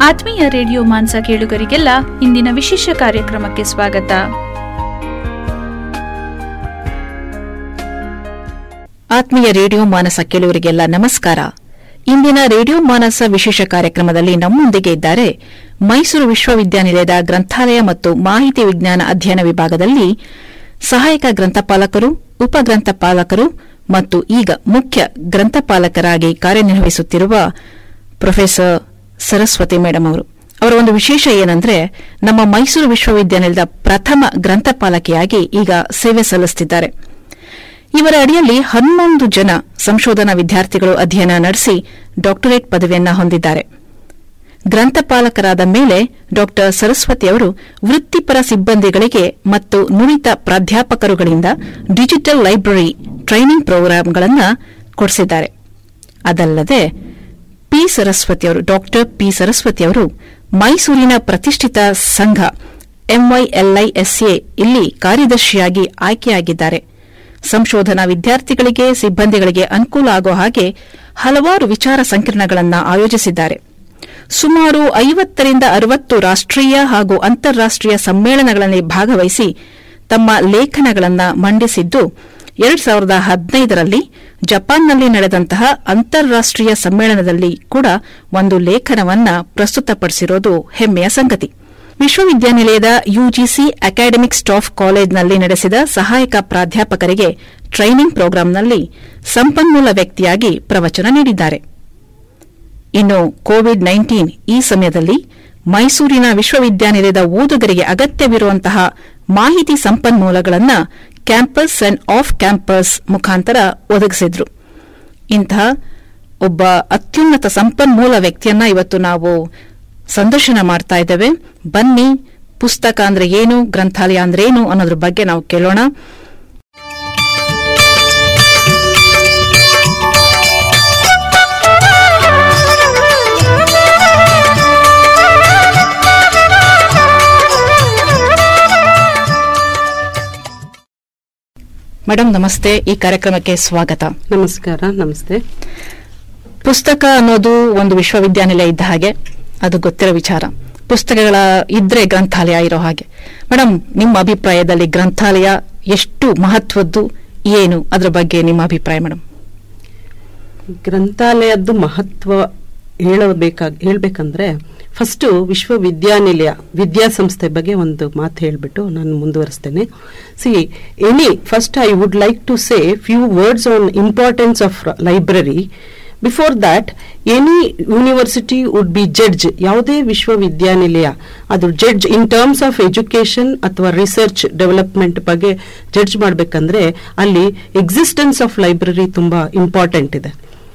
ಆತ್ಮೀಯ ರೇಡಿಯೋ ಮಾನ್ಸ ಕೇಳುಗರಿಗೆಲ್ಲ ಇಂದಿನ ವಿಶೇಷ ಕಾರ್ಯಕ್ರಮಕ್ಕೆ ಸ್ವಾಗತ ಆತ್ಮೀಯ ರೇಡಿಯೋ ಮಾನಸ ಕೇಳುವರಿಗೆಲ್ಲ ನಮಸ್ಕಾರ ಇಂದಿನ ರೇಡಿಯೋ ಮಾನಸ ವಿಶೇಷ ಕಾರ್ಯಕ್ರಮದಲ್ಲಿ ನಮ್ಮೊಂದಿಗೆ ಇದ್ದಾರೆ ಮೈಸೂರು ವಿಶ್ವವಿದ್ಯಾನಿಲಯದ ಗ್ರಂಥಾಲಯ ಮತ್ತು ಮಾಹಿತಿ ವಿಜ್ಞಾನ ಅಧ್ಯಯನ ವಿಭಾಗದಲ್ಲಿ ಸಹಾಯಕ ಗ್ರಂಥಪಾಲಕರು ಉಪಗ್ರಂಥಪಾಲಕರು ಮತ್ತು ಈಗ ಮುಖ್ಯ ಗ್ರಂಥಪಾಲಕರಾಗಿ ಕಾರ್ಯನಿರ್ವಹಿಸುತ್ತಿರುವ ಪ್ರೊಫೆಸರ್ ಸರಸ್ವತಿ ಮೇಡಮ್ ಅವರು ಅವರ ಒಂದು ವಿಶೇಷ ಏನಂದ್ರೆ ನಮ್ಮ ಮೈಸೂರು ವಿಶ್ವವಿದ್ಯಾನಿಲಯದ ಪ್ರಥಮ ಗ್ರಂಥಪಾಲಕಿಯಾಗಿ ಈಗ ಸೇವೆ ಸಲ್ಲಿಸುತ್ತಿದ್ದಾರೆ ಇವರ ಅಡಿಯಲ್ಲಿ ಹನ್ನೊಂದು ಜನ ಸಂಶೋಧನಾ ವಿದ್ಯಾರ್ಥಿಗಳು ಅಧ್ಯಯನ ನಡೆಸಿ ಡಾಕ್ಟರೇಟ್ ಪದವಿಯನ್ನ ಹೊಂದಿದ್ದಾರೆ ಗ್ರಂಥಪಾಲಕರಾದ ಮೇಲೆ ಡಾಕ್ಟರ್ ಸರಸ್ವತಿ ಅವರು ವೃತ್ತಿಪರ ಸಿಬ್ಬಂದಿಗಳಿಗೆ ಮತ್ತು ನುರಿತ ಪ್ರಾಧ್ಯಾಪಕರುಗಳಿಂದ ಡಿಜಿಟಲ್ ಲೈಬ್ರರಿ ಟ್ರೈನಿಂಗ್ ಪ್ರೋಗ್ರಾಂಗಳನ್ನು ಕೊಡಿಸಿದ್ದಾರೆ ಅದಲ್ಲದೆ ಪಿ ಸರಸ್ವತಿ ಅವರು ಡಾಕ್ಟರ್ ಪಿ ಸರಸ್ವತಿ ಅವರು ಮೈಸೂರಿನ ಪ್ರತಿಷ್ಠಿತ ಸಂಘ ಎಂವೈಎಲ್ಐಎಸ್ಎ ಇಲ್ಲಿ ಕಾರ್ಯದರ್ಶಿಯಾಗಿ ಆಯ್ಕೆಯಾಗಿದ್ದಾರೆ ಸಂಶೋಧನಾ ವಿದ್ಯಾರ್ಥಿಗಳಿಗೆ ಸಿಬ್ಬಂದಿಗಳಿಗೆ ಅನುಕೂಲ ಆಗೋ ಹಾಗೆ ಹಲವಾರು ವಿಚಾರ ಸಂಕಿರಣಗಳನ್ನು ಆಯೋಜಿಸಿದ್ದಾರೆ ಸುಮಾರು ಐವತ್ತರಿಂದ ಅರವತ್ತು ರಾಷ್ಟೀಯ ಹಾಗೂ ಅಂತಾರಾಷ್ಟೀಯ ಸಮ್ಮೇಳನಗಳಲ್ಲಿ ಭಾಗವಹಿಸಿ ತಮ್ಮ ಲೇಖನಗಳನ್ನು ಮಂಡಿಸಿದ್ದು ಎರಡ್ ಸಾವಿರದ ಹದಿನೈದರಲ್ಲಿ ಜಪಾನ್ನಲ್ಲಿ ನಡೆದಂತಹ ಅಂತಾರಾಷ್ಟೀಯ ಸಮ್ಮೇಳನದಲ್ಲಿ ಕೂಡ ಒಂದು ಲೇಖನವನ್ನ ಪ್ರಸ್ತುತಪಡಿಸಿರೋದು ಹೆಮ್ಮೆಯ ಸಂಗತಿ ವಿಶ್ವವಿದ್ಯಾನಿಲಯದ ಯುಜಿಸಿ ಅಕಾಡೆಮಿಕ್ ಸ್ಟಾಫ್ ಕಾಲೇಜ್ನಲ್ಲಿ ನಡೆಸಿದ ಸಹಾಯಕ ಪ್ರಾಧ್ಯಾಪಕರಿಗೆ ಟ್ರೈನಿಂಗ್ ಪ್ರೋಗ್ರಾಂನಲ್ಲಿ ಸಂಪನ್ಮೂಲ ವ್ಯಕ್ತಿಯಾಗಿ ಪ್ರವಚನ ನೀಡಿದ್ದಾರೆ ಇನ್ನು ಕೋವಿಡ್ ನೈನ್ಟೀನ್ ಈ ಸಮಯದಲ್ಲಿ ಮೈಸೂರಿನ ವಿಶ್ವವಿದ್ಯಾನಿಲಯದ ಓದುಗರಿಗೆ ಅಗತ್ಯವಿರುವಂತಹ ಮಾಹಿತಿ ಸಂಪನ್ಮೂಲಗಳನ್ನು ಕ್ಯಾಂಪಸ್ ಅಂಡ್ ಆಫ್ ಕ್ಯಾಂಪಸ್ ಮುಖಾಂತರ ಒದಗಿಸಿದ್ರು ಇಂತಹ ಒಬ್ಬ ಅತ್ಯುನ್ನತ ಸಂಪನ್ಮೂಲ ವ್ಯಕ್ತಿಯನ್ನ ಇವತ್ತು ನಾವು ಸಂದರ್ಶನ ಮಾಡ್ತಾ ಇದ್ದೇವೆ ಬನ್ನಿ ಪುಸ್ತಕ ಅಂದ್ರೆ ಏನು ಗ್ರಂಥಾಲಯ ಅಂದ್ರೆ ಏನು ಅನ್ನೋದ್ರ ಬಗ್ಗೆ ನಾವು ಕೇಳೋಣ ಮೇಡಮ್ ನಮಸ್ತೆ ಈ ಕಾರ್ಯಕ್ರಮಕ್ಕೆ ಸ್ವಾಗತ ನಮಸ್ಕಾರ ನಮಸ್ತೆ ಪುಸ್ತಕ ಅನ್ನೋದು ಒಂದು ವಿಶ್ವವಿದ್ಯಾನಿಲಯ ಇದ್ದ ಹಾಗೆ ಅದು ಗೊತ್ತಿರೋ ವಿಚಾರ ಪುಸ್ತಕಗಳ ಇದ್ರೆ ಗ್ರಂಥಾಲಯ ಇರೋ ಹಾಗೆ ಮೇಡಮ್ ನಿಮ್ಮ ಅಭಿಪ್ರಾಯದಲ್ಲಿ ಗ್ರಂಥಾಲಯ ಎಷ್ಟು ಮಹತ್ವದ್ದು ಏನು ಅದ್ರ ಬಗ್ಗೆ ನಿಮ್ಮ ಅಭಿಪ್ರಾಯ ಮೇಡಮ್ ಗ್ರಂಥಾಲಯದ್ದು ಮಹತ್ವ ಹೇಳಬೇಕಾಗ ಹೇಳ್ಬೇಕಂದ್ರೆ ಫಸ್ಟ್ ವಿಶ್ವವಿದ್ಯಾನಿಲಯ ವಿದ್ಯಾಸಂಸ್ಥೆ ಬಗ್ಗೆ ಒಂದು ಮಾತು ಹೇಳ್ಬಿಟ್ಟು ನಾನು ಮುಂದುವರಿಸ್ತೇನೆ see any first I would like to say few words on importance of library before that any university would be judge ಯಾವುದೇ ವಿಶ್ವವಿದ್ಯಾನಿಲಯ ಅದು judge in terms of education ಅಥವಾ ರಿಸರ್ಚ್ ಡೆವಲಪ್ಮೆಂಟ್ ಬಗ್ಗೆ ಜಡ್ಜ್ ಮಾಡಬೇಕಂದ್ರೆ ಅಲ್ಲಿ ಎಕ್ಸಿಸ್ಟೆನ್ಸ್ ಆಫ್ ಲೈಬ್ರರಿ ತುಂಬಾ important ಇದೆ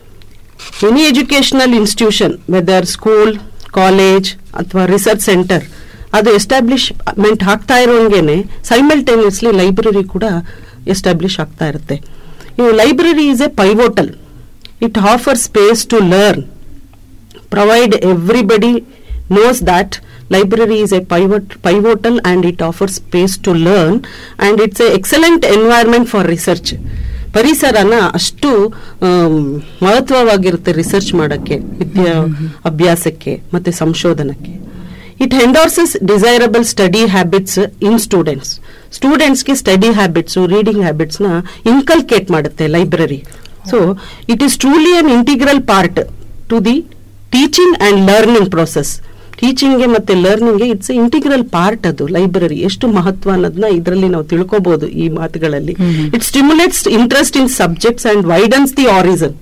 any educational institution whether school college ಅಥವಾ ರಿಸರ್ಚ್ ಸೆಂಟರ್ ಅದು ಎಸ್ಟಾಬ್ಲಿಷ್ಮೆಂಟ್ ಆಗ್ತಾ ಇರೋಂಗೆನೆ ಸೈಮಲ್ಟೇನಿಯಸ್ಲಿ ಲೈಬ್ರರಿ ಕೂಡ ಎಸ್ಟಾಬ್ಲಿಷ್ ಆಗ್ತಾ ಇರುತ್ತೆ ಈ library is A ಪೈವೋಟಲ್ it offer space to learn provide everybody knows that library is a pivot, pivotal and it offers space to learn and it's a excellent environment for research ಪರಿಸರನ ಅಷ್ಟು am, ಮಹತ್ವವಾಗಿರುತ್ತೆ research ಮಾಡಕ್ಕೆ ವಿದ್ಯಾ ಅಭ್ಯಾಸಕ್ಕೆ ಮತ್ತೆ ಸಂಶೋಧನಕ್ಕೆ it endorses desirable study habits in students ಸ್ಟೂಡೆಂಟ್ಸ್ಗೆ study habits reading habits ನ inculcate ಮಾಡುತ್ತೆ library so it is truly an integral part to the teaching and learning process ಟೀಚಿಂಗ್ಗೆ ಮತ್ತೆ ಲರ್ನಿಂಗ್ಗೆ ಇಟ್ಸ್ ಇಂಟಿಗ್ರಲ್ ಪಾರ್ಟ್ ಅದು ಲೈಬ್ರರಿ ಎಷ್ಟು ಮಹತ್ವ ಅನ್ನೋದನ್ನ ಇದರಲ್ಲಿ ನಾವು ತಿಳ್ಕೋಬಹುದು ಈ ಮಾತುಗಳಲ್ಲಿ it stimulates interest in subjects and widens the horizon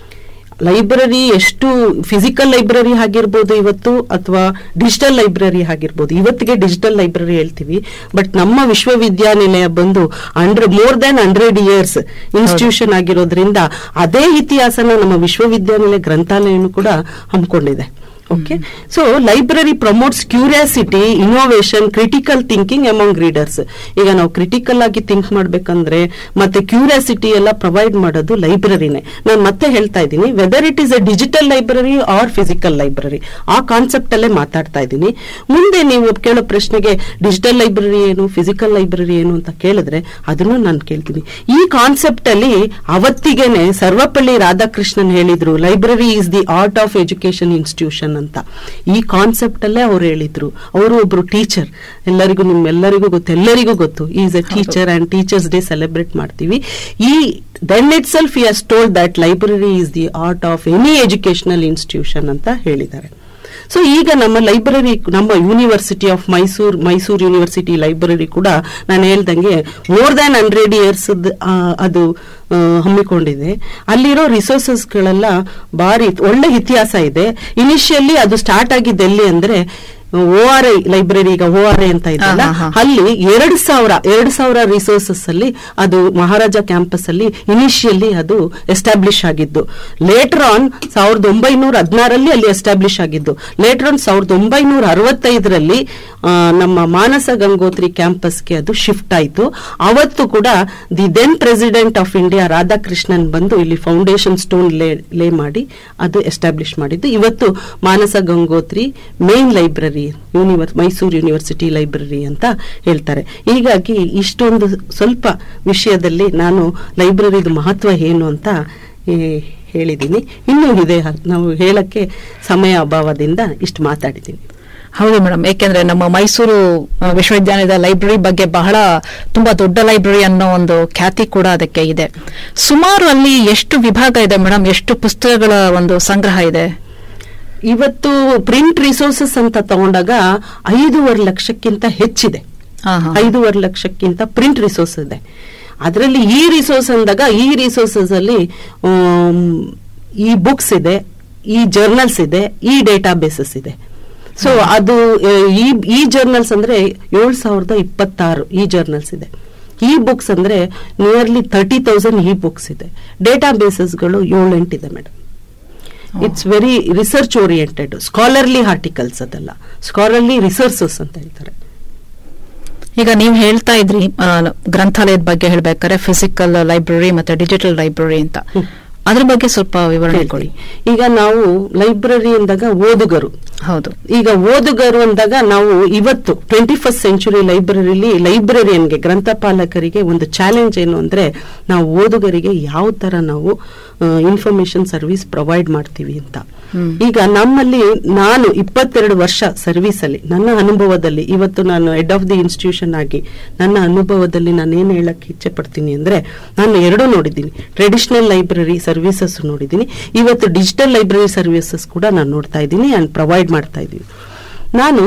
library ಎಷ್ಟು ಫಿಸಿಕಲ್ ಲೈಬ್ರರಿ ಆಗಿರ್ಬೋದು ಇವತ್ತು ಅಥವಾ ಡಿಜಿಟಲ್ ಲೈಬ್ರರಿ ಆಗಿರ್ಬೋದು ಇವತ್ತಿಗೆ ಡಿಜಿಟಲ್ ಲೈಬ್ರರಿ ಹೇಳ್ತೀವಿ ಬಟ್ ನಮ್ಮ ವಿಶ್ವವಿದ್ಯಾನಿಲಯ ಬಂದು hundred more than hundred years institution ಆಗಿರೋದ್ರಿಂದ ಅದೇ ಇತಿಹಾಸನ ನಮ್ಮ ವಿಶ್ವವಿದ್ಯಾನಿಲಯ ಗ್ರಂಥಾಲಯನು ಕೂಡ ಹಮ್ಮಿಕೊಂಡಿದೆ okay so library promotes curiosity innovation critical thinking among readers ಈಗ ನಾವು ಕ್ರಿಟಿಕಲ್ ಆಗಿ ಥಿಂಕ್ ಮಾಡ್ಬೇಕಂದ್ರೆ ಮತ್ತೆ ಕ್ಯೂರಿಯಾಸಿಟಿ ಎಲ್ಲ ಪ್ರೊವೈಡ್ ಮಾಡೋದು ಲೈಬ್ರರಿನೇ ನಾನು ಮತ್ತೆ ಹೇಳ್ತಾ ಇದ್ದೀನಿ whether it is a digital library or physical library ಆ ಕಾನ್ಸೆಪ್ಟ್ ಅಲ್ಲೇ ಮಾತಾಡ್ತಾ ಇದ್ದೀನಿ ಮುಂದೆ ನೀವು ಕೇಳೋ ಪ್ರಶ್ನೆಗೆ ಡಿಜಿಟಲ್ ಲೈಬ್ರರಿ ಏನು ಫಿಸಿಕಲ್ ಲೈಬ್ರರಿ ಏನು ಅಂತ ಕೇಳಿದ್ರೆ ಅದನ್ನು ನಾನು ಕೇಳ್ತೀನಿ ಈ ಕಾನ್ಸೆಪ್ಟ್ ಅಲ್ಲಿ ಅವತ್ತಿಗೆನೆ ಸರ್ವಪಳ್ಳಿ ರಾಧಾಕೃಷ್ಣನ್ ಹೇಳಿದ್ರು library is the heart of education institution ಅಂತ ಈ ಕಾನ್ಸೆಪ್ಟ್ ಅಲ್ಲೇ ಅವ್ರು ಹೇಳಿದ್ರು ಅವರು ಒಬ್ರು ಟೀಚರ್ ಎಲ್ಲರಿಗೂ ನಿಮ್ಮೆಲ್ಲರಿಗೂ ಗೊತ್ತು ಎಲ್ಲರಿಗೂ ಗೊತ್ತು is a teacher and teachers day celebrate ಮಾಡ್ತೀವಿ ಈ then itself he has told that library is the heart of any educational institution ಅಂತ ಹೇಳಿದ್ದಾರೆ ಸೊ ಈಗ ನಮ್ಮ ಲೈಬ್ರರಿ ನಮ್ಮ university of Mysore Mysuru university library ಕೂಡ ನಾನು ಹೇಳ್ದಂಗೆ ಮೋರ್ ದ್ಯಾನ್ ಹಂಡ್ರೆಡ್ ಇಯರ್ಸ್ ಅದು ಆ, ಹಮ್ಮಿಕೊಂಡಿದೆ ಅಲ್ಲಿರೋ ರಿಸೋರ್ಸಸ್ಗಳೆಲ್ಲ ಭಾರಿ ಒಳ್ಳೆ ಇತಿಹಾಸ ಇದೆ ಇನಿಷಿಯಲಿ ಅದು ಸ್ಟಾರ್ಟ್ ಆಗಿದ್ದು ಎಲ್ಲಿ ಅಂದ್ರೆ ಓ ಆರ್ ಐ ಲೈಬ್ರರಿ ಈಗ ಓ ಆರ್ ಐ ಅಂತ ಇದೆಯಲ್ಲ ಹಾ, ಹಾ, ಹಾ. ಅಲ್ಲಿ ಎರಡು ಸಾವಿರ ಎರಡು ಸಾವಿರ ರಿಸೋರ್ಸಸ್ ಅಲ್ಲಿ ಅದು ಮಹಾರಾಜ ಕ್ಯಾಂಪಸ್ ಅಲ್ಲಿ ಇನಿಷಿಯಲಿ ಅದು ಎಸ್ಟಾಬ್ಲಿಷ್ ಆಗಿದ್ದು ಲೇಟರ್ ಆನ್ ಸಾವಿರದ ಒಂಬೈನೂರ ಹದಿನಾರಲ್ಲಿ ಅಲ್ಲಿ ಎಸ್ಟಾಬ್ಲಿಷ್ ಆಗಿದ್ದು ಲೇಟರ್ ಆನ್ ಸಾವಿರದ ಒಂಬೈನೂರ ಅರವತ್ತೈದರಲ್ಲಿ ಆ, ನಮ್ಮ ಮಾನಸ ಗಂಗೋತ್ರಿ ಕ್ಯಾಂಪಸ್ಗೆ ಅದು ಶಿಫ್ಟ್ ಆಯಿತು ಅವತ್ತು ಕೂಡ the then president of India Radhakrishnan ಬಂದು ಇಲ್ಲಿ ಫೌಂಡೇಶನ್ ಸ್ಟೋನ್ ಲೇ ಲೇ ಮಾಡಿ ಅದು ಎಸ್ಟಾಬ್ಲಿಷ್ ಮಾಡಿದ್ದು ಇವತ್ತು ಮಾನಸ ಗಂಗೋತ್ರಿ ಮೇನ್ ಲೈಬ್ರರಿ ಯೂನಿವರ್ ಮೈಸೂರು ಯೂನಿವರ್ಸಿಟಿ ಲೈಬ್ರರಿ ಅಂತ ಹೇಳ್ತಾರೆ ಹೀಗಾಗಿ ಇಷ್ಟೊಂದು ಸ್ವಲ್ಪ ವಿಷಯದಲ್ಲಿ ನಾನು ಲೈಬ್ರರಿದು ಮಹತ್ವ ಏನು ಅಂತ ಏ, ಹೇಳಿದ್ದೀನಿ ಇನ್ನೂ ಇದೆ ನಾವು ಹೇಳಕ್ಕೆ ಸಮಯ ಅಭಾವದಿಂದ ಇಷ್ಟು ಮಾತಾಡಿದ್ದೀನಿ ಹೌದು ಮೇಡಮ್ ಏಕೆಂದ್ರೆ ನಮ್ಮ ಮೈಸೂರು ಆ, ವಿಶ್ವವಿದ್ಯಾಲಯದ ಲೈಬ್ರರಿ ಬಗ್ಗೆ ಬಹಳ ತುಂಬಾ ದೊಡ್ಡ ಲೈಬ್ರರಿ ಅನ್ನೋ ಒಂದು ಖ್ಯಾತಿ ಕೂಡ ಅದಕ್ಕೆ ಇದೆ ಸುಮಾರು ಅಲ್ಲಿ ಎಷ್ಟು ವಿಭಾಗ ಇದೆ ಮೇಡಮ್ ಎಷ್ಟು ಪುಸ್ತಕಗಳ ಒಂದು ಸಂಗ್ರಹ ಇದೆ ಇವತ್ತು ಪ್ರಿಂಟ್ ರಿಸೋರ್ಸಸ್ ಅಂತ ತಗೊಂಡಾಗ ಐದೂವರೆ ಲಕ್ಷಕ್ಕಿಂತ ಹೆಚ್ಚಿದೆ ಹಾ, ಹಾ. ಐದೂವರೆ ಲಕ್ಷಕ್ಕಿಂತ ಪ್ರಿಂಟ್ ರಿಸೋರ್ಸ್ ಇದೆ ಅದರಲ್ಲಿ ಈ ರಿಸೋರ್ಸ್ ಅಂದಾಗ ಈ ರಿಸೋರ್ಸಸ್ ಅಲ್ಲಿ ಆಮ್, ಈ ಬುಕ್ಸ್ ಇದೆ ಈ ಜರ್ನಲ್ಸ್ ಇದೆ ಈ ಡೇಟಾ ಬೇಸಸ್ ಇದೆ ಸೊ ಅದು ಆ, ಈ ಈ ಜರ್ನಲ್ಸ್ ಅಂದ್ರೆ ಏಳು ಸಾವಿರದ ಇಪ್ಪತ್ತಾರು ಈ ಜರ್ನಲ್ಸ್ ಇದೆ ಈ ಬುಕ್ಸ್ ಅಂದ್ರೆ nearly thirty thousand ebooks ಇದೆ ಡೇಟಾ ಬೇಸಸ್ಗಳು ಏಳೆಂಟಿದೆ madam it's very research oriented scholarly articles ಅದೆಲ್ಲ ಸ್ಕಾಲರ್ಲಿ ರಿಸರ್ಚಸ್ ಅಂತ ಹೇಳ್ತಾರೆ ಈಗ ನೀವು ಹೇಳ್ತಾ ಇದ್ರಿ ಆ, ಗ್ರಂಥಾಲಯದ ಬಗ್ಗೆ ಹೇಳ್ಬೇಕಾದ್ರೆ ಫಿಸಿಕಲ್ ಲೈಬ್ರರಿ ಮತ್ತೆ ಡಿಜಿಟಲ್ ಲೈಬ್ರರಿ ಅಂತ ಹ್ಮ್. ಅದ್ರ ಬಗ್ಗೆ ಸ್ವಲ್ಪ ವಿವರಣೆ ಕೊಡಿ ಹೇಳ್ತೀನಿ. ಈಗ ನಾವು ಲೈಬ್ರರಿ ಅಂದಾಗ ಓದುಗರು ಹೌದು ಈಗ ಓದುಗರು ಅಂದಾಗ ನಾವು ಇವತ್ತು ಟ್ವೆಂಟಿ ಫಸ್ಟ್ ಸೆಂಚುರಿ ಲೈಬ್ರರಿಲಿ ಲೈಬ್ರರಿಯನ್ಗೆ ಗ್ರಂಥಪಾಲಕರಿಗೆ ಒಂದು ಚಾಲೆಂಜ್ ಏನು ಅಂದ್ರೆ ನಾವು ಓದುಗರಿಗೆ ಯಾವ ತರ ನಾವು ಇನ್ಫಾರ್ಮೇಶನ್ ಸರ್ವಿಸ್ ಪ್ರೊವೈಡ್ ಮಾಡ್ತೀವಿ ಅಂತ ಹ್ಮ್. ಈಗ ನಮ್ಮಲ್ಲಿ ನಾನು ಇಪ್ಪತ್ತೆರಡು ವರ್ಷ ಸರ್ವಿಸ್ ಅಲ್ಲಿ ನನ್ನ ಅನುಭವದಲ್ಲಿ ಇವತ್ತು ನಾನು ಹೆಡ್ ಆಫ್ ದಿ ಇನ್ಸ್ಟಿಟ್ಯೂಷನ್ ಆಗಿ ನನ್ನ ಅನುಭವದಲ್ಲಿ ನಾನು ಏನು ಹೇಳಕ್ ಇಚ್ಛೆ ಪಡ್ತೀನಿ ಅಂದ್ರೆ ನಾನು ಎರಡೂ ನೋಡಿದ್ದೀನಿ ಟ್ರೆಡಿಷನಲ್ ಲೈಬ್ರರಿ ಸರ್ವಿಸಸ್ ನೋಡಿದ್ದೀನಿ ಇವತ್ತು ಡಿಜಿಟಲ್ ಲೈಬ್ರರಿ ಸರ್ವಿಸಸ್ ಕೂಡ ನಾನು ನೋಡ್ತಾ ಇದ್ದೀನಿ ಅಂಡ್ ಪ್ರೊವೈಡ್ ಮಾಡ್ತಾ ಇದ್ದೀವಿ ನಾನು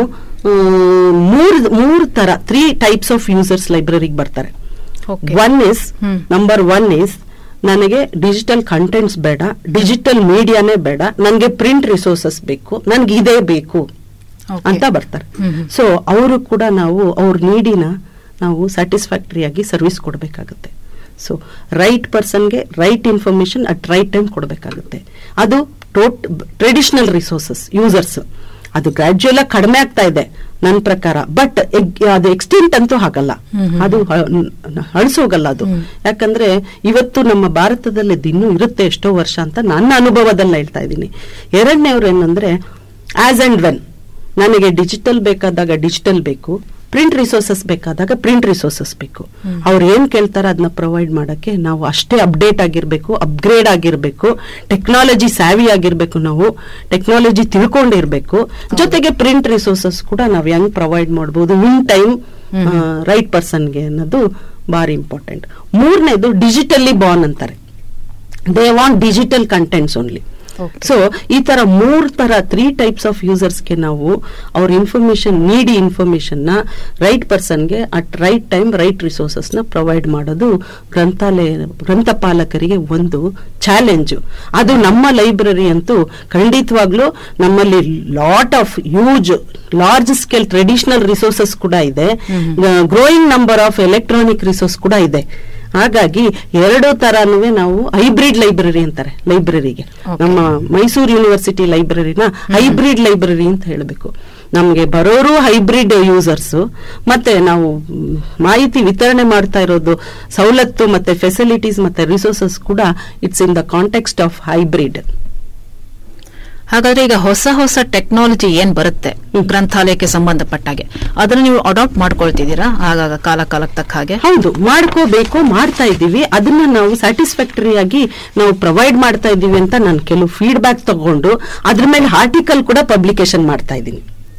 ಮೂರು ಮೂರು ತರ ತ್ರೀ ಟೈಪ್ಸ್ ಆಫ್ ಯೂಸರ್ಸ್ ಲೈಬ್ರರಿಗೆ ಬರ್ತಾರೆ Okay. One is hmm. Number one is ನನಗೆ ಡಿಜಿಟಲ್ ಕಂಟೆಂಟ್ಸ್ ಬೇಡ ಡಿಜಿಟಲ್ ಮೀಡಿಯಾನೇ ಬೇಡ ನನಗೆ ಪ್ರಿಂಟ್ ರಿಸೋರ್ಸಸ್ ಬೇಕು ನನಗೆ ಇದೇ ಬೇಕು Okay. ಅಂತ ಬರ್ತಾರೆ ಹ್ಮ್ ಹ್ಮ್. ಸೊ ಅವರು ಕೂಡ ನಾವು ಅವ್ರ ನೀಡಿನ ನಾವು ಸ್ಯಾಟಿಸ್ಫ್ಯಾಕ್ಟರಿ ಆಗಿ ಸರ್ವಿಸ್ ಕೊಡಬೇಕಾಗುತ್ತೆ ಸೊ ರೈಟ್ ಪರ್ಸನ್ಗೆ right information at right time ಕೊಡಬೇಕಾಗುತ್ತೆ ಅದು ಟೋಟ್ ಟ್ರೆಡಿಷನಲ್ ರಿಸೋರ್ಸಸ್ ಯೂಸರ್ಸ್ ಅದು ಗ್ರಾಜುಯಲ್ ಆಗಿ ಕಡಿಮೆ ಆಗ್ತಾ ಇದೆ ನನ್ನ ಪ್ರಕಾರ ಬಟ್ ಅದು ಎಕ್ಸ್ಟೆಂಟ್ ಅಂತೂ ಆಗಲ್ಲ ಹ್ಮ್ ಹ್ಮ್. ಅದು ಅಳಿಸೋಗಲ್ಲ ಅದು ಹ್ಮ್. ಯಾಕಂದ್ರೆ ಇವತ್ತು ನಮ್ಮ ಭಾರತದಲ್ಲಿ ಇದು ಇನ್ನೂ ಇರುತ್ತೆ ಎಷ್ಟೋ ವರ್ಷ ಅಂತ ನನ್ನ ಅನುಭವದಲ್ಲಿ ಹೇಳ್ತಾ ಇದ್ದೀನಿ ಎರಡನೇವ್ರು ಏನಂದ್ರೆ ಆಸ್ ಅಂಡ್ ವೆನ್ ನನಗೆ ಡಿಜಿಟಲ್ ಬೇಕಾದಾಗ ಡಿಜಿಟಲ್ ಬೇಕು ಪ್ರಿಂಟ್ ರಿಸೋರ್ಸಸ್ ಬೇಕಾದಾಗ ಪ್ರಿಂಟ್ ರಿಸೋರ್ಸಸ್ ಬೇಕು ಹ್ಮ್. ಅವ್ರು ಏನ್ ಕೇಳ್ತಾರೆ ಅದನ್ನ ಪ್ರೊವೈಡ್ ಮಾಡಕ್ಕೆ ನಾವು ಅಷ್ಟೇ ಅಪ್ಡೇಟ್ ಆಗಿರ್ಬೇಕು ಅಪ್ಗ್ರೇಡ್ ಆಗಿರ್ಬೇಕು ಟೆಕ್ನಾಲಜಿ ಸ್ಯಾವಿ ಆಗಿರ್ಬೇಕು ನಾವು ಟೆಕ್ನಾಲಜಿ ತಿಳ್ಕೊಂಡಿರ್ಬೇಕು ಜೊತೆಗೆ ಪ್ರಿಂಟ್ ರಿಸೋರ್ಸಸ್ ಕೂಡ ನಾವು ಹೆಂಗ್ ಪ್ರೊವೈಡ್ ಮಾಡ್ಬೋದು ಇನ್ ಟೈಮ್ ಹ್ಮ್. ರೈಟ್ ಪರ್ಸನ್ಗೆ ಅನ್ನೋದು ಭಾರಿ ಇಂಪಾರ್ಟೆಂಟ್ ಮೂರನೇದು ಡಿಜಿಟಲಿ ಬಾರ್ನ್ ಅಂತಾರೆ they want digital contents only Okay. So ಈ ತರ ಮೂರ್ ತರ ತ್ರೀ ಟೈಪ್ಸ್ ಆಫ್ ಯೂಸರ್ಸ್ಗೆ ನಾವು ಅವ್ರ ಇನ್ಫಾರ್ಮೇಶನ್ ನೀಡಿ ಇನ್ಫಾರ್ಮೇಶನ್ ನ ರೈಟ್ ಪರ್ಸನ್ಗೆ at right time right resources ನ ಪ್ರೊವೈಡ್ ಮಾಡೋದು ಗ್ರಂಥಾಲಯ ಗ್ರಂಥಪಾಲಕರಿಗೆ ಒಂದು ಚಾಲೆಂಜ್ ಅದು ನಮ್ಮ ಲೈಬ್ರರಿ ಅಂತೂ ಖಂಡಿತವಾಗ್ಲೂ ನಮ್ಮಲ್ಲಿ lot of use large scale traditional resources ಕೂಡ ಇದೆ growing number of electronic resource ಕೂಡ ಇದೆ ಹಾಗಾಗಿ ಎರಡು ತರಾನು ನಾವು ಹೈಬ್ರಿಡ್ ಲೈಬ್ರರಿ ಅಂತಾರೆ ಲೈಬ್ರರಿಗೆ Okay. ನಮ್ಮ ಮೈಸೂರು ಯೂನಿವರ್ಸಿಟಿ ಲೈಬ್ರರಿನ ಹೈಬ್ರಿಡ್ ಲೈಬ್ರರಿ ಅಂತ ಹೇಳಬೇಕು ನಮಗೆ ಬರೋರು ಹೈಬ್ರಿಡ್ ಯೂಸರ್ಸ್ ಮತ್ತೆ ನಾವು ಮ್, ಮಾಹಿತಿ ವಿತರಣೆ ಮಾಡ್ತಾ ಇರೋದು ಸವಲತ್ತು ಮತ್ತೆ ಫೆಸಿಲಿಟೀಸ್ ಮತ್ತೆ ರಿಸೋರ್ಸಸ್ ಕೂಡ it's in the context of hybrid ಹಾಗಾದ್ರೆ ಈಗ ಹೊಸ ಹೊಸ ಟೆಕ್ನಾಲಜಿ ಏನ್ ಬರುತ್ತೆ ಗ್ರಂಥಾಲಯಕ್ಕೆ ಸಂಬಂಧಪಟ್ಟಾಗೆ ಅದನ್ನ ನೀವು ಅಡಾಪ್ಟ್ ಮಾಡ್ಕೊಳ್ತಿದ್ದೀರಾ ಆಗಾಗ ಕಾಲ ಕಾಲಕ್ಕೆ ತಕ್ಕ ಹಾಗೆ ಹೌದು ಮಾಡ್ಕೋಬೇಕು ಮಾಡ್ತಾ ಇದ್ದೀವಿ ಅದನ್ನ ನಾವು ಸ್ಯಾಟಿಸ್ಫ್ಯಾಕ್ಟರಿ ಆಗಿ ನಾವು ಪ್ರೊವೈಡ್ ಮಾಡ್ತಾ ಇದ್ದೀವಿ ಅಂತ ನಾನು ಕೆಲವು ಫೀಡ್ಬ್ಯಾಕ್ ತಗೊಂಡು ಅದ್ರ ಮೇಲೆ ಆರ್ಟಿಕಲ್ ಕೂಡ ಪಬ್ಲಿಕೇಶನ್ ಮಾಡ್ತಾ ಇದ್ದೀನಿ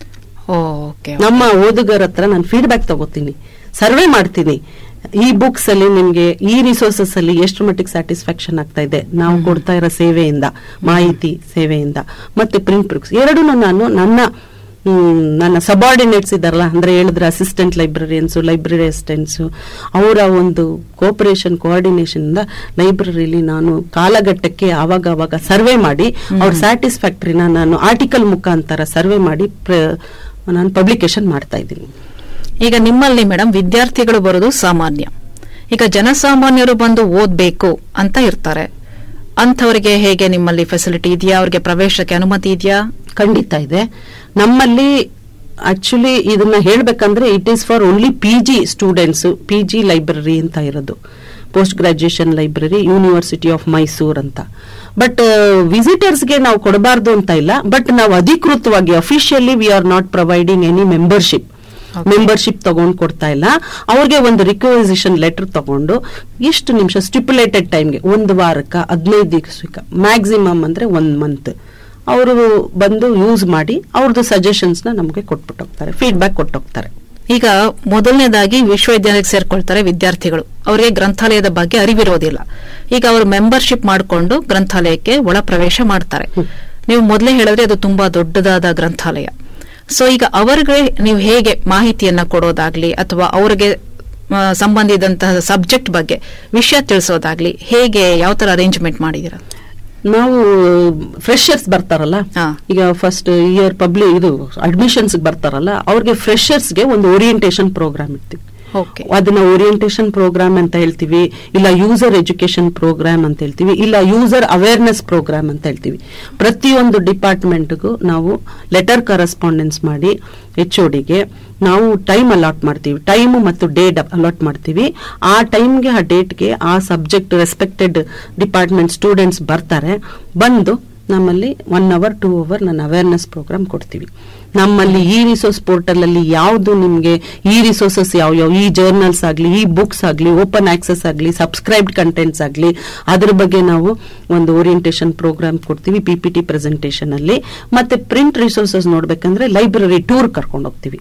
ಓಕೆ ನಮ್ಮ ಓದುಗರ ಹತ್ರ ನಾನು ಫೀಡ್ಬ್ಯಾಕ್ ತಗೋತೀನಿ ಸರ್ವೆ ಮಾಡ್ತೀನಿ ಈ ಬುಕ್ಸ್ ಅಲ್ಲಿ ನಿಮ್ಗೆ ಈ ರಿಸೋರ್ಸಸ್ ಅಲ್ಲಿ ಎಷ್ಟು ಮಟ್ಟಿಗೆ ಸ್ಯಾಟಿಸ್ಫ್ಯಾಕ್ಷನ್ ಆಗ್ತಾ ಇದೆ ನಾವು ಕೊಡ್ತಾ ಇರೋ ಸೇವೆಯಿಂದ ಮಾಹಿತಿ ಸೇವೆಯಿಂದ ಮತ್ತೆ ಪ್ರಿಂಟ್ ಬುಕ್ಸ್ ಎರಡೂ ನಾನು ನನ್ನ ಹ್ಮ್, ನನ್ನ ಸಬಾರ್ಡಿನೇಟ್ಸ್ ಇದಾರಲ್ಲ ಅಂದ್ರೆ ಹೇಳಿದ್ರೆ ಅಸಿಸ್ಟೆಂಟ್ ಲೈಬ್ರರಿಯನ್ಸ್ ಲೈಬ್ರರಿ ಅಸಿಸ್ಟೆಂಟ್ಸ್ ಅವರ ಒಂದು ಕೋಪರೇಷನ್ ಕೋಆರ್ಡಿನೇಷನ್ ಇಂದ ಲೈಬ್ರರಿಲಿ ನಾನು ಕಾಲಘಟ್ಟಕ್ಕೆ ಆವಾಗ ಆವಾಗ ಸರ್ವೆ ಮಾಡಿ ಅವ್ರ ಸ್ಯಾಟಿಸ್ಫ್ಯಾಕ್ಟರಿನ ನಾನು ಆರ್ಟಿಕಲ್ ಮುಖಾಂತರ ಸರ್ವೆ ಮಾಡಿ ಪ್ರ- ನಾನು ಪಬ್ಲಿಕೇಶನ್ ಮಾಡ್ತಾ ಇದ್ದೀನಿ ಈಗ ನಿಮ್ಮಲ್ಲಿ ಮೇಡಮ್ ವಿದ್ಯಾರ್ಥಿಗಳು ಬರೋದು ಸಾಮಾನ್ಯ ಈಗ ಜನಸಾಮಾನ್ಯರು ಬಂದು ಓದ್ಬೇಕು ಅಂತ ಇರ್ತಾರೆ ಅಂಥವರಿಗೆ ಹೇಗೆ ನಿಮ್ಮಲ್ಲಿ ಫೆಸಿಲಿಟಿ ಇದೆಯಾ ಅವ್ರಿಗೆ ಪ್ರವೇಶಕ್ಕೆ ಅನುಮತಿ ಇದೆಯಾ ಖಂಡಿತ ಇದೆ ನಮ್ಮಲ್ಲಿ ಆಕ್ಚುಲಿ ಇದನ್ನ ಹೇಳ್ಬೇಕಂದ್ರೆ it is for only P G students P G library ಅಂತ ಇರೋದು post graduation library university of Mysore ಅಂತ ಬಟ್ ವಿಸಿಟರ್ಸ್ಗೆ ನಾವು ಕೊಡಬಾರ್ದು ಅಂತ ಇಲ್ಲ ಬಟ್ ನಾವು ಅಧಿಕೃತವಾಗಿ officially we are not providing any membership Okay. Membership ತಗೊಂಡು ಕೊಡ್ತಾ ಇಲ್ಲ ಅವ್ರಿಗೆ ಒಂದು ರಿಕ್ವೈಸಿಷನ್ ಲೆಟರ್ ತಗೊಂಡು ಎಷ್ಟು ನಿಮಿಷ ಸ್ಟಿಪ್ಯುಲೇಟೆಡ್ ಟೈಮ್ಗೆ ಒಂದು ವಾರಕ್ಕೆ ಹದಿನೈದು ದಿವಸಕ್ಕೆ ಮ್ಯಾಕ್ಸಿಮಮ್ ಅಂದ್ರೆ ಒಂದ್ ಮಂತ್ ಅವರು ಬಂದು ಯೂಸ್ ಮಾಡಿ ಅವ್ರದ್ದು ಸಜೆಷನ್ಸ್ ನ ನಮಗೆ ಕೊಟ್ಬಿಟ್ಟು ಹೋಗ್ತಾರೆ ಫೀಡ್ಬ್ಯಾಕ್ ಕೊಟ್ಟು ಹೋಗ್ತಾರೆ ಈಗ ಮೊದಲನೇದಾಗಿ ವಿಶ್ವವಿದ್ಯಾಲಯಕ್ಕೆ ಸೇರ್ಕೊಳ್ತಾರೆ ವಿದ್ಯಾರ್ಥಿಗಳು ಅವರಿಗೆ ಗ್ರಂಥಾಲಯದ ಬಗ್ಗೆ ಅರಿವಿರೋದಿಲ್ಲ ಈಗ ಅವರು ಮೆಂಬರ್ಶಿಪ್ ಮಾಡಿಕೊಂಡು ಗ್ರಂಥಾಲಯಕ್ಕೆ ಒಳ ಪ್ರವೇಶ ಮಾಡ್ತಾರೆ ನೀವು ಮೊದಲೇ ಹೇಳಿದ್ರೆ ಅದು ತುಂಬಾ ದೊಡ್ಡದಾದ ಗ್ರಂಥಾಲಯ ಸೊ ಈಗ ಅವರಿಗೆ ನೀವು ಹೇಗೆ ಮಾಹಿತಿಯನ್ನ ಕೊಡೋದಾಗ್ಲಿ ಅಥವಾ ಅವರಿಗೆ ಆ, ಸಂಬಂಧಿಸಿದಂತಹ ಸಬ್ಜೆಕ್ಟ್ ಬಗ್ಗೆ ವಿಷಯ ತಿಳಿಸೋದಾಗ್ಲಿ ಹೇಗೆ ಯಾವ ತರ ಅರೇಂಜ್ಮೆಂಟ್ ಮಾಡಿದೀರಾ ನಾವು ಫ್ರೆಶರ್ಸ್ ಬರ್ತಾರಲ್ಲ ಹಾ. ಈಗ ಫಸ್ಟ್ ಇಯರ್ ಪಬ್ಲಿಕ್ ಇದು ಅಡ್ಮಿಷನ್ಸ್ ಬರ್ತಾರಲ್ಲ ಅವ್ರಿಗೆ ಫ್ರೆಶರ್ಸ್ಗೆ ಒಂದು ಓರಿಯಂಟೇಶನ್ ಪ್ರೋಗ್ರಾಮ್ ಇರ್ತೀವಿ ಓಕೆ ಅದನ್ನ ಓರಿಯಂಟೇಶನ್ ಪ್ರೋಗ್ರಾಮ್ ಅಂತ ಹೇಳ್ತೀವಿ ಇಲ್ಲ ಯೂಸರ್ ಎಜುಕೇಶನ್ ಪ್ರೋಗ್ರಾಮ್ ಅಂತ ಹೇಳ್ತೀವಿ ಇಲ್ಲ ಯೂಸರ್ ಅವೇರ್ನೆಸ್ ಪ್ರೋಗ್ರಾಮ್ ಅಂತ ಹೇಳ್ತೀವಿ ಪ್ರತಿಯೊಂದು ಡಿಪಾರ್ಟ್ಮೆಂಟ್ಗೂ ನಾವು ಲೆಟರ್ ಕರೆಸ್ಪಾಂಡೆನ್ಸ್ ಮಾಡಿ ಎಚ್ ಗೆ ನಾವು ಟೈಮ್ ಅಲಾಟ್ ಮಾಡ್ತೀವಿ ಟೈಮ್ ಮತ್ತು ಡೇಟ್ ಅಲಾಟ್ ಮಾಡ್ತೀವಿ ಆ ಟೈಮ್ಗೆ ಆ ಡೇಟ್ಗೆ ಆ ಸಬ್ಜೆಕ್ಟ್ ರೆಸ್ಪೆಕ್ಟೆಡ್ ಡಿಪಾರ್ಟ್ಮೆಂಟ್ ಸ್ಟೂಡೆಂಟ್ಸ್ ಬರ್ತಾರೆ ಬಂದು ನಮ್ಮಲ್ಲಿ ಒನ್ ಅವರ್ ಟೂ ಅವರ್ ನಾನು ಅವೇರ್ನೆಸ್ ಪ್ರೋಗ್ರಾಮ್ ಕೊಡ್ತೀವಿ ನಮ್ಮಲ್ಲಿ ಈ ರಿಸೋರ್ಸ್ ಪೋರ್ಟಲ್ ಅಲ್ಲಿ ಯಾವುದು ನಿಮ್ಗೆ ಈ ರಿಸೋರ್ಸಸ್ ಯಾವ ಈ ಜರ್ನಲ್ಸ್ ಆಗಲಿ ಈ ಬುಕ್ಸ್ ಆಗಲಿ ಓಪನ್ ಆಕ್ಸೆಸ್ ಆಗಲಿ ಸಬ್ಸ್ಕ್ರೈಬ್ಡ್ ಕಂಟೆಂಟ್ಸ್ ಆಗಲಿ ಅದ್ರ ಬಗ್ಗೆ ನಾವು ಒಂದು ಓರಿಯಂಟೇಷನ್ ಪ್ರೋಗ್ರಾಮ್ ಕೊಡ್ತೀವಿ ಪಿ ಪಿ ಟಿ ಪ್ರೆಸೆಂಟೇಷನ್ ಅಲ್ಲಿ ಮತ್ತೆ ಪ್ರಿಂಟ್ ರಿಸೋರ್ಸಸ್ ನೋಡ್ಬೇಕಂದ್ರೆ ಲೈಬ್ರರಿ ಟೂರ್ ಕರ್ಕೊಂಡು ಹೋಗ್ತೀವಿ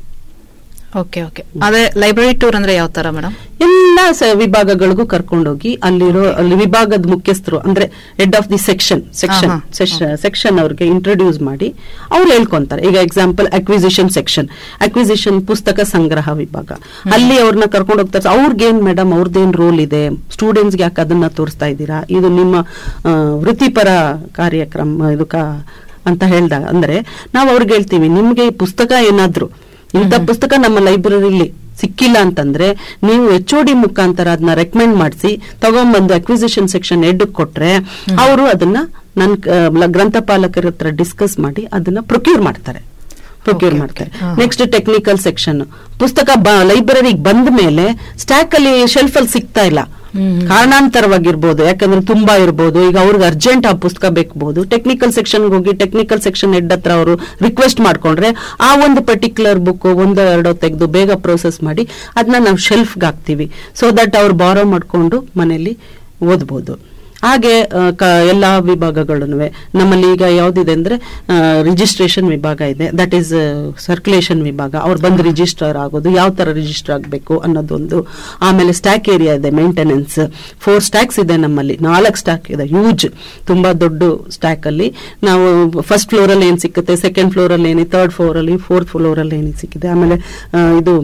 ಓಕೆ ಓಕೆ ಅದೇ ಲೈಬ್ರರಿ ಟೂರ್ ಅಂದ್ರೆ ಯಾವ ತರ ಮೇಡಮ್ ಎಲ್ಲ ಸ- ವಿಭಾಗಗಳಿಗೂ ಕರ್ಕೊಂಡೋಗಿ ಅಲ್ಲಿರೋ ಅಲ್ಲಿ ವಿಭಾಗದ ಮುಖ್ಯಸ್ಥರು ಅಂದ್ರೆ head of the section section ಆಹಾ. ಸೆಕ್ಷನ್ ಅವ್ರಿಗೆ ಇಂಟ್ರೊಡ್ಯೂಸ್ ಮಾಡಿ ಅವ್ರು ಹೇಳ್ಕೊಂತಾರೆ ಈಗ ಎಕ್ಸಾಂಪಲ್ ಅಕ್ವಿಸಿಷನ್ ಸೆಕ್ಷನ್ ಅಕ್ವಿಸಿಷನ್ ಪುಸ್ತಕ ಸಂಗ್ರಹ ವಿಭಾಗ ಅಲ್ಲಿ ಅವ್ರನ್ನ ಕರ್ಕೊಂಡು ಹೋಗ್ತಾರೆ ಅವ್ರಿಗೇನ್ ಮೇಡಮ್ ಅವ್ರದ್ದೇನ್ ರೋಲ್ ಇದೆ ಸ್ಟೂಡೆಂಟ್ಸ್ಗೆ ಯಾಕೆ ಅದನ್ನ ತೋರಿಸ್ತಾ ಇದ್ದೀರಾ ಇದು ನಿಮ್ಮ ಆ, ವೃತ್ತಿಪರ ಕಾರ್ಯಕ್ರಮ ಇದು ಕಾ- ಅಂತ ಹೇಳ್ದಾಗ ಅಂದ್ರೆ ನಾವು ಅವ್ರಿಗೆ ಹೇಳ್ತೀವಿ ನಿಮ್ಗೆ ಈ ಪುಸ್ತಕ ಏನಾದ್ರು ಇಂಥ ಪುಸ್ತಕ ನಮ್ಮ ಲೈಬ್ರರಿಲಿ ಸಿಕ್ಕಿಲ್ಲ ಅಂತಂದ್ರೆ ನೀವು ಎಚ್ ಡಿ ಮುಖಾಂತರ ಅದನ್ನ ರೆಕಮೆಂಡ್ ಮಾಡಿಸಿ ತಗೊಂಡ್ಬಂದು ಅಕ್ವಿಸಿಷನ್ ಸೆಕ್ಷನ್ ಎಡ್ ಕೊಟ್ರೆ ಅವರು ಅದನ್ನ ನನ್ನ ಗ್ರಂಥಪಾಲಕರ ಹತ್ರ ಡಿಸ್ಕಸ್ ಮಾಡಿ ಅದನ್ನ ಪ್ರೊಕ್ಯೂರ್ ಮಾಡ್ತಾರೆ ಪ್ರೊಕ್ಯೂರ್ Okay, ಮಾಡ್ತಾರೆ okay. ಹಾ. ನೆಕ್ಸ್ಟ್ ಟೆಕ್ನಿಕಲ್ ಸೆಕ್ಷನ್ ಪುಸ್ತಕ ಲೈಬ್ರರಿಗೆ ಬಂದ ಮೇಲೆ ಸ್ಟಾಕ್ ಅಲ್ಲಿ ಶೆಲ್ಫ್ ಅಲ್ಲಿ ಸಿಗ್ತಾ ಇಲ್ಲ ಕಾರಣಾಂತರವಾಗಿರ್ಬೋದು ಯಾಕಂದ್ರೆ ತುಂಬಾ ಇರ್ಬೋದು ಈಗ ಅವ್ರಿಗೆ ಅರ್ಜೆಂಟ್ ಆ ಪುಸ್ತಕ ಬೇಕಬಹುದು ಟೆಕ್ನಿಕಲ್ ಸೆಕ್ಷನ್ ಹೋಗಿ ಟೆಕ್ನಿಕಲ್ ಸೆಕ್ಷನ್ ಹೆಡ್ ಹತ್ರ ಅವರು ರಿಕ್ವೆಸ್ಟ್ ಮಾಡ್ಕೊಂಡ್ರೆ ಆ ಒಂದು ಪರ್ಟಿಕ್ಯುಲರ್ ಬುಕ್ ಒಂದೋ ಎರಡೋ ತೆಗೆದು ಬೇಗ ಪ್ರೋಸೆಸ್ ಮಾಡಿ ಅದನ್ನ ನಾವು ಶೆಲ್ಫ್ಗೆ ಹಾಕ್ತಿವಿ ಸೊ ದಟ್ ಅವ್ರು ಬಾರೋ ಮಾಡ್ಕೊಂಡು ಮನೆಯಲ್ಲಿ ಓದ್ಬೋದು ಹಾಗೆ ಆ, ಕ- ಎಲ್ಲಾ ವಿಭಾಗಗಳು ನಮ್ಮಲ್ಲಿ ಈಗ ಯಾವ್ದಿದೆ ಅಂದ್ರೆ ರಿಜಿಸ್ಟ್ರೇಷನ್ ವಿಭಾಗ ಇದೆ ದಟ್ ಈಸ್ ಸರ್ಕ್ಯುಲೇಷನ್ ವಿಭಾಗ ಅವ್ರು ಬಂದು ರಿಜಿಸ್ಟರ್ ಆಗೋದು ಯಾವ ತರ ರಿಜಿಸ್ಟರ್ ಆಗಬೇಕು ಅನ್ನೋದೊಂದು ಆಮೇಲೆ ಸ್ಟ್ಯಾಕ್ ಏರಿಯಾ ಇದೆ ಮೇಂಟೆನೆನ್ಸ್ ಫೋರ್ ಸ್ಟ್ಯಾಕ್ಸ್ ಇದೆ ನಮ್ಮಲ್ಲಿ ನಾಲ್ಕು ಸ್ಟ್ಯಾಕ್ ಇದೆ ಹ್ಯೂಜ್ ತುಂಬಾ ದೊಡ್ಡ ಸ್ಟ್ಯಾಕ್ ಅಲ್ಲಿ ನಾವು ಫಸ್ಟ್ ಫ್ಲೋರ್ ಅಲ್ಲಿ ಏನ್ ಸಿಕ್ಕುತ್ತೆ ಸೆಕೆಂಡ್ ಫ್ಲೋರ್ ಅಲ್ಲಿ ಏನಿ ಥರ್ಡ್ ಫ್ಲೋರ್ ಅಲ್ಲಿ ಫೋರ್ತ್ ಫ್ಲೋರ್ ಅಲ್ಲಿ ಏನಿ ಸಿಕ್ಕಿದೆ ಆಮೇಲೆ ಆ, ಇದು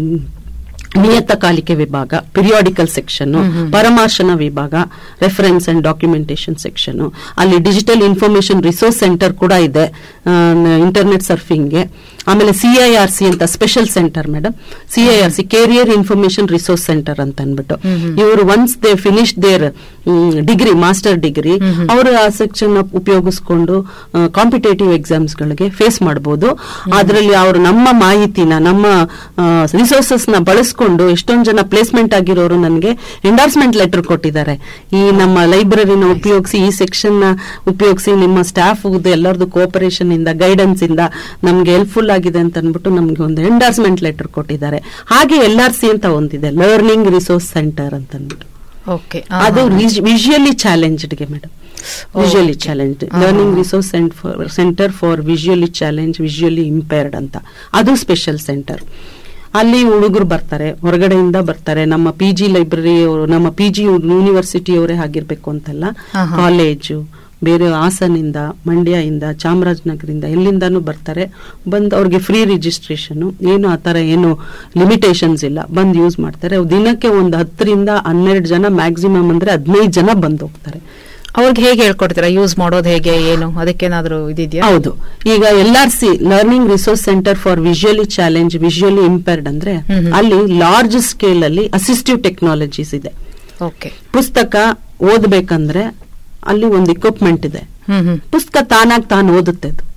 ನಿಯತಕಾಲಿಕೆ ವಿಭಾಗ ಪಿರಿಯಾಡಿಕಲ್ ಸೆಕ್ಷನ್ ಪರಾಮರ್ಶನ ವಿಭಾಗ ರೆಫರೆನ್ಸ್ ಅಂಡ್ ಡಾಕ್ಯುಮೆಂಟೇಶನ್ ಸೆಕ್ಷನ್ ಅಲ್ಲಿ ಡಿಜಿಟಲ್ ಇನ್ಫಾರ್ಮೇಶನ್ ರಿಸೋರ್ಸ್ ಸೆಂಟರ್ ಕೂಡ ಇದೆ ಇಂಟರ್ನೆಟ್ ಸರ್ಫಿಂಗ್ಗೆ ಆಮೇಲೆ ಸಿ ಐ ಆರ್ ಸಿ ಅಂತ special centre madam C I R C career information resource centre ಅಂತ ಅನ್ಬಿಟ್ಟು ಇವರು once they finish their degree master degree ಅವರು ಆ ಸೆಕ್ಷನ್ ಉಪಯೋಗಿಸ್ಕೊಂಡು ಕಾಂಪಿಟೇಟಿವ್ ಎಕ್ಸಾಮ್ಸ್ ಗಳಿಗೆ ಫೇಸ್ ಮಾಡಬಹುದು ಅದರಲ್ಲಿ ಅವರು ನಮ್ಮ ಮಾಹಿತಿನ ನಮ್ಮ ರಿಸೋರ್ಸಸ್ ನ ಬಳಸ್ಕೊಂಡು ಎಷ್ಟೊಂದು ಜನ ಪ್ಲೇಸ್ಮೆಂಟ್ ಆಗಿರೋರು ನನಗೆ ಎಂಡಾರ್ಸ್ಮೆಂಟ್ ಲೆಟರ್ ಕೊಟ್ಟಿದ್ದಾರೆ ಈ ನಮ್ಮ ಲೈಬ್ರರಿನ ಉಪಯೋಗಿಸಿ ಈ ಸೆಕ್ಷನ್ ನ ಉಪಯೋಗಿಸಿ ನಿಮ್ಮ ಸ್ಟಾಫ್ ಎಲ್ಲರದು ಕೋಪರೇಷನ್ ಇಂದ ಗೈಡೆನ್ಸ್ ಇಂದ ನಮ್ಗೆ ಹೆಲ್ಪ್ಫುಲ್ ಆಗಿದೆ ಅಂತ ಅಂದ್ಬಿಟ್ಟು ನಮ್ಗೆ ಒಂದು ಎಂಡಾರ್ಸ್ಮೆಂಟ್ ಲೆಟರ್ ಕೊಟ್ಟಿದ್ದಾರೆ ಹಾಗೆ ಎಲ್ ಆರ್ ಸಿ ಅಂತ ಒಂದಿದೆ ಲರ್ನಿಂಗ್ ರಿಸೋರ್ಸ್ ಸೆಂಟರ್ ಅಂತ ಅಂದ್ಬಿಟ್ಟು ಓಕೆ ಅದು ವಿಜುವಲಿ ಚಾಲೆಂಜ್ಡ್ಗೆ madam visually challenge learning resource centre for visually challenge visually impaired ಅಂತ ಅದು ಸ್ಪೆಷಲ್ ಸೆಂಟರ್ ಅಲ್ಲಿ ಹುಡುಗರು ಬರ್ತಾರೆ ಹೊರಗಡೆಯಿಂದ ಬರ್ತಾರೆ ನಮ್ಮ ಪಿ ಜಿ ಲೈಬ್ರರಿ ನಮ್ಮ ಪಿ ಜಿ ಯೂನಿವರ್ಸಿಟಿ ಅವರೇ ಆಗಿರ್ಬೇಕು ಅಂತಲ್ಲ ಆಹಾ. ಕಾಲೇಜು ಬೇರೆ ಹಾಸನಿಂದ ಮಂಡ್ಯದಿಂದ ಚಾಮರಾಜನಗರದಿಂದ ಎಲ್ಲಿಂದಾನು ಬರ್ತಾರೆ ಬಂದು ಅವ್ರಿಗೆ ಫ್ರೀ ರಿಜಿಸ್ಟ್ರೇಷನ್ ಏನು ಆ ಥರ ಏನು ಲಿಮಿಟೇಷನ್ಸ್ ಇಲ್ಲ ಬಂದು ಯೂಸ್ ಮಾಡ್ತಾರೆ ದಿನಕ್ಕೆ ಒಂದು ಹತ್ತರಿಂದ ಹನ್ನೆರಡು ಜನ ಮ್ಯಾಕ್ಸಿಮಮ್ ಅಂದ್ರೆ ಹದಿನೈದು ಜನ ಬಂದು ಹೋಗ್ತಾರೆ ಅವ್ರಿಗೆ ಹೇಗೆ ಹೇಳ್ಕೊಡ್ತೀರಾ ಯೂಸ್ ಮಾಡೋದು ಹೇಗೆ ಏನು ಅದಕ್ಕೇನಾದ್ರೂ ಇದಿದೆಯಾ ಹೌದು ಈಗ L R C learning resource centre for visually challenge visually impaired ಅಂದ್ರೆ ಹ್ಮ್ ಹ್ಮ್. ಅಲ್ಲಿ ಲಾರ್ಜ್ ಸ್ಕೇಲ್ ಅಲ್ಲಿ ಅಸಿಸ್ಟಿವ್ ಟೆಕ್ನಾಲಜೀಸ್ ಇದೆ ಓಕೆ ಪುಸ್ತಕ ಓದ್ಬೇಕಂದ್ರೆ ಅಲ್ಲಿ ಒಂದು ಇಕ್ವಿಪ್ಮೆಂಟ್ ಇದೆ ಹ್ಮ್ ಹ್ಮ್ ಪುಸ್ತಕ ತಾನಾಗ್ ತಾನು ಓದುತ್ತೆ ಅದು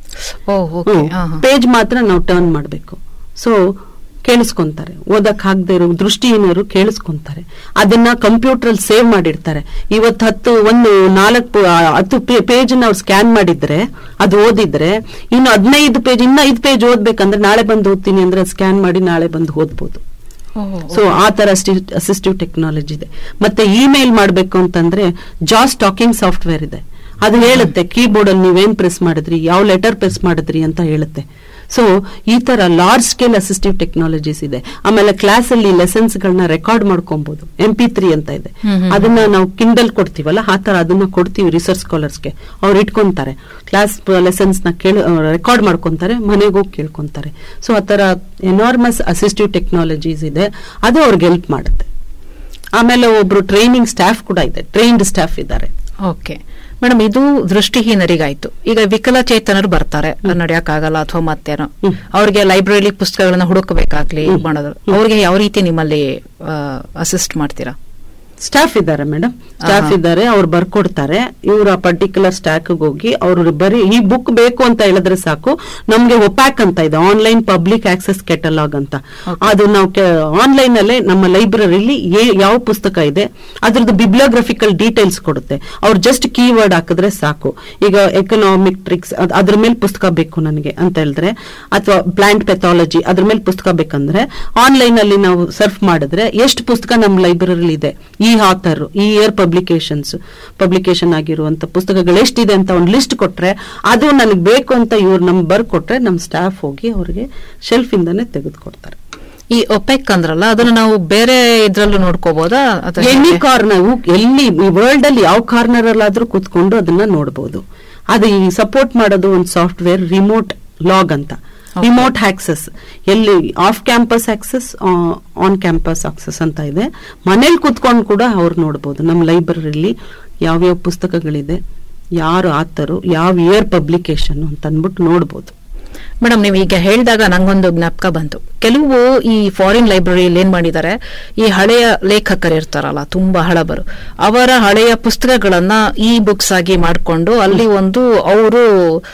ಓ ಓಕೆ ಹಾ ಹಾ ಪೇಜ್ ಮಾತ್ರ ನಾವು ಟರ್ನ್ ಮಾಡಬೇಕು ಸೊ ಕೇಳಿಸ್ಕೊಂತಾರೆ ಓದಕ್ ಆಗದೆ ಇರೋ ದೃಷ್ಟಿಹೀನರು ಕೇಳಿಸ್ಕೊಂತಾರೆ ಅದನ್ನ ಕಂಪ್ಯೂಟರ್ ಅಲ್ಲಿ ಸೇವ್ ಮಾಡಿರ್ತಾರೆ ಇವತ್ತು ಹತ್ತು ಒಂದು ನಾಲ್ಕು ಆ, ಹತ್ತು ಪೇಜ್ ನಾವು ಸ್ಕ್ಯಾನ್ ಮಾಡಿದ್ರೆ ಅದು ಓದಿದ್ರೆ ಇನ್ನು ಹದಿನೈದು ಪೇಜ್ ಇನ್ನ ಐದು ಪೇಜ್ ಓದ್ಬೇಕಂದ್ರೆ ನಾಳೆ ಬಂದು ಓದ್ತೀನಿ ಅಂದ್ರೆ ಸ್ಕ್ಯಾನ್ ಮಾಡಿ ನಾಳೆ ಬಂದು ಓದ್ಬೋದು ಸೊ ಆ ತರ ಅಸಿಸ್ಟಿವ್ ಟೆಕ್ನಾಲಜಿ ಇದೆ ಮತ್ತೆ ಇಮೇಲ್ ಮಾಡಬೇಕು ಅಂತಂದ್ರೆ ಜಾಸ್ ಟಾಕಿಂಗ್ ಸಾಫ್ಟ್ವೇರ್ ಇದೆ ಅದು ಹೇಳುತ್ತೆ ಕೀಬೋರ್ಡ್ ಅಲ್ಲಿ ನೀವೇನ್ ಪ್ರೆಸ್ ಮಾಡಿದ್ರಿ ಯಾವ ಲೆಟರ್ ಪ್ರೆಸ್ ಮಾಡಿದ್ರಿ ಅಂತ ಹೇಳುತ್ತೆ ಸೊ ಈ ತರ ಲಾರ್ಜ್ ಸ್ಕೇಲ್ ಅಸಿಸ್ಟಿವ್ ಟೆಕ್ನಾಲಜೀಸ್ ಇದೆ ಆಮೇಲೆ ಕ್ಲಾಸ್ ಅಲ್ಲಿ ಲೆಸನ್ಸ್ ಗಳನ್ನ ರೆಕಾರ್ಡ್ ಮಾಡ್ಕೊಬಹುದು ಎಂ ಪಿ ತ್ರೀ ಅಂತ ಇದೆ ಹ್ಮ್ ಹ್ಮ್. ಅದನ್ನ ನಾವು ಕಿಂಡಲ್ ಕೊಡ್ತೀವಲ್ಲ ಆ ತರ ಅದನ್ನ ಕೊಡ್ತೀವಿ ರಿಸರ್ಚ್ ಸ್ಕಾಲರ್ಸ್ಗೆ ಅವ್ರು ಇಟ್ಕೊಂತಾರೆ ಕ್ಲಾಸ್ ಲೆಸನ್ಸ್ ನ ಕೇಳ ರೆಕಾರ್ಡ್ ಮಾಡ್ಕೊಂತಾರೆ ಮನೆಗೆ ಹೋಗಿ ಕೇಳ್ಕೊಂತಾರೆ ಸೊ ಆ ತರ ಎನಾರ್ಮಸ್ ಅಸಿಸ್ಟಿವ್ ಟೆಕ್ನಾಲಜೀಸ್ ಇದೆ ಅದು ಅವ್ರಿಗೆ ಹೆಲ್ಪ್ ಮಾಡುತ್ತೆ ಆಮೇಲೆ ಒಬ್ರು ಟ್ರೈನಿಂಗ್ ಸ್ಟಾಫ್ ಕೂಡ ಇದೆ ಟ್ರೈನ್ಡ್ ಸ್ಟಾಫ್ ಇದ್ದಾರೆ ಓಕೆ ಮೇಡಮ್ ಇದು ದೃಷ್ಟಿಹೀನರಿಗಾಯ್ತು ಈಗ ವಿಕಲಚೇತನರು ಬರ್ತಾರೆ ನಡೆಯಕ್ಕಾಗಲ್ಲ ಅಥವಾ ಮತ್ತೇನೋ ಹ್ಮ್. ಅವ್ರಿಗೆ ಲೈಬ್ರರಿಲಿ ಪುಸ್ತಕಗಳನ್ನ ಹುಡುಕಬೇಕಾಗ್ಲಿ ಹ್ಮ್. ಮಾಡೋದು ಅವ್ರಿಗೆ ಯಾವ ರೀತಿ ನಿಮ್ಮಲ್ಲಿ ಅಸಿಸ್ಟ್ ಮಾಡ್ತೀರಾ ಸ್ಟಾಫ್ ಇದ್ದಾರೆ ಮೇಡಮ್ ಸ್ಟಾಫ್ ಆಹಾ. ಇದ್ದಾರೆ ಅವ್ರು ಬರ್ಕೊಡ್ತಾರೆ ಇವ್ರ ಪರ್ಟಿಕ್ಯುಲರ್ ಸ್ಟಾಕ್ ಹೋಗಿ ಅವ್ರು ಬರೀ ಈ ಬುಕ್ ಬೇಕು ಅಂತ ಹೇಳಿದ್ರೆ ಸಾಕು ನಮ್ಗೆ ಒಪ್ಯಾಕ್ ಅಂತ ಇದೆ ಆನ್ಲೈನ್ ಪಬ್ಲಿಕ್ ಆಕ್ಸೆಸ್ ಕೆಟಲಾಗ್ ಅಂತ Okay. ಅದು ನಾವು ಆನ್ಲೈನ್ ಅಲ್ಲೇ ನಮ್ಮ ಲೈಬ್ರರಿಲಿ ಯಾವ ಪುಸ್ತಕ ಇದೆ ಅದ್ರದ್ದು ಬಿಬ್ಲಿಯೋಗ್ರಫಿಕಲ್ ಡೀಟೇಲ್ಸ್ ಕೊಡುತ್ತೆ ಅವ್ರು ಜಸ್ಟ್ ಕೀವರ್ಡ್ ಹಾಕಿದ್ರೆ ಸಾಕು ಈಗ ಎಕನಾಮಿಕ್ ಟ್ರಿಕ್ಸ್ ಅದ್ರ ಮೇಲೆ ಪುಸ್ತಕ ಬೇಕು ನನಗೆ ಅಂತ ಹೇಳಿದ್ರೆ ಅಥವಾ ಪ್ಲಾಂಟ್ ಪೆಥಾಲಜಿ ಅದ್ರ ಮೇಲೆ ಪುಸ್ತಕ ಬೇಕಂದ್ರೆ ಆನ್ಲೈನ್ ಅಲ್ಲಿ ನಾವು ಸರ್ಫ್ ಮಾಡಿದ್ರೆ ಎಷ್ಟು ಪುಸ್ತಕ ನಮ್ಮ ಲೈಬ್ರರಿಲಿ ಇದೆ ಈ ಆಥರ್ ಈ ಇಯರ್ ಪಬ್ಲಿಕೇಶನ್ಸ್ ಪಬ್ಲಿಕೇಶನ್ ಆಗಿರುವಂತ ಪುಸ್ತಕಗಳು ಎಷ್ಟಿದೆ ಅಂತ ಒಂದು ಲಿಸ್ಟ್ ಕೊಟ್ರೆ ಅದು ನನಗೆ ಬೇಕು ಅಂತ ಇವ್ರು ನಮ್ಗೆ ಬರ್ಕೊಟ್ರೆ ನಮ್ಮ ಸ್ಟಾಫ್ ಹೋಗಿ ಅವ್ರಿಗೆ ಶೆಲ್ಫ್ ಇಂದಾನೆ ತೆಗೆದುಕೊಡ್ತಾರೆ ಈ ಒಪೆಕ್ ಅಂದ್ರಲ್ಲ ಅದನ್ನ ನಾವು ಬೇರೆ ಇದ್ರಲ್ಲೂ ನೋಡ್ಕೋಬಹುದಾ ಅಥವಾ ಎನಿ ಹೇಗೆ? ಕಾರ್ನರ್ ಎಲ್ಲಿ ಈ ವರ್ಲ್ಡ್ ಅಲ್ಲಿ ಯಾವ ಕಾರ್ನರ್ ಅಲ್ಲಾದ್ರೂ ಕೂತ್ಕೊಂಡು ಅದನ್ನ ನೋಡಬಹುದು ಅದು ಈ ಸಪೋರ್ಟ್ ಮಾಡೋದು ಒಂದು ಸಾಫ್ಟ್ವೇರ್ ರಿಮೋಟ್ ಲಾಗ್ ಅಂತ Okay. ರಿಮೋಟ್ ಆಕ್ಸೆಸ್ ಎಲ್ಲಿ off campus access on campus access ಅಂತ ಇದೆ ಮನೇಲಿ ಕೂತ್ಕೊಂಡು ಕೂಡ ಅವ್ರು ನೋಡಬಹುದು ನಮ್ಮ ಲೈಬ್ರರಿಲಿ ಯಾವ್ಯಾವ ಪುಸ್ತಕಗಳಿದೆ ಯಾರು ಆತರು ಯಾವ ಇಯರ್ ಪಬ್ಲಿಕೇಶನ್ ಅಂತ ಅಂದ್ಬಿಟ್ಟು ನೋಡಬಹುದು ಮೇಡಮ್ ನೀವು ಈಗ ಹೇಳಿದಾಗ ನಂಗೊಂದು ಜ್ಞಾಪಕ ಬಂತು ಕೆಲವು ಈ ಫಾರಿನ್ ಲೈಬ್ರರಿಯಲ್ಲಿ ಏನ್ ಮಾಡಿದ್ದಾರೆ ಈ ಹಳೆಯ ಲೇಖಕರು ಇರ್ತಾರಲ್ಲ ತುಂಬಾ ಹಳಬರು ಅವರ ಹಳೆಯ ಪುಸ್ತಕಗಳನ್ನ ಈ ಬುಕ್ಸ್ ಆಗಿ ಮಾಡಿಕೊಂಡು ಅಲ್ಲಿ ಒಂದು ಅವರು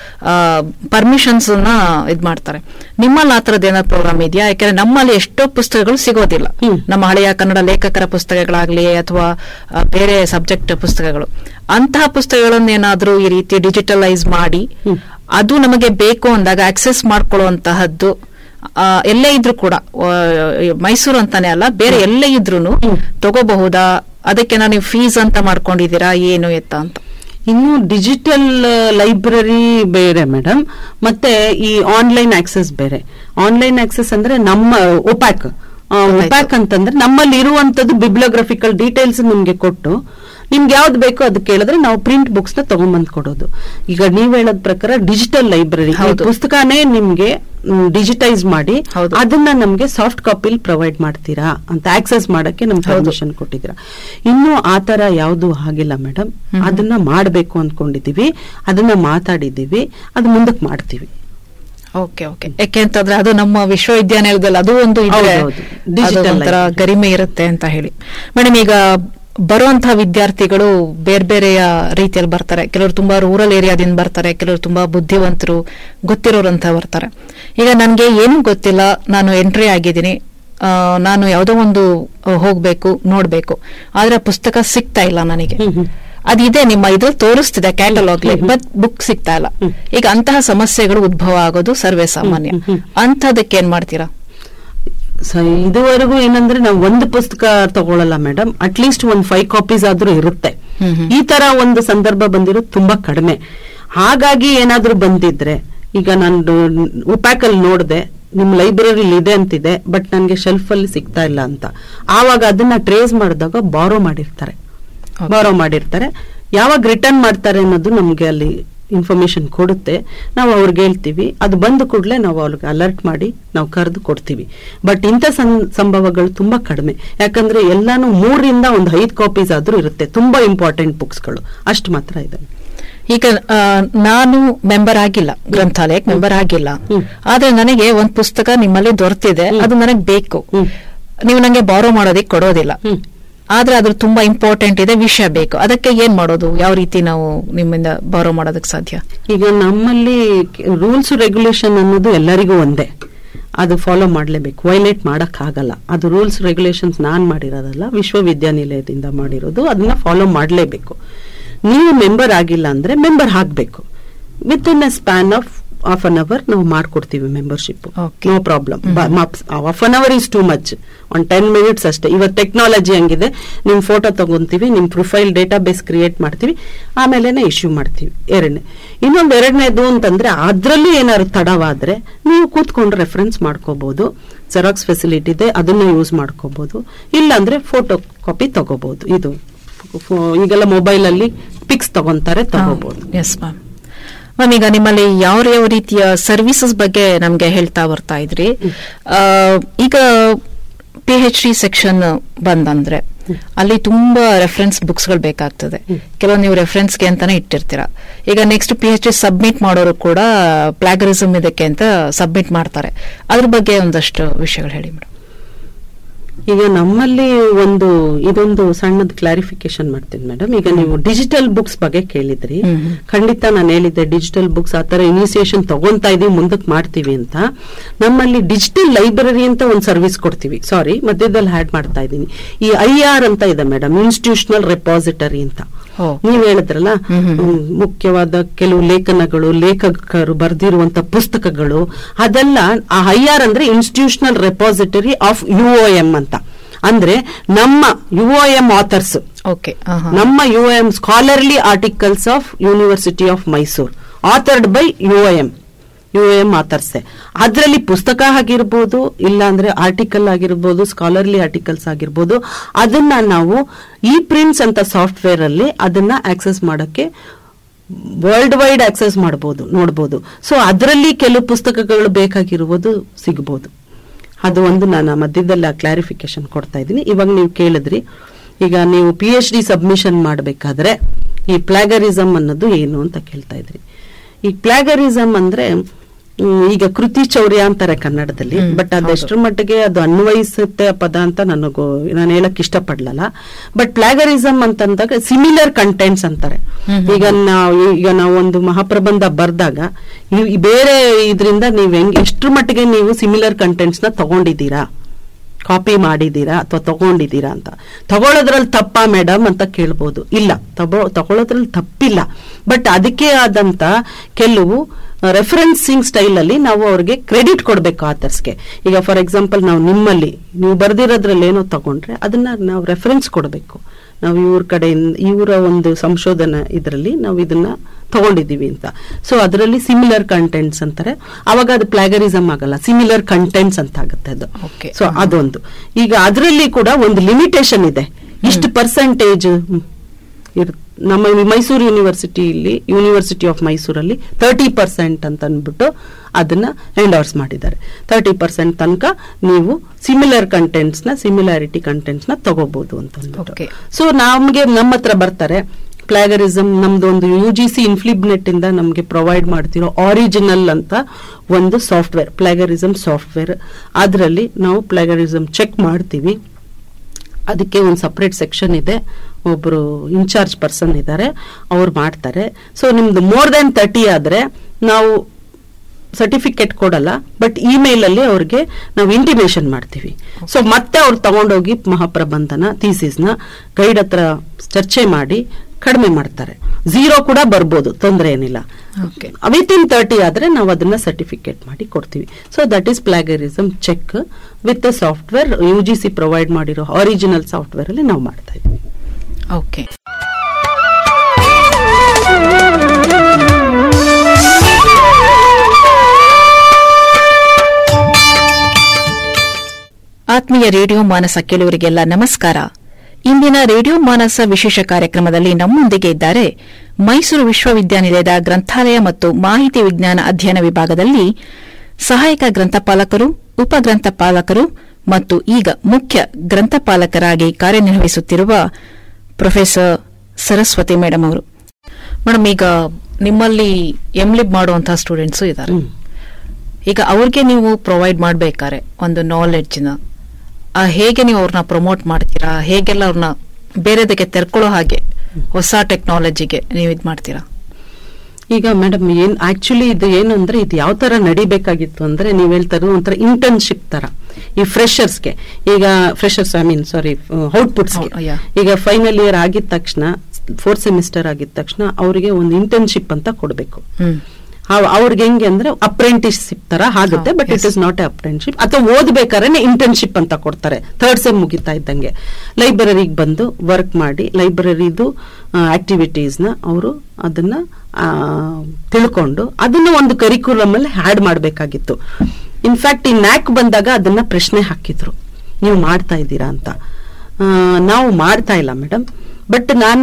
ಪರ್ಮಿಷನ್ಸ್ ನ ಇದ್ ಮಾಡ್ತಾರೆ ನಿಮ್ಮಲ್ಲಿ ಆ ಥರದ್ದು ಏನಾದ್ರು ಪ್ರೋಗ್ರಾಮ್ ಇದೆಯಾ ಯಾಕಂದ್ರೆ ನಮ್ಮಲ್ಲಿ ಎಷ್ಟೋ ಪುಸ್ತಕಗಳು ಸಿಗೋದಿಲ್ಲ ಹ್ಮ್. ನಮ್ಮ ಹಳೆಯ ಕನ್ನಡ ಲೇಖಕರ ಪುಸ್ತಕಗಳಾಗ್ಲಿ ಅಥವಾ ಆ, ಬೇರೆ ಸಬ್ಜೆಕ್ಟ್ ಪುಸ್ತಕಗಳು ಅಂತಹ ಪುಸ್ತಕಗಳನ್ನೇನಾದ್ರೂ ಈ ರೀತಿ ಡಿಜಿಟಲೈಸ್ ಮಾಡಿ ಹ್ಮ್. ಅದು ನಮಗೆ ಬೇಕು ಅಂದಾಗ ಆಕ್ಸೆಸ್ ಮಾಡ್ಕೊಳ್ಳುವಂತಹದ್ದು ಆ, ಎಲ್ಲೇ ಇದ್ರೂ ಕೂಡ ಆ, ಮೈಸೂರು ಅಂತಾನೆ ಅಲ್ಲ ಬೇರೆ ಎಲ್ಲೇ ಇದ್ರೂ ತಗೋಬಹುದಾ ಅದಕ್ಕೆ ನೀವು ಫೀಸ್ ಅಂತ ಮಾಡ್ಕೊಂಡಿದ್ದೀರಾ ಏನು ಎತ್ತ ಅಂತ ಇನ್ನು ಡಿಜಿಟಲ್ ಲೈಬ್ರರಿ ಬೇರೆ ಮೇಡಮ್ ಮತ್ತೆ ಈ ಆನ್ಲೈನ್ ಆಕ್ಸೆಸ್ ಬೇರೆ ಆನ್ಲೈನ್ ಆಕ್ಸೆಸ್ ಅಂದ್ರೆ ನಮ್ಮ ಒಪ್ಯಾಕ್ ಒಪ್ಯಾಕ್ ಅಂತಂದ್ರೆ ನಮ್ಮಲ್ಲಿ ಇರುವಂತದ್ದು ಬಿಬ್ಲಿಯೋಗ್ರಫಿಕಲ್ ಡೀಟೇಲ್ಸ್ ನಿಮ್ಗೆ ಕೊಟ್ಟು ನಿಮ್ಗೆ ಯಾವ್ದು ಬೇಕೋ ಅದು ಕೇಳಿದ್ರೆ ನಾವು ಪ್ರಿಂಟ್ ಬುಕ್ಸ್ ನ ತಗೊಂಡ್ಬಂದ್ ಕೊಡೋದು ಈಗ ನೀವ್ ಹೇಳೋದ್ ಪ್ರಕಾರ ಡಿಜಿಟಲ್ ಲೈಬ್ರರಿ ಹೌದು. ಪುಸ್ತಕನೇ ನಿಮ್ಗೆ ಡಿಜಿಟೈಸ್ ಮಾಡಿ ಹೌದು. ಅದನ್ನ ನಮ್ಗೆ ಸಾಫ್ಟ್ ಕಾಪಿಲ್ ಪ್ರೊವೈಡ್ ಮಾಡ್ತೀರಾ ಅಂತ ಆಕ್ಸೆಸ್ ಮಾಡಕ್ಕೆ ನಮ್ಗೆ ಹೌದು. ಪರ್ಮಿಷನ್ ಕೊಟ್ಟಿದ್ದೀರಾ ಇನ್ನು ಆ ತರ ಯಾವ್ದು ಆಗಿಲ್ಲ ಮೇಡಮ್ ಹ್ಮ್. ಅದನ್ನ ಮಾಡಬೇಕು ಅನ್ಕೊಂಡಿದೀವಿ ಅದನ್ನ ಮಾತಾಡಿದೀವಿ ಅದು ಮುಂದಕ್ಕೆ ಮಾಡ್ತೀವಿ ಓಕೆ ಓಕೆ ಯಾಕೆ ಅಂತಂದ್ರೆ ಅದು ನಮ್ಮ ವಿಶ್ವವಿದ್ಯಾನಿಲಯದಲ್ಲಿ ಅದು ಒಂದು ಇದ್ರೆ ಹೌದೌದು. Digital ಅದು ಒಂಥರ library. ಗರಿಮೆ ಇರುತ್ತೆ ಅಂತ ಹೇಳಿ ಮೇಡಮ್ ಈಗ ಬರುವಂತಹ ವಿದ್ಯಾರ್ಥಿಗಳು ಬೇರೆ ಬೇರೆಯ ರೀತಿಯಲ್ಲಿ ಬರ್ತಾರೆ ಕೆಲವರು ತುಂಬಾ ರೂರಲ್ ಏರಿಯಾದಿಂದ ಬರ್ತಾರೆ ಕೆಲವರು ತುಂಬಾ ಬುದ್ಧಿವಂತರು ಗೊತ್ತಿರೋರಂತ ಬರ್ತಾರೆ ಈಗ ನನಗೆ ಏನು ಗೊತ್ತಿಲ್ಲ ನಾನು ಎಂಟ್ರಿ ಆಗಿದ್ದೀನಿ ಆ, ನಾನು ಯಾವುದೋ ಒಂದು ಆ, ಹೋಗ್ಬೇಕು ನೋಡ್ಬೇಕು ಆದ್ರೆ ಆ ಪುಸ್ತಕ ಸಿಗ್ತಾ ಇಲ್ಲ ನನಗೆ ಹ್ಮ್, ಹ್ಮ್. ಅದಿದೆ ನಿಮ್ಮ ಇದು ತೋರಿಸ್ತಿದೆ ಕ್ಯಾಟಲಾಗ್ ಬಟ್ ಬುಕ್ ಸಿಗ್ತಾ ಇಲ್ಲ ಈಗ ಅಂತಹ ಸಮಸ್ಯೆಗಳು ಉದ್ಭವ ಆಗೋದು ಸರ್ವೇ ಸಾಮಾನ್ಯ ಹ್ಮ್, ಹ್ಮ್. ಅಂತದಕ್ಕೆ ಏನ್ ಮಾಡ್ತೀರಾ ಸೊ ಇದುವರೆಗೂ ಏನಂದ್ರೆ ನಾವು ಒಂದು ಪುಸ್ತಕ ತಗೊಳ್ಳಲ್ಲ ಮೇಡಮ್ ಅಟ್ಲೀಸ್ಟ್ ಒಂದ್ ಫೈವ್ ಕಾಪೀಸ್ ಆದ್ರೂ ಇರುತ್ತೆ ಹ್ಮ್ ಹ್ಮ್. ಈ ತರ ಒಂದು ಸಂದರ್ಭ ಬಂದಿರೋದು ತುಂಬಾ ಕಡಿಮೆ ಹಾಗಾಗಿ ಏನಾದ್ರೂ ಬಂದಿದ್ರೆ ಈಗ ನಾನು ಉಪ್ಯಾಕ್ ಅಲ್ಲಿ ನೋಡಿದೆ ನಿಮ್ ಲೈಬ್ರರಿಲಿ ಇದೆ ಅಂತಿದೆ ಬಟ್ ನನ್ಗೆ ಶೆಲ್ಫ್ ಅಲ್ಲಿ ಸಿಗ್ತಾ ಇಲ್ಲ ಅಂತ ಆವಾಗ ಅದನ್ನ ಟ್ರೇಸ್ ಮಾಡಿದಾಗ ಬಾರೋ ಮಾಡಿರ್ತಾರೆ Okay. ಬಾರೋ ಮಾಡಿರ್ತಾರೆ ಯಾವಾಗ ರಿಟರ್ನ್ ಮಾಡ್ತಾರೆ ಅನ್ನೋದು ನಮ್ಗೆ ಅಲ್ಲಿ ಇನ್ಫಾರ್ಮೇಶನ್ ಕೊಡುತ್ತೆ ನಾವು ಅವ್ರಿಗೆ ಹೇಳ್ತೀವಿ ಅದು ಬಂದ ಕೂಡಲೇ ನಾವು ಅವ್ರಿಗೆ ಅಲರ್ಟ್ ಮಾಡಿ ನಾವು ಕರೆದು ಕೊಡ್ತೀವಿ ಬಟ್ ಇಂಥ ಸಂ- ಸಂಭವಗಳು ತುಂಬಾ ಕಡಿಮೆ ಯಾಕಂದ್ರೆ ಎಲ್ಲಾನು ಮೂರರಿಂದ ಒಂದು ಐದು ಕಾಪೀಸ್ ಆದ್ರೂ ಇರುತ್ತೆ ತುಂಬಾ ಇಂಪಾರ್ಟೆಂಟ್ ಬುಕ್ಸ್ಗಳು ಅಷ್ಟು ಮಾತ್ರ ಇದೆ ಈಗ ಆ, ನಾನು ಮೆಂಬರ್ ಆಗಿಲ್ಲ ಗ್ರಂಥಾಲಯಕ್ಕೆ ಮೆಂಬರ್ ಆಗಿಲ್ಲ ಹ್ಮ್. ಆದ್ರೆ ನನಗೆ ಒಂದ್ ಪುಸ್ತಕ ನಿಮ್ಮಲ್ಲಿ ದೊರೆತಿದೆ ಅದು ನನಗೆ ಬೇಕು ಹ್ಮ್. ನೀವು ನಂಗೆ ಬಾರೋ ಮಾಡೋದಕ್ಕೆ ಕೊಡೋದಿಲ್ಲ ಹ್ಮ್. ಆದ್ರೆ ಅದ್ರ ತುಂಬಾ ಇಂಪಾರ್ಟೆಂಟ್ ಇದೆ ವಿಷಯ ಬೇಕು ಅದಕ್ಕೆ ಏನ್ ಮಾಡೋದು ಯಾವ ರೀತಿ ನಾವು ನಿಮ್ಮಿಂದ ಬಾರೋ ಮಾಡೋದಕ್ಕೆ ಸಾಧ್ಯ ಈಗ ನಮ್ಮಲ್ಲಿ ರೂಲ್ಸ್ ರೆಗ್ಯುಲೇಷನ್ ಅನ್ನೋದು ಎಲ್ಲರಿಗೂ ಒಂದೇ ಅದು ಫಾಲೋ ಮಾಡಲೇಬೇಕು ವೈಲೇಟ್ ಮಾಡಕ್ ಆಗಲ್ಲ ಅದು ರೂಲ್ಸ್ ರೆಗ್ಯುಲೇಷನ್ಸ್ ನಾನ್ ಮಾಡಿರೋದಲ್ಲ ವಿಶ್ವವಿದ್ಯಾನಿಲಯದಿಂದ ಮಾಡಿರೋದು ಅದನ್ನ ಫಾಲೋ ಮಾಡಲೇಬೇಕು ನೀವು ಮೆಂಬರ್ ಆಗಿಲ್ಲ ಅಂದ್ರೆ ಮೆಂಬರ್ ಆಗ್ಬೇಕು within a span of half an hour ನಾವು ಮಾಡ್ಕೊಡ್ತೀವಿ membership Okay. No problem half an hour is too much one ten minutes ಅಷ್ಟೇ ಇವತ್ತು ಟೆಕ್ನಾಲಜಿ ಹಂಗಿದೆ ನಿಮ್ ಫೋಟೋ ತಗೊಂತೀವಿ ನಿಮ್ ಪ್ರೊಫೈಲ್ ಡೇಟಾ ಬೇಸ್ ಕ್ರಿಯೇಟ್ ಮಾಡ್ತೀವಿ ಆಮೇಲೆನೆ ಇಶ್ಯೂ ಮಾಡ್ತೀವಿ ಎರಡನೇ ಇನ್ನೊಂದು ಎರಡನೇದು ಅಂತಂದ್ರೆ ಅದ್ರಲ್ಲೂ ಏನಾದ್ರು ತಡವಾದ್ರೆ ನೀವು ಕೂತ್ಕೊಂಡು ರೆಫರೆನ್ಸ್ ಮಾಡ್ಕೋಬಹುದು ಜೆರಾಕ್ಸ್ ಫೆಸಿಲಿಟಿ ಇದೆ ಅದನ್ನ ಯೂಸ್ ಮಾಡ್ಕೋಬಹುದು ಇಲ್ಲಾಂದ್ರೆ ಫೋಟೋ ಕಾಪಿ ತಗೋಬಹುದು ಇದು ಫೋ- ಈಗೆಲ್ಲ ಮೊಬೈಲ್ ಅಲ್ಲಿ ಪಿಕ್ಸ್ ತಗೊಂತಾರೆ ತಗೋಬಹುದು ಎಸ್ ಮ್ಯಾಮ್ ಮ್ಯಾಮ್ ಈಗ ನಿಮ್ಮಲ್ಲಿ ಯಾವ ಯಾವ ರೀತಿಯ ಸರ್ವಿಸಸ್ ಬಗ್ಗೆ ನಮ್ಗೆ ಹೇಳ್ತಾ ಬರ್ತಾ ಇದ್ರಿ ಆ, ಈಗ ಪಿ ಎಚ್ ಡಿ ಸೆಕ್ಷನ್ ಬಂದಂದ್ರೆ ಅಲ್ಲಿ ತುಂಬಾ ರೆಫರೆನ್ಸ್ ಬುಕ್ಸ್ ಗಳು ಬೇಕಾಗ್ತದೆ ಕೆಲವು ನೀವು ರೆಫರೆನ್ಸ್ಗೆ ಅಂತಾನೆ ಇಟ್ಟಿರ್ತೀರಾ ಈಗ next P H D submit ಮಾಡೋರು ಕೂಡ ಪ್ಲಾಗರಿಸಮ್ ಇದಕ್ಕೆ ಅಂತ ಸಬ್ಮಿಟ್ ಮಾಡ್ತಾರೆ ಅದ್ರ ಬಗ್ಗೆ ಒಂದಷ್ಟು ವಿಷಯಗಳು ಹೇಳಿ ಮೇಡಮ್ ಈಗ ನಮ್ಮಲ್ಲಿ ಒಂದು ಇದೊಂದು ಸಣ್ಣದ ಕ್ಲಾರಿಫಿಕೇಶನ್ ಮಾಡ್ತೀನಿ ಮೇಡಮ್ ಈಗ ನೀವು ಡಿಜಿಟಲ್ ಬುಕ್ಸ್ ಬಗ್ಗೆ ಕೇಳಿದ್ರಿ ಹ್ಮ್ ಹ್ಮ್. ಖಂಡಿತ ನಾನು ಹೇಳಿದ್ದೆ ಡಿಜಿಟಲ್ ಬುಕ್ಸ್ ಆ ತರ ಇನಿಷಿಯೇಷನ್ ತಗೊಂತಾ ಇದೀವಿ ಮುಂದಕ್ಕೆ ಮಾಡ್ತೀವಿ ಅಂತ ನಮ್ಮಲ್ಲಿ ಡಿಜಿಟಲ್ ಲೈಬ್ರರಿ ಅಂತ ಒಂದು ಸರ್ವಿಸ್ ಕೊಡ್ತೀವಿ ಸಾರಿ ಮಧ್ಯದಲ್ಲಿ ಹ್ಯಾಡ್ ಮಾಡ್ತಾ ಇದ್ದೀನಿ ಈ ಐ ಆರ್ ಅಂತ ಇದೆ ಮೇಡಮ್ ಇನ್ಸ್ಟಿಟ್ಯೂಷನಲ್ ರೆಪಾಸಿಟರಿ ಅಂತ ಓ. ನೀವ್ ಹೇಳಿದ್ರಲ್ಲ ಹ್ಮ್ ಹ್ಮ್. ಹ್ಮ್, ಮುಖ್ಯವಾದ ಕೆಲವು ಲೇಖನಗಳು ಲೇಖಕರು ಬರೆದಿರುವಂತ ಪುಸ್ತಕಗಳು ಅದೆಲ್ಲ ಆ ಐ ಆರ್ ಅಂದ್ರೆ institutional repository of U M ಅಂತ ಅಂದ್ರೆ ನಮ್ಮ ಯು ಎಂ ಆಥರ್ಸ್ ಓಕೆ ನಮ್ಮ U M scholarly articles of university of Mysore authored by U M U M ಆಥರ್ಸೆ ಅದರಲ್ಲಿ ಪುಸ್ತಕ ಆಗಿರ್ಬೋದು ಇಲ್ಲ ಅಂದ್ರೆ ಆರ್ಟಿಕಲ್ ಆಗಿರ್ಬೋದು ಸ್ಕಾಲರ್ಲಿ ಆರ್ಟಿಕಲ್ಸ್ ಆಗಿರ್ಬೋದು ಅದನ್ನ ನಾವು ಇ ಪ್ರಿಂಟ್ಸ್ ಅಂತ ಸಾಫ್ಟ್ವೇರ್ ಅಲ್ಲಿ ಅದನ್ನ ಆಕ್ಸೆಸ್ ಮಾಡಕ್ಕೆ ವರ್ಲ್ಡ್ ವೈಡ್ ಆಕ್ಸೆಸ್ ಮಾಡಬಹುದು ನೋಡಬಹುದು ಸೊ ಅದರಲ್ಲಿ ಕೆಲವು ಪುಸ್ತಕಗಳು ಬೇಕಾಗಿರುವುದು ಸಿಗಬಹುದು ಅದು ಒಂದು ನಾನು ಮಧ್ಯದಲ್ಲಿ ಕ್ಲಾರಿಫಿಕೇಶನ್ ಕೊಡ್ತಾ ಇದ್ದೀನಿ ಇವಾಗ ನೀವು ಕೇಳಿದ್ರಿ ಈಗ ನೀವು ಪಿ ಎಚ್ ಡಿ ಸಬ್ಮಿಷನ್ ಮಾಡಬೇಕಾದ್ರೆ ಈ ಪ್ಲಾಗರಿಸಮ್ ಅನ್ನೋದು ಏನು ಅಂತ ಕೇಳ್ತಾ ಇದ್ರಿ ಈ ಪ್ಲಾಗರಿಸಮ್ ಅಂದ್ರೆ ಹ್ಮ್, ಈಗ ಕೃತಿ ಚೌರ್ಯ ಅಂತಾರೆ ಕನ್ನಡದಲ್ಲಿ ಹ್ಮ್, ಬಟ್ ಹೌದು. ಅದೆಷ್ಟರ ಮಟ್ಟಿಗೆ ಅದು ಅನ್ವಯಿಸುತ್ತೆ ಆ ಪದ ಅಂತ ನನಗೂ ನಾನು ಹೇಳಕ್ ಇಷ್ಟಪಡ್ಲಲ್ಲ ಬಟ್ ಪ್ಲಾಗರಿಸಮ್ ಅಂತಂದಾಗ ಸಿಮಿಲರ್ ಕಂಟೆಂಟ್ಸ್ ಅಂತಾರೆ ಹ್ಮ್, ಹ್ಮ್. ಈಗ ನಾವು ಈಗ ನಾವು ಒಂದು ಮಹಾಪ್ರಬಂಧ ಬರ್ದಾಗ ಈ- ಈ ಬೇರೆ ಇದರಿಂದ ನೀವು ಹೆಂಗ್ ಎಷ್ಟ್ರ ಮಟ್ಟಿಗೆ ನೀವು ಸಿಮಿಲರ್ ಕಂಟೆಂಟ್ಸ್ ನ ತಗೊಂಡಿದ್ದೀರಾ ಕಾಪಿ ಮಾಡಿದ್ದೀರಾ ಅಥವಾ ತಗೊಂಡಿದ್ದೀರಾ ಅಂತ ತಗೊಳ್ಳೋದ್ರಲ್ಲಿ ತಪ್ಪಾ ಮೇಡಮ್ ಅಂತ ಕೇಳ್ಬೋದು ಇಲ್ಲ ತಗೋ ತಗೊಳ್ಳೋದ್ರಲ್ಲಿ ತಪ್ಪಿಲ್ಲ ಬಟ್ ಅದಕ್ಕೆ ಆದಂತ ಕೆಲವು ರೆಫರೆನ್ಸಿಂಗ್ ಸ್ಟೈಲ್ ಅಲ್ಲಿ ನಾವು ಅವ್ರಿಗೆ ಕ್ರೆಡಿಟ್ ಕೊಡ್ಬೇಕು ಆಥರ್ಸ್ಗೆ ಈಗ ಫಾರ್ ಎಕ್ಸಾಂಪಲ್ ನಾವು ನಿಮ್ಮಲ್ಲಿ ನೀವು ಬರ್ದಿರೋದ್ರಲ್ಲಿ ಏನೋ ತಗೊಂಡ್ರೆ ಅದನ್ನ ನಾವು ರೆಫರೆನ್ಸ್ ಕೊಡಬೇಕು ನಾವು ಇವ್ರ ಕಡೆಯಿಂದ ಇವರ ಒಂದು ಸಂಶೋಧನಾ ಇದರಲ್ಲಿ ನಾವು ಇದನ್ನ ತಗೊಂಡಿದೀವಿ ಅಂತ ಸೊ ಅದರಲ್ಲಿ ಸಿಮಿಲರ್ ಕಂಟೆಂಟ್ಸ್ ಅಂತಾರೆ ಅವಾಗ ಅದು ಪ್ಲಾಗರಿಸಮ್ ಆಗಲ್ಲ ಸಿಮಿಲರ್ ಕಂಟೆಂಟ್ಸ್ ಅಂತ ಆಗುತ್ತೆ ಅದು Okay. ಸೊ ಅದೊಂದು ಈಗ ಅದರಲ್ಲಿ ಕೂಡ ಒಂದು ಲಿಮಿಟೇಷನ್ ಇದೆ ಇಷ್ಟು ಪರ್ಸೆಂಟೇಜ್ ನಮ್ಮ ಮೈಸೂರು ಯೂನಿವರ್ಸಿಟಿಯಲ್ಲಿ ಯೂನಿವರ್ಸಿಟಿ ಆಫ್ ಮೈಸೂರಲ್ಲಿ ತರ್ಟಿ ಪರ್ಸೆಂಟ್ ಅಂತ ಅಂದ್ಬಿಟ್ಟು ಅದನ್ನ ಎಂಡೋರ್ಸ್ ಮಾಡಿದ್ದಾರೆ ತರ್ಟಿ ಪರ್ಸೆಂಟ್ ತನಕ ನೀವು ಸಿಮಿಲರ್ ಕಂಟೆಂಟ್ಸ್ ನ ಸಿಮಿಲಾರಿಟಿ ಕಂಟೆಂಟ್ಸ್ ನ ತಗೋಬಹುದು ಅಂತ ಅಂದ್ಬಿಟ್ಟು Okay. ಸೊ ನಮ್ಗೆ ನಮ್ಮ ಹತ್ರ ಬರ್ತಾರೆ ಪ್ಲಾಗರಿಸಮ್ ನಮ್ದು ಒಂದು ಯು ಜಿ ಸಿ ಇನ್ಫ್ಲಿಬ್ನೆಟ್ ಇಂದ ನಮಗೆ ಪ್ರೊವೈಡ್ ಮಾಡ್ತಿರೋ ಆರಿಜಿನಲ್ ಅಂತ ಒಂದು ಸಾಫ್ಟ್ವೇರ್ ಪ್ಲಾಗರಿಸಮ್ ಸಾಫ್ಟ್ವೇರ್ ಅದರಲ್ಲಿ ನಾವು ಪ್ಲಾಗರಿಸಮ್ ಚೆಕ್ ಮಾಡ್ತೀವಿ ಅದಕ್ಕೆ ಒಂದು ಸಪ್ರೇಟ್ ಸೆಕ್ಷನ್ ಇದೆ ಒಬ್ಬರು ಇನ್ಚಾರ್ಜ್ ಪರ್ಸನ್ ಇದ್ದಾರೆ ಅವ್ರು ಮಾಡ್ತಾರೆ ಸೊ ನಿಮ್ದು ಮೋರ್ ದೆನ್ ತರ್ಟಿ ಆದ್ರೆ ನಾವು ಸರ್ಟಿಫಿಕೇಟ್ ಕೊಡಲ್ಲ ಬಟ್ ಇಮೇಲ್ ಅಲ್ಲಿ ಅವ್ರಿಗೆ ನಾವು ಇಂಟಿಮೇಷನ್ ಮಾಡ್ತೀವಿ ಸೊ ಮತ್ತೆ ಅವ್ರು ತಗೊಂಡೋಗಿ ಮಹಾಪ್ರಬಂಧನ ಥೀಸಿಸ್ನ ಗೈಡ್ ಹತ್ರ ಚರ್ಚೆ ಮಾಡಿ ಕಡಿಮೆ ಮಾಡ್ತಾರೆ ಝೀರೋ ಕೂಡ ಬರ್ಬೋದು ತೊಂದರೆ ಏನಿಲ್ಲ ಓಕೆ ವಿತ್ ಇನ್ ತರ್ಟಿ ಆದ್ರೆ ನಾವು ಅದನ್ನ ಸರ್ಟಿಫಿಕೇಟ್ ಮಾಡಿ ಕೊಡ್ತೀವಿ so that is plagiarism check with software U G C provide ಮಾಡಿರೋ ಒರಿಜಿನಲ್ ಸಾಫ್ಟ್ವೇರ್ ಅಲ್ಲಿ ನಾವು ಮಾಡ್ತಾ ಇದ್ದೀವಿ ಓಕೆ ಆತ್ಮೀಯ ರೇಡಿಯೋ ಮಾನಸ ಕೇಳುವರಿಗೆಲ್ಲ ನಮಸ್ಕಾರ ಇಂದಿನ ರೇಡಿಯೋ ಮಾನಸ ವಿಶೇಷ ಕಾರ್ಯಕ್ರಮದಲ್ಲಿ ನಮ್ಮೊಂದಿಗೆ ಇದ್ದಾರೆ ಮೈಸೂರು ವಿಶ್ವವಿದ್ಯಾನಿಲಯದ ಗ್ರಂಥಾಲಯ ಮತ್ತು ಮಾಹಿತಿ ವಿಜ್ಞಾನ ಅಧ್ಯಯನ ವಿಭಾಗದಲ್ಲಿ ಸಹಾಯಕ ಗ್ರಂಥಪಾಲಕರು ಉಪಗ್ರಂಥಪಾಲಕರು ಮತ್ತು ಈಗ ಮುಖ್ಯ ಗ್ರಂಥಪಾಲಕರಾಗಿ ಕಾರ್ಯನಿರ್ವಹಿಸುತ್ತಿರುವ ಪ್ರೊಫೆಸರ್ ಸರಸ್ವತಿ ಮೇಡಮ್ ಅವರು ಮೇಡಮ್ ಈಗ ನಿಮ್ಮಲ್ಲಿ ಎಂಲಿಬ್ ಮಾಡುವಂತಹ ಸ್ಟೂಡೆಂಟ್ಸು ಇದ್ದಾರೆ ಹ್ಮ್. ಈಗ ಅವ್ರಿಗೆ ನೀವು ಪ್ರೊವೈಡ್ ಮಾಡ್ಬೇಕಾರೆ ಒಂದು ನಾಲೆಡ್ಜ್ನ ಹೇಗೆ ನೀವು ಅವ್ರನ್ನ ಪ್ರಮೋಟ್ ಮಾಡ್ತೀರಾ ಹೇಗೆಲ್ಲ ಅವ್ರನ್ನ ಬೇರೆದಕ್ಕೆ ತೆರ್ಕೊಳ್ಳೋ ಹಾಗೆ ಹೊಸ ಟೆಕ್ನಾಲಜಿಗೆ ನೀವು ಇದು ಮಾಡ್ತೀರಾ ಈಗ ಮೇಡಮ್ ಏನ್ ಆಕ್ಚುಲಿ ಇದು ಏನು ಅಂದ್ರೆ ಇದು ಯಾವ ತರ ನಡಿಬೇಕಾಗಿತ್ತು ಅಂದ್ರೆ ನೀವ್ ಹೇಳ್ತಾ ಇರೋದು ಒಂಥರ ಇಂಟರ್ನ್ಶಿಪ್ ತರ ಈ ಫ್ರೆಶರ್ಸ್ಗೆ ಈಗ ಫ್ರೆಶರ್ಸ್ ಐ ಮೀನ್ ಸಾರಿ ಔಟ್ಪುಟ್ಸ್ಗೆ ಹೌ- yeah. ಈಗ ಫೈನಲ್ ಇಯರ್ ಆಗಿದ ತಕ್ಷಣ ಫೋರ್ತ್ ಸೆಮಿಸ್ಟರ್ ಆಗಿದ ತಕ್ಷಣ ಅವರಿಗೆ ಒಂದು ಇಂಟರ್ನ್ಶಿಪ್ ಅಂತ ಕೊಡಬೇಕು ಹ್ಮ್ ಅವ್ರಿಗೆ ಹೆಂಗೆ ಅಂದ್ರೆ ಅಪ್ರೆಂಟಿಸ್ಶಿಪ್ ತರ ಆಗುತ್ತೆ ಹಾ, but it yes. Is not apprenticeship ಅಥವಾ ಓದ್ಬೇಕಾದ್ರೆ ಇಂಟರ್ನ್ಶಿಪ್ ಅಂತ ಕೊಡ್ತಾರೆ ಥರ್ಡ್ ಸೆಮ್ ಮುಗಿತಾ ಇದ್ದಂಗೆ ಲೈಬ್ರರಿಗೆ ಬಂದು ವರ್ಕ್ ಮಾಡಿ ಲೈಬ್ರರಿದು ಆಕ್ಟಿವಿಟೀಸ್ನ ಅವರು ಅದನ್ನ ಆ, ತಿಳ್ಕೊಂಡು ಅದನ್ನ ಒಂದು ಕರಿಕ್ಯುಲಮ್ ಅಲ್ಲಿ ಹ್ಯಾಡ್ ಮಾಡಬೇಕಾಗಿತ್ತು ಇನ್ಫ್ಯಾಕ್ಟ್ ಈ ನ್ಯಾಕ್ ಬಂದಾಗ ಅದನ್ನ ಪ್ರಶ್ನೆ ಹಾಕಿದ್ರು ನೀವು ಮಾಡ್ತಾ ಇದ್ದೀರಾ ಅಂತ ಆ, ನಾವು ಮಾಡ್ತಾ ಇಲ್ಲ ಮೇಡಮ್ ಬಟ್ ನಾನು